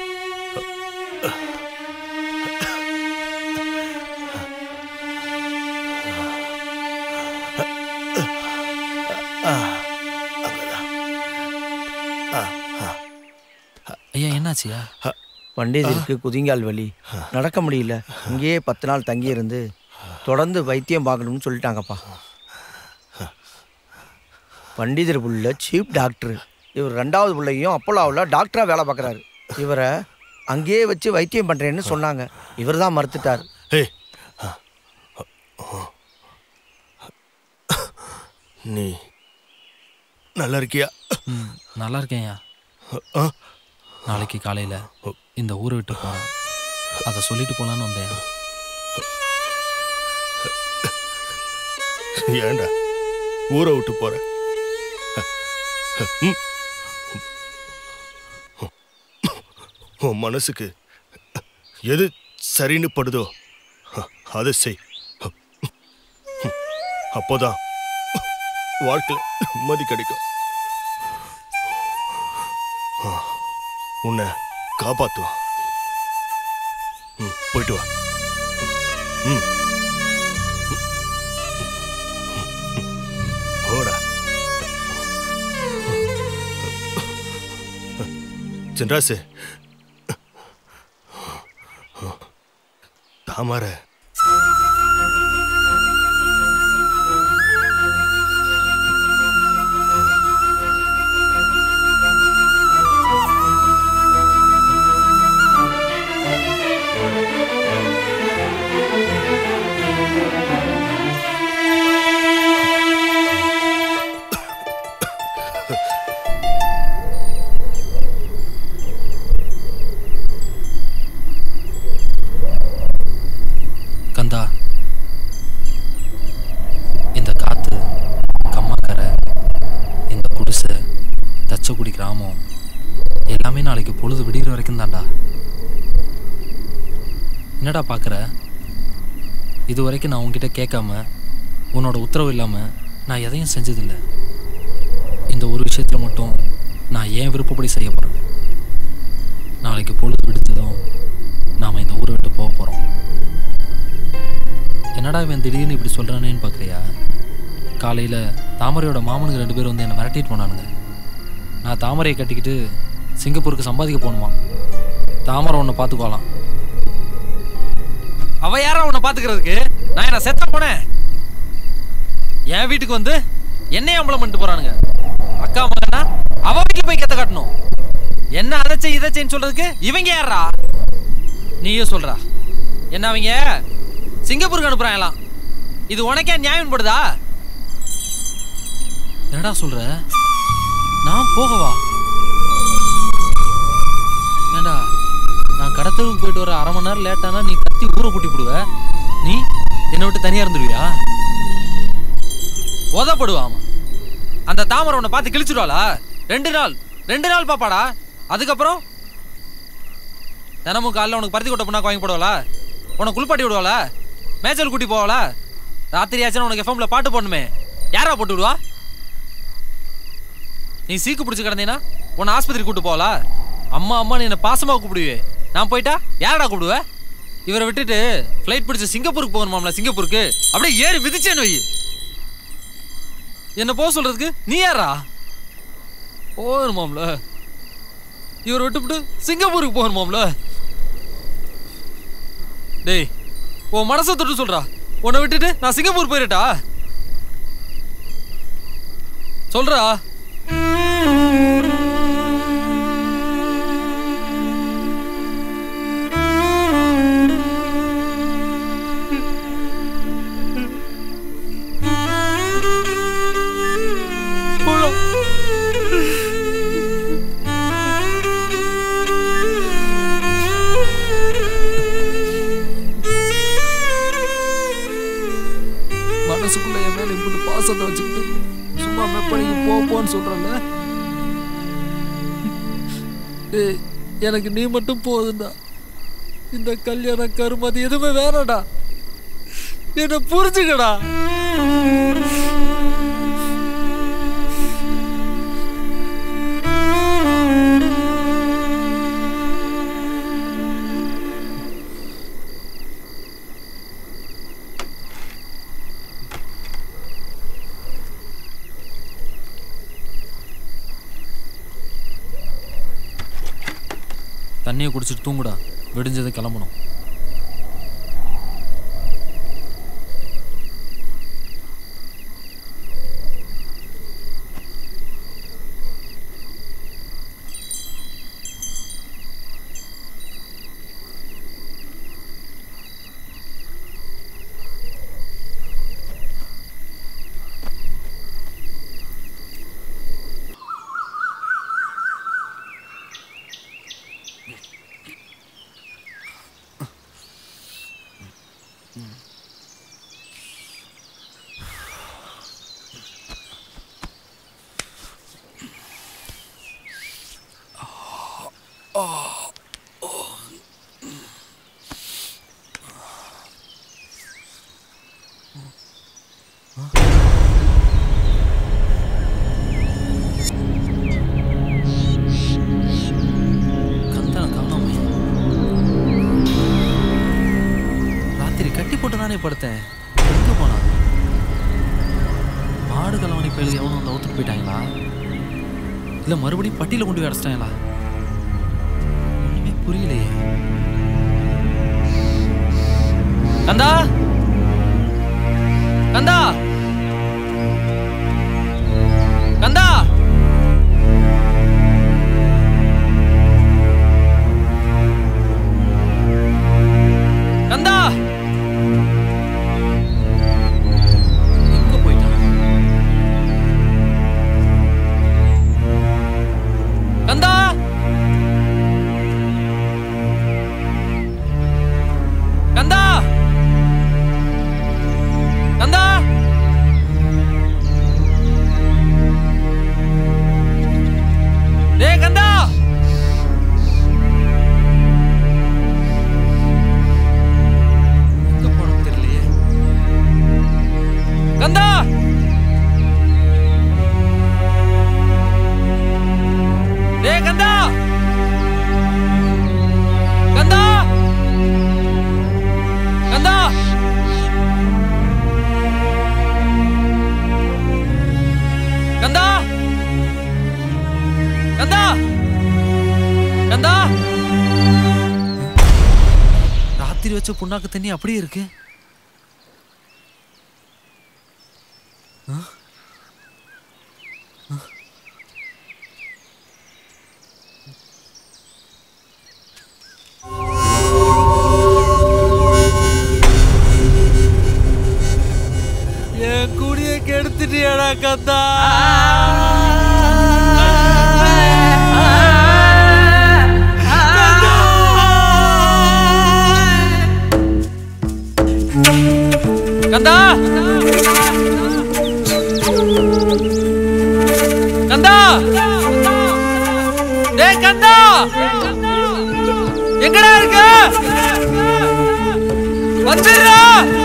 ஐயா என்னாச்சியா பண்டிதருக்கு குதிங்கால் வலி நடக்க முடியல இங்கேயே பத்து நாள் தங்கி இருந்து தொடர்ந்து வைத்தியம் பார்க்கணும்னு சொல்லிட்டாங்கப்பா பண்டிதர் புள்ள சீஃப் டாக்டர் இவர் ரெண்டாவது பிள்ளையும் அப்போலாவில் டாக்டராக வேலை பார்க்குறாரு இவரை அங்கேயே வச்சு வைத்தியம் பண்ணுறேன்னு சொன்னாங்க இவர் தான் மறுத்துட்டார் நீ நல்லா இருக்கியா ம், நல்லா இருக்கேன்யா நாளைக்கு காலையில் இந்த ஊரை விட்டு போகிறேன் அதை சொல்லிட்டு போகலான்னு வந்தேன் ஏன்டா ஊரை விட்டு போற ம். உன் மனசுக்கு எது சரின்னு படுதோ அதை செய் அப்போதான் வாழ்க்கையில் நிம்மதி கிடைக்கும் உன்னை காப்பாத்துவான் ம், போயிட்டு வா ம் போடா சின்ராசு தாமரை கந்தா இந்த காத்து கம்மாக்கரை இந்த குடிசை தச்சக்குடி கிராமம் எல்லாமே நாளைக்கு பொழுது விடிகிற வரைக்கும் தான்டா என்னடா பார்க்குற இது வரைக்கும் நான் உன்கிட்ட கேட்காம உன்னோட உத்தரவு இல்லாமல் நான் எதையும் செஞ்சதில்லை இந்த ஒரு விஷயத்தில் மட்டும் நான் ஏன் விருப்பப்படி செய்ய போகிறேன் நாளைக்கு பொழுது விடுத்ததும் நாம் இந்த ஊரை விட்டு போக போகிறோம் என்னடா இவன் திடீர்னு இப்படி சொல்கிறானேன்னு பார்க்குறியா காலையில் தாமரையோட மாமனுக்கு ரெண்டு பேரும் வந்து என்னை மிரட்டிட்டு போனானுங்க நான் தாமரையை கட்டிக்கிட்டு சிங்கப்பூருக்கு சம்பாதிக்க போகணுமா தாமரை உன்னை பார்த்துக்கோலாம் அவ யாரா உன்னை பார்த்துக்கிறதுக்கு நான் என்ன செத்த போனேன் என் வீட்டுக்கு வந்து என்னைய அம்பலம் பண்ணிட்டு போறானுங்க அக்கா மகனா அவ வீட்டுக்கு போய் கத்த காட்டணும் என்ன அதை செய் இதை செய்ன்னு சொல்றதுக்கு இவங்க யாரா நீயே சொல்றா என்ன அவங்க சிங்கப்பூருக்கு அனுப்புறாங்களாம் இது உனக்கே நியாயம் படுதா என்னடா சொல்ற நான் போகவா ஏண்டா நான் கடத்தலுக்கு போயிட்டு வர அரை மணி நேரம் லேட்டானா நீ கத்தி ஊரை கூட்டி போடுவ நீ என்னை விட்டு தனியா இருந்துருவியா உதப்படுவா அவன் அந்த தாமரை உன்னை பார்த்து கிழிச்சிடுவாளா ரெண்டு நாள் ரெண்டு நாள் பாப்பாடா அதுக்கப்புறம் தினமும் காலைல உனக்கு பருத்தி கொட்டை புண்ணாக்கு வாங்கி போடுவாளா உனக்கு குளிப்பாட்டி விடுவாளா மேய்ச்சல் கூட்டி போவாளா ராத்திரி ஆச்சுன்னா உனக்கு எஃப்எம்ல பாட்டு போடணுமே யாரா போட்டு விடுவா நீ சீக்கு பிடிச்சி கிடந்தீங்கன்னா உன்னை ஆஸ்பத்திரி கூட்டு போகலா அம்மா அம்மா நீ என்ன பாசமா கூப்பிடுவே நான் போயிட்டா யாரடா கூப்பிடுவ இவரை விட்டுட்டு ஃப்ளைட் பிடிச்சி சிங்கப்பூருக்கு போகணுமாம்ல சிங்கப்பூருக்கு அப்படியே ஏறி மிதிச்சேன்னு வை என்ன போக சொல்றதுக்கு நீ யாரா போகணுமாம்ல இவரை விட்டுவிட்டு சிங்கப்பூருக்கு போகணுமாம்ல டேய் உன் மனசை தொட்டு சொல்றா உன்னை விட்டுட்டு நான் சிங்கப்பூர் போயிடட்டா சொல்றா மனசுக்குள்ள என் மேல இப்படி பாசத்தை வச்சுக்கிட்டு சும்மா மெப்பனிக்கு போ போன்னு சொல்றல டேய் எனக்கு நீ மட்டும் போதும்டா இந்த கல்யாண கருமதி எதுவுமே வேணாடா என்ன புரிஞ்சுக்கடா தண்ணியை குடிச்சிட்டு தூங்குடா விடிஞ்சதை கிளம்பணும் கந்தனை காணோமே ராத்திரி கட்டி போட்டு தானே படுத்தேன் எங்க போனா மாடு கலவணி பயலுக்கு எவனும் வந்து அவுத்துட்டு போயிட்டாங்களா இல்ல மறுபடியும் பட்டியில கொண்டு போய் அடைச்சிட்டாங்களா ஒண்ணுமே புரியலையே கந்தா கந்தா கந்தா கந்தா எங்க போயிட்டான் கந்தா கந்தா கந்தா டேய் கந்தா எங்க போனோம் தெரியலையே கந்தா டேய் கந்தா கந்தா கந்தா கந்தா கந்தா கந்தா ராத்திரி வச்ச புண்ணாக்கு தண்ணி அப்படியே இருக்கு ஆ? ஆ? என் குடிய கெடுத்துட்டியாடா கந்தா கந்தா கந்தா டேய் கந்தா எங்கடா இருக்க வந்துடுறா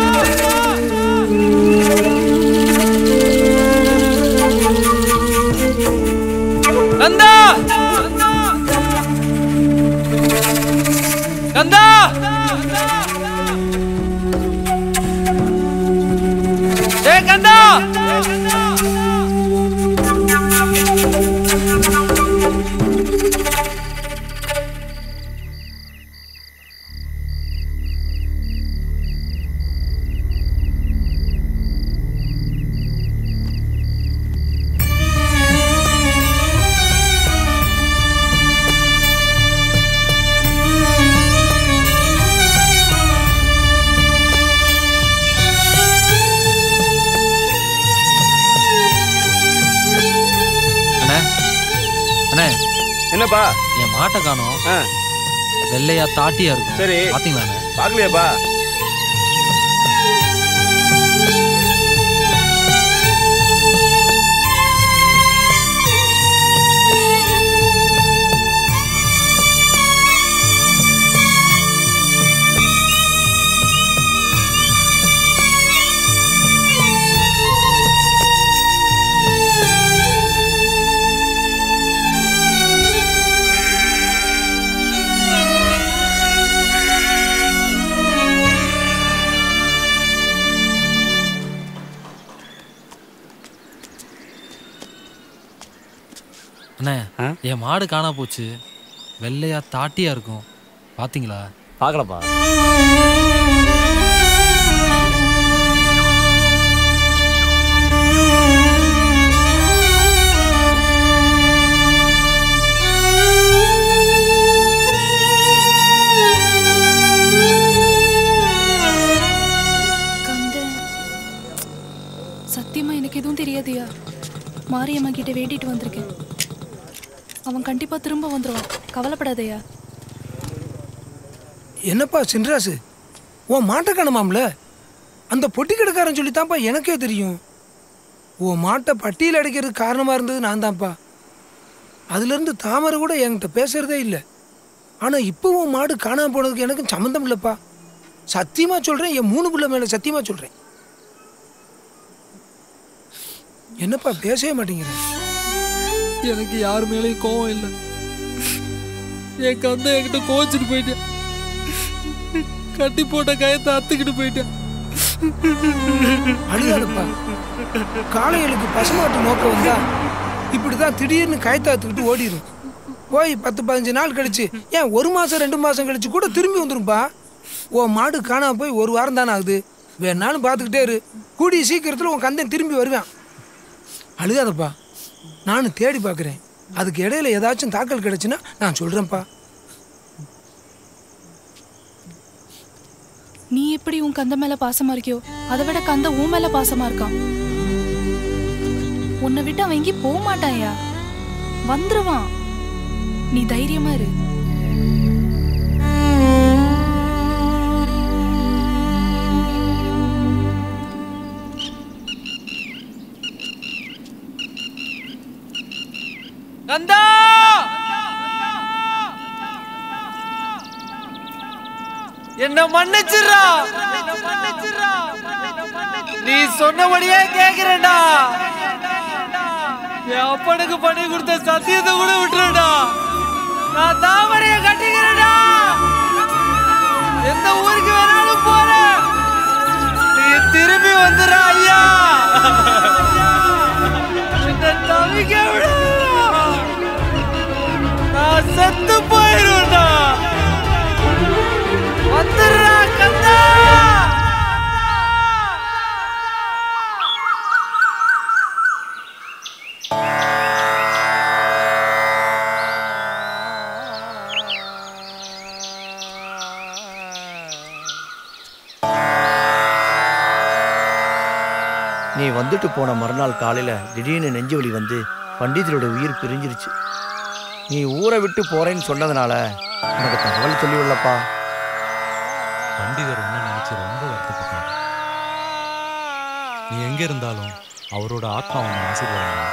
கந்தா கந்தா டேய் கந்தா என்னப்பா என் மாட்டை காணோம் வெள்ளையா தாட்டியா இருக்கும் சரி பாத்தீங்களாண்ணே பார்க்கலையாப்பா அண்ணே என் மாடு காணா போச்சு வெள்ளையா தாட்டியா இருக்கும் பாத்தீங்களா பார்க்கலப்பா கந்தன் சத்தியமா எனக்கு எதுவும் தெரியாதுயா மாரியம்மா கிட்ட வேண்டிட்டு வந்திருக்கேன் அவன் கண்டிப்பா திரும்ப வந்துருவான் கவலைப்படாதயா என்னப்பா சின்ராசு உன் மாட்டை காணுமாம்ல அந்த பொட்டி கடைக்காரன் சொல்லித்தான்ப்பா எனக்கே தெரியும் உன் மாட்டை பட்டியில் அடைக்கிறதுக்கு காரணமாக இருந்தது நான் தான்ப்பா அதுலேருந்து தாமரை கூட என்கிட்ட பேசுறதே இல்லை ஆனால் இப்போ உன் மாடு காணாம போனதுக்கு எனக்கும் சம்மந்தம் இல்லைப்பா சத்தியமாக சொல்கிறேன் என் மூணு பிள்ளை மேலே சத்தியமாக சொல்கிறேன் என்னப்பா பேசவே மாட்டேங்கிற எனக்கு யார் மேலேயும் கோவம் இல்லை என் கந்த என்கிட்ட கோச்சிட்டு போயிட்டேன் கட்டி போட்ட கயத்தை அத்துக்கிட்டு போயிட்டேன் அழுகாதப்பா காளைகளுக்கு பசுமாட்டு நோக்கம் வந்தா இப்படிதான் திடீர்னு கயத்தாத்துக்கிட்டு ஓடிடும் போய் பத்து பதினஞ்சு நாள் கழிச்சு ஏன் ஒரு மாசம் ரெண்டு மாசம் கழிச்சு கூட திரும்பி வந்துரும்பா உன் மாடு காணாம போய் ஒரு வாரம் தானே ஆகுது வேணாலும் பார்த்துக்கிட்டே இரு கூடிய சீக்கிரத்தில் உன் கந்தன் திரும்பி வருவான் அழுகாதப்பா நானும் தேடி பார்க்குறேன் அதுக்கு இடையில ஏதாச்சும் தாக்கல் கிடைச்சுன்னா நான் சொல்கிறேன்ப்பா நீ எப்படி உன் கந்த மேல பாசமா இருக்கியோ அதை விட கந்த உன் மேல பாசமா இருக்கான் உன்னை விட்டு அவன் எங்கேயும் போக மாட்டான்யா வந்துருவான் நீ தைரியமா இரு கந்தா என்ன மன்னிச்சிடுறா நீ சொன்னபடியே கேக்குறேன்டா என் அப்பனுக்கு பண்ணி கொடுத்த சத்தியத்தை கூட விட்டுருடா நான் தாமரைய கட்டிக்கிறேன்டா எந்த ஊருக்கு வேணாலும் போறேன் நீ திரும்பி வந்துடுற ஐயா என்ன தவிக்க விடாதடா. நான் செத்து போயிருவேன்டா வந்துடுறா கந்தா நீ வந்துட்டு போன மறுநாள் காலையில் திடீர்னு நெஞ்சு வலி வந்து பண்டிதரோட உயிர் பிரிஞ்சிருச்சு நீ ஊரை விட்டு போறேன்னு சொன்னதுனால உனக்கு தகவல் சொல்லியுள்ளப்பா பண்டிதர் ஒன்று நினைச்சு ரொம்ப வருத்தப்பட்டார் நீ எங்க இருந்தாலும் அவரோட ஆத்மா உன்னை ஆசீர்வாதம் பண்ணும்.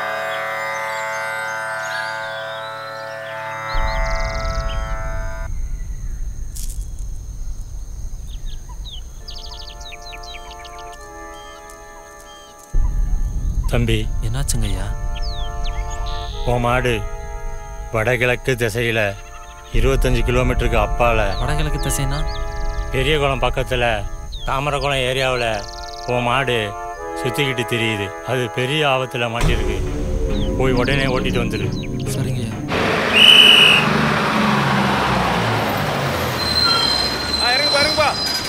தம்பி என்னாச்சுங்க ஐயா உன் மாடு வடகிழக்கு திசையில் இருபத்தஞ்சு கிலோமீட்டருக்கு அப்பால் வடகிழக்கு திசைனா பெரியகுளம் பக்கத்தில் தாமரகுளம் ஏரியாவில் உன் மாடு சுற்றிக்கிட்டு தெரியுது அது பெரிய ஆபத்தில் மாட்டியிருக்கு போய் உடனே ஓட்டிட்டு வந்துடு சரிங்க இறங்குப்பா இறங்குப்பா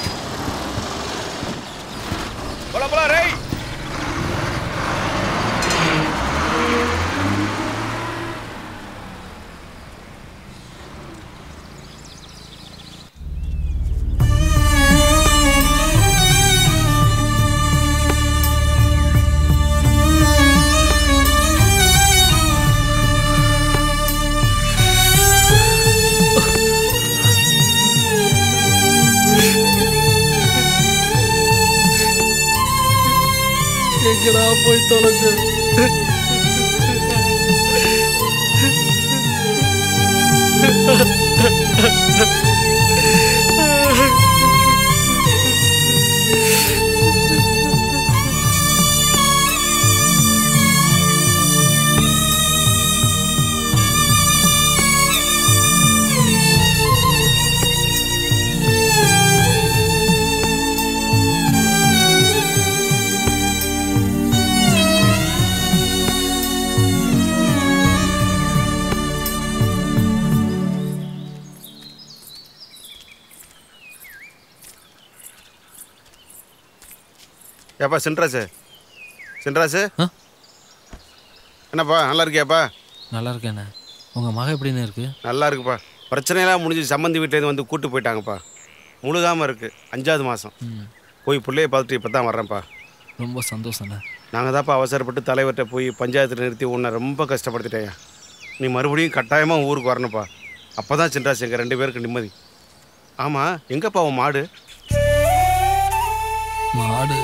போலாம் போலாம் ரை ஆ எங்கடா போய் தொலைஞ்ச ஏப்பா சின்ராசு சின்ராசு என்னப்பா நல்லா இருக்கியாப்பா நல்லா இருக்கேண்ணே உங்கள் மகன் எப்படின்னு இருக்கு நல்லா இருக்குப்பா பிரச்சனையெல்லாம் முடிஞ்சு சம்மந்தி வீட்டிலேருந்து வந்து கூட்டு போயிட்டாங்கப்பா முழுகாமல் இருக்கு அஞ்சாவது மாதம் ம். போய் பிள்ளைய பார்த்துட்டு இப்போ தான் வர்றேன்ப்பா ரொம்ப சந்தோஷண்ணே நாங்கள் தான்ப்பா அவசரப்பட்டு தலைவர்கிட்ட போய் பஞ்சாயத்தில் நிறுத்தி உன்னை ரொம்ப கஷ்டப்படுத்திட்டேயா நீ மறுபடியும் கட்டாயமாக ஊருக்கு வரணும்ப்பா அப்போ தான் சின்ராசு எங்கள் ரெண்டு பேருக்கு நிம்மதி ஆமாம் எங்கப்பா உன் மாடு மாடு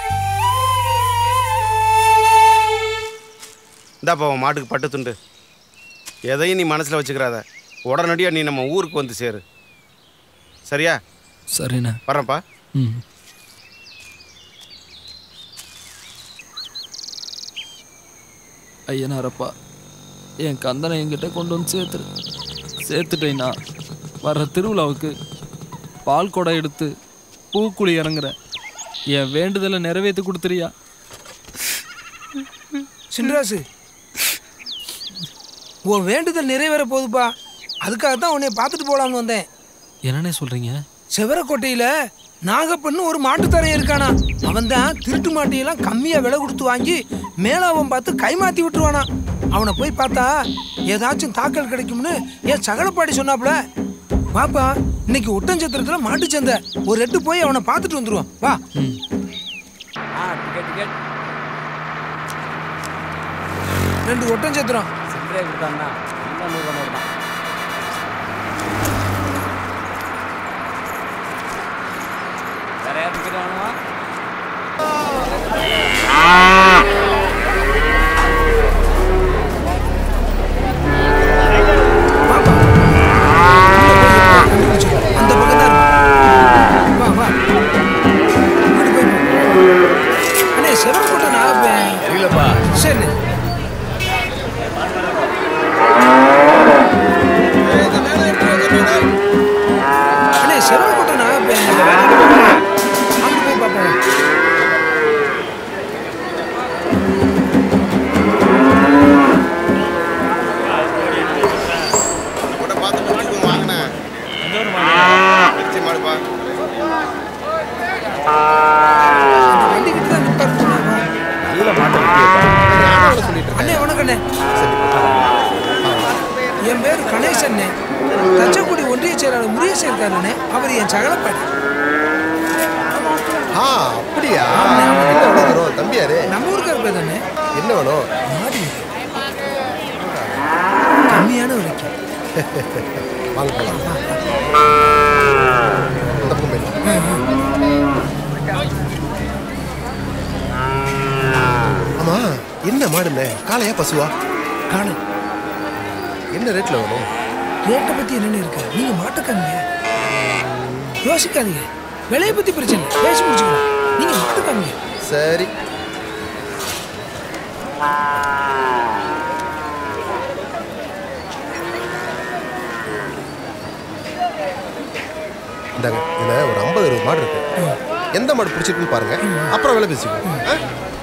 இந்தாப்பா உன் மாட்டுக்கு பட்டு துண்டு எதையும் நீ மனசில் வச்சுக்கிறாத உடனடியாக நீ நம்ம ஊருக்கு வந்து சேரு சரியா சரிண்ணே வரேன்ப்பா ம் ஐயனாரப்பா என் கந்தனை என்கிட்ட கொண்டு வந்து சேர்த்துரு சேர்த்துட்டேன்னா வர்ற திருவிழாவுக்கு பால் குடம் எடுத்து பூக்குழி இறங்குறேன் என் வேண்டுதலை நிறைவேற்றி கொடுத்துறியா சின்ராசு உன் வேண்டுதல் நிறைவேற போகுதுப்பா அதுக்காக தான் உன்னை பார்த்துட்டு போலாம்னு வந்தேன் என்னண்ணே சொல்கிறீங்க செவரக்கோட்டையில நாகப்பண்ணு ஒரு மாட்டுத்தரையன் இருக்கானா அவன் தான் திருட்டு மாட்டையெல்லாம் கம்மியா விலை கொடுத்து வாங்கி மேலாவன் பார்த்து கைமாத்தி விட்டுருவானா அவனை போய் பார்த்தா ஏதாச்சும் தாக்கல் கிடைக்கும்னு என் சகலப்பாடி சொன்னாப்புல வாப்பா இன்னைக்கு ஒட்டஞ்சத்திரத்துல மாட்டு சந்தை ஒரு எட்டு போய் அவனை பார்த்துட்டு வந்துருவான் வா டிக்கெட் டிக்கெட் ரெண்டு ஒட்டஞ்சத்திரம் சில்லறையாக கொடுத்தாங்கண்ணா எல்லாம் நூறுரூவா நோட்டு தான் வேற யார் டிக்கெட் வேணுமா அந்த பக்கம் தான் இருக்கும். வா வா அடி போய் போ. அண்ணே செவரக்கோட்டை நாகப்பேன் இல்லைப்பா சரி அண்ணே செவரக்கோட்டை நாகப்பேன் அங்கே போய் பார்ப்போம் கூட பார்த்து முடிச்சுக்கோ வாங்கினேன் வச்சு மாடுப்பா வண்டிக்கிட்ட தான் நிப்பாரு சொன்னாங்க. நல்ல மாட்டை அண்ணே வணக்கம் அண்ணே என் பேர் கணேசன் தச்சக்குடி ஒன்றிய செயலாளர் முருகேசன் இருக்காருண்ணே அவர் என் சகலப்பாடி ஆ அப்படியா என்ன எவ்வளோ தூரம் தம்பியாரு நம்ம ஊருக்கார பேர் தானே என்ன வேணும் மாடி கம்மியான விலைக்கு வாங்க போலாம் இந்த பக்கம் போயிடலாம். ஆமா என்ன மாடுண்ணே காளையா பசுவா காணு என்ன ரேட்ல வேணும் ரேட்டை பத்தி என்னென்ன இருக்கு நீங்க மாட்டுக்காங்க யோசிக்காதீங்க விலையை பத்தி பிரச்சனை இல்லை. பேசி முடிச்சுக்கலாம் நீங்க மாட்டுக்காங்க சரி இந்தாங்க இதுல ஒரு ஐம்பது அறுபது மாடு இருக்கு எந்த மாடு பிடிச்சிருக்குன்னு பாருங்க அப்புறம் விலை பேசிக்குவோம் ஆ?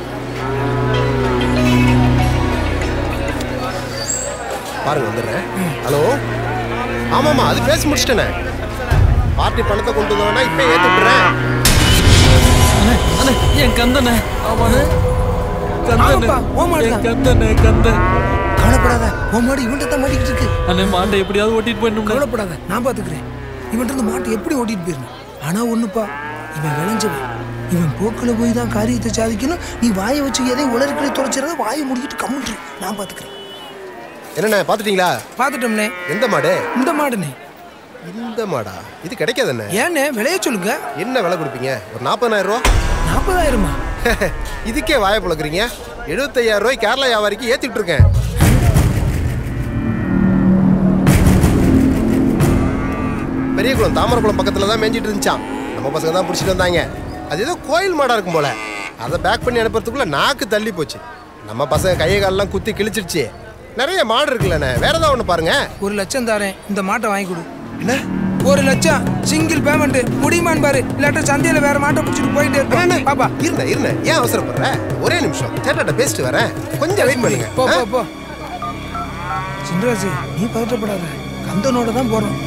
பாருங்க வந்துடுறேன் ஹலோ ஆமாமா அது பேசி முடிச்சிட்டேனே பார்ட்டி பணத்தை கொண்டு வந்தோம்னா இப்போ ஏற்றி விட்டுறேன் அண்ணே என் கந்தனே ஆமாண்ணே ஆமாப்பா, உன் மாடு தான். கந்தனே கந்தன் கவலைப்படாத உன் மாடு இவன்கிட்ட தான் மாட்டிக்கிட்டு இருக்கு அண்ணே மாட்டை எப்படியாவது ஓட்டிட்டு போயிடணும் கவலைப்படாத நான் பாத்துக்கிறேன் இவன்கிட்ட இருந்து மாட்டு எப்படி ஓட்டிட்டு போயிடணும் ஆனா ஒண்ணுப்பா இவன் விளைஞ்சவன் இவன் போக்குல போய் தான் காரியத்தை சாதிக்கணும் நீ வாயை வச்சு எதையும் உலர்களை தொலைச்சிடாத வாயை முடிக்கிட்டு கம்முட்டு நான் பாத்துக்கிறேன் என்னண்ணே பார்த்துட்டீங்களா பாத்துட்டோம்னே எந்த மாடு இந்த மாடுனே இந்த மாடா இது கிடைக்காதுண்ணே ஏண்ணே விலைய சொல்லுங்க என்ன விலை கொடுப்பீங்க ஒரு நாற்பதாயிரம் ரூபா நாற்பதாயிரமா இதுக்கே வாயை புழக்கிறீங்க எழுபத்தையாயிரம் ரூபாய் கேரளா வியாபாரிக்கு ஏத்திட்டு இருக்கேன் பெரியகுளம் தாமரக்குளம் பக்கத்துல தான் மேய்ஞ்சிட்டு இருந்துச்சான் நம்ம பசங்க தான் பிடிச்சிட்டு வந்தாங்க அது ஏதோ கோயில் மாடா இருக்கும் போல அதை பேக் பண்ணி அனுப்புறதுக்குள்ள நாக்கு தள்ளி போச்சு நம்ம பசங்க கையை காலெல்லாம் குத்தி கிழிச்சிடுச்சு நிறைய மாடு இருக்குல்லண்ணே வேற ஏதாவது ஒன்று பாருங்க ஒரு லட்சம் தரேன் இந்த மாட்டை வாங்கி கொடு என்ன ஒரு லட்சம் சிங்கிள் பேமெண்ட் முடியுமான்னு பாரு இல்லாட்ட சந்தையில வேற மாட்டை பிடிச்சிட்டு போயிட்டே இருப்பேன் பாப்பா இருந்த இருந்த ஏன் அவசரப்படுற ஒரே நிமிஷம் சேட்டாட்ட பேசிட்டு வரேன் கொஞ்சம் வெயிட் பண்ணுங்க போ ஆ? போ போ சின்ராஜ் நீ பதட்டப்படாத கந்தனோட தான் போறோம்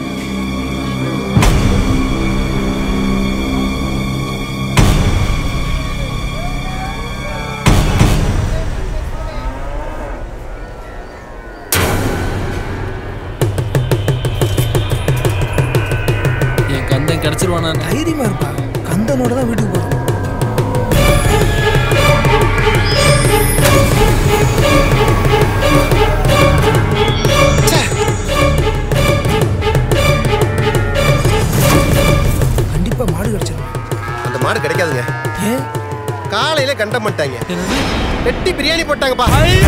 என் கந்தன் கிடைச்சிருவானா தைரியமா இருப்பா கந்தனோட தான் வீட்டுக்கு போறோம் கண்டிப்பா மாடு கிடைச்சிடும் அந்த மாடு கிடைக்காதுங்க ஏன் காலையில கண்ட மாட்டாங்க வெட்டி பிரியாணி போட்டாங்கப்பா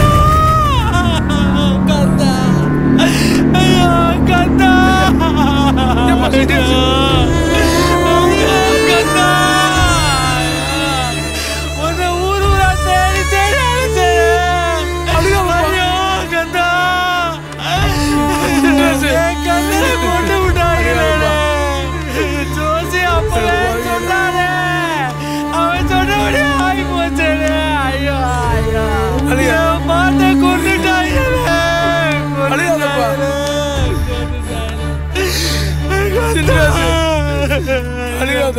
அழுகாத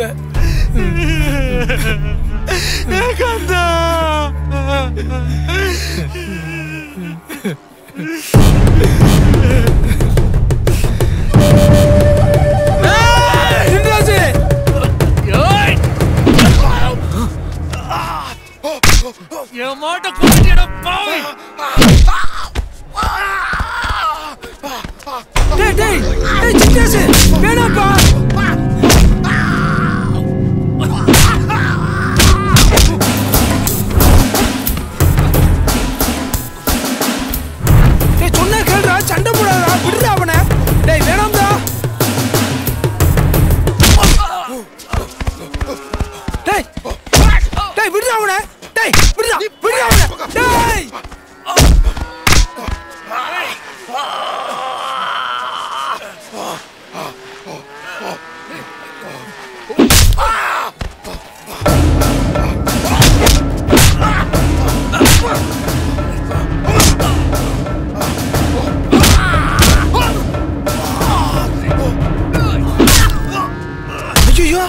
என் மாட்டை கூட்டிட பாவி டேய் டேய் டேய் சித்தாசு வேணாப்பா டேய் சொன்னா கேளுடா சண்டை போடாதடா விடுடா அவனை டேய் வேணாம்டா டேய் டேய் விடுடா அவனை டேய் விடுடா விடுடா அவனை டேய் ஐயோ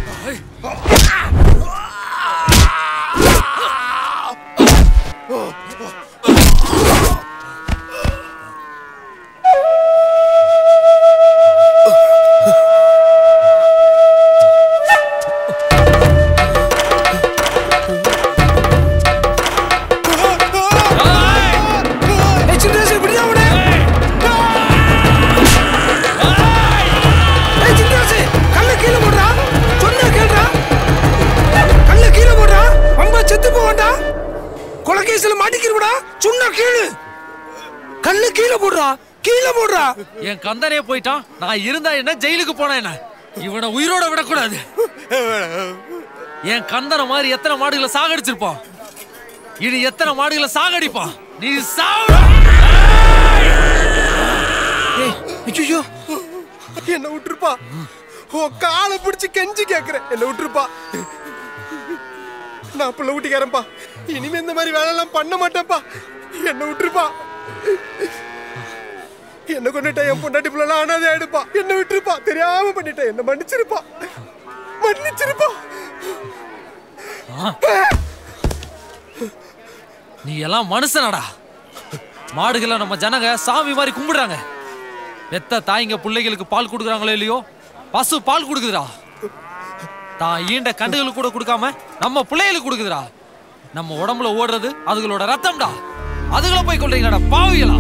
ஏய் சின்னராசு விடுடா அவனை ஏய் சின்னராசு கல்ல கீழே போடுறா சொன்னா கேளுடா கல்ல கீழே போடுறா ரொம்ப செத்து போவான்டா கொலகேசில மாட்டிக்கிருடா சொன்னா கேளு கல்ல கீழே போடுறா கீழே போடுறா என் கந்தனே போயிட்டான் நான் இருந்தா என்ன ஜெயிலுக்கு போனா என்ன இவனை உயிரோட விடக்கூடாது என் கந்தனை மாதிரி எத்தனை மாடுகளை சாகடிச்சிருப்பான் இனி எத்தனை மாடுகளை சாகடிப்பான் நீ சாவு ஐயோ என்ன விட்டுருப்பா உன் காலை பிடிச்சி கெஞ்சி கேக்குறேன் என்ன விட்டுருப்பா நான் புள்ள ஊட்டிக்காரன்பா இனிமே இந்த மாதிரி வேலையெல்லாம் பண்ண மாட்டேன்ப்பா என்ன விட்டுருப்பா என்ன கொண்டுட்டா என் பொண்டாட்டி பிள்ளைலாம் ஆனாதே ஆயிடுப்பா என்ன விட்டுருப்பா தெரியாம பண்ணிட்டேன் என்ன மன்னிச்சிருப்பா மன்னிச்சிருப்பா நீ எல்லாம் மனுஷனடா மாடுகளை நம்ம ஜனங்க சாமி மாதிரி கும்பிடுறாங்க பெத்த தாய்ங்க பிள்ளைகளுக்கு பால் கொடுக்குறாங்களோ இல்லையோ பசு பால் கொடுக்குதுடா தான் ஈண்ட கண்டுகளுக்கு கூட கொடுக்காம நம்ம பிள்ளைகளுக்கு கொடுக்குதுடா நம்ம உடம்புல ஓடுறது அதுகளோட ரத்தம்டா அதுகளை போய் கொள்றீங்கடா பாவிகளா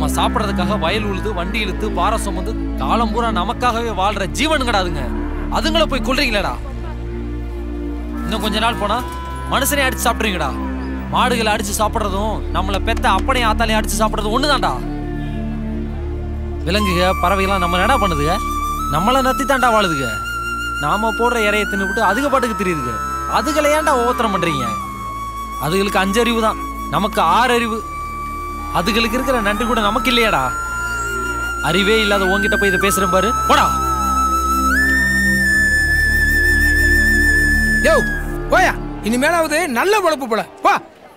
நாம சாப்பிட்றதுக்காக வயல் உழுது வண்டி இழுத்து பாறை சுமந்து காலம் பூரா நமக்காகவே வாழ்ற ஜீவனுங்கடா அதுங்க அதுங்கள போய் கொல்றீங்களேடா இன்னும் கொஞ்ச நாள் போனா மனுஷனே அடிச்சு சாப்பிட்றீங்கடா மாடுகளை அடிச்சு சாப்பிட்றதும் நம்மளை பெத்த அப்பனையும் ஆத்தாலையும் அடிச்சு சாப்பிட்றதும் ஒண்ணுதான்டா விலங்குக பறவைகள்லாம் நம்ம என்ன பண்ணுதுங்க நம்மளை நத்தி தாண்டா வாழுதுங்க நாம போடுற இறைய தின்னுபிட்டு அதுக பாட்டுக்கு தெரியுதுங்க அதுகளை ஏன்டா ஒவ்வொருத்தரம் பண்றீங்க அதுகளுக்கு அஞ்சு அறிவு தான் நமக்கு ஆறு அறிவு அதுகளுக்கு இருக்கிற நன்றி கூட நமக்கு இல்லையாடா அறிவே இல்லாத உன்கிட்ட போய் இதை பேசுறேன் பாரு போடா யோ போயா இனிமேலாவது நல்ல பொழப்பு போல வா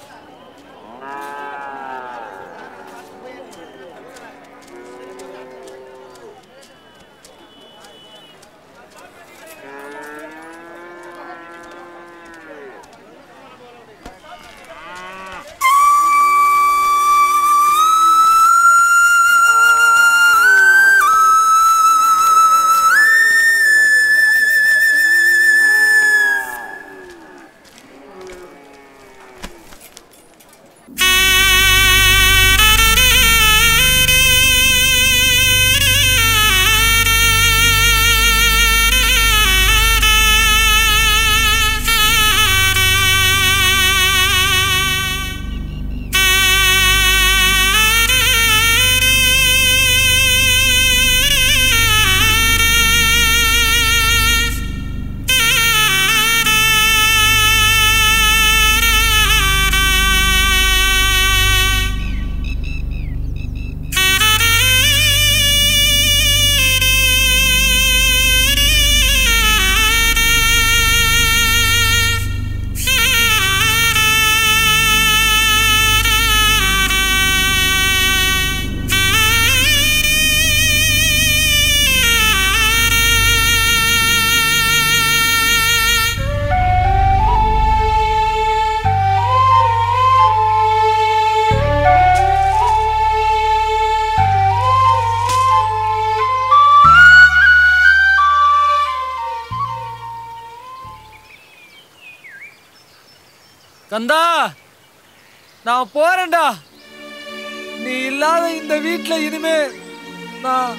கந்தா நான் போறேன்டா நீ இல்லாத இந்த வீட்ல இனிமே நான்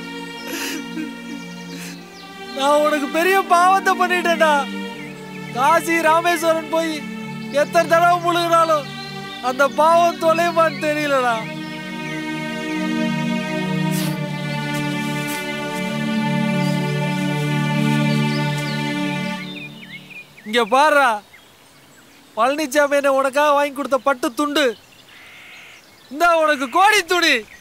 நான் உனக்கு பெரிய பாவத்தை பண்ணிட்டேன்டா காசி ராமேஸ்வரன் போய் எத்தனை தடவை முழுகினாலும் அந்த பாவம் தொலைவான்னு தெரியலடா இங்க பாருடா பழனிசாமி என்ன உனக்காக வாங்கி கொடுத்த பட்டு துண்டு இந்த உனக்கு கோடி துணி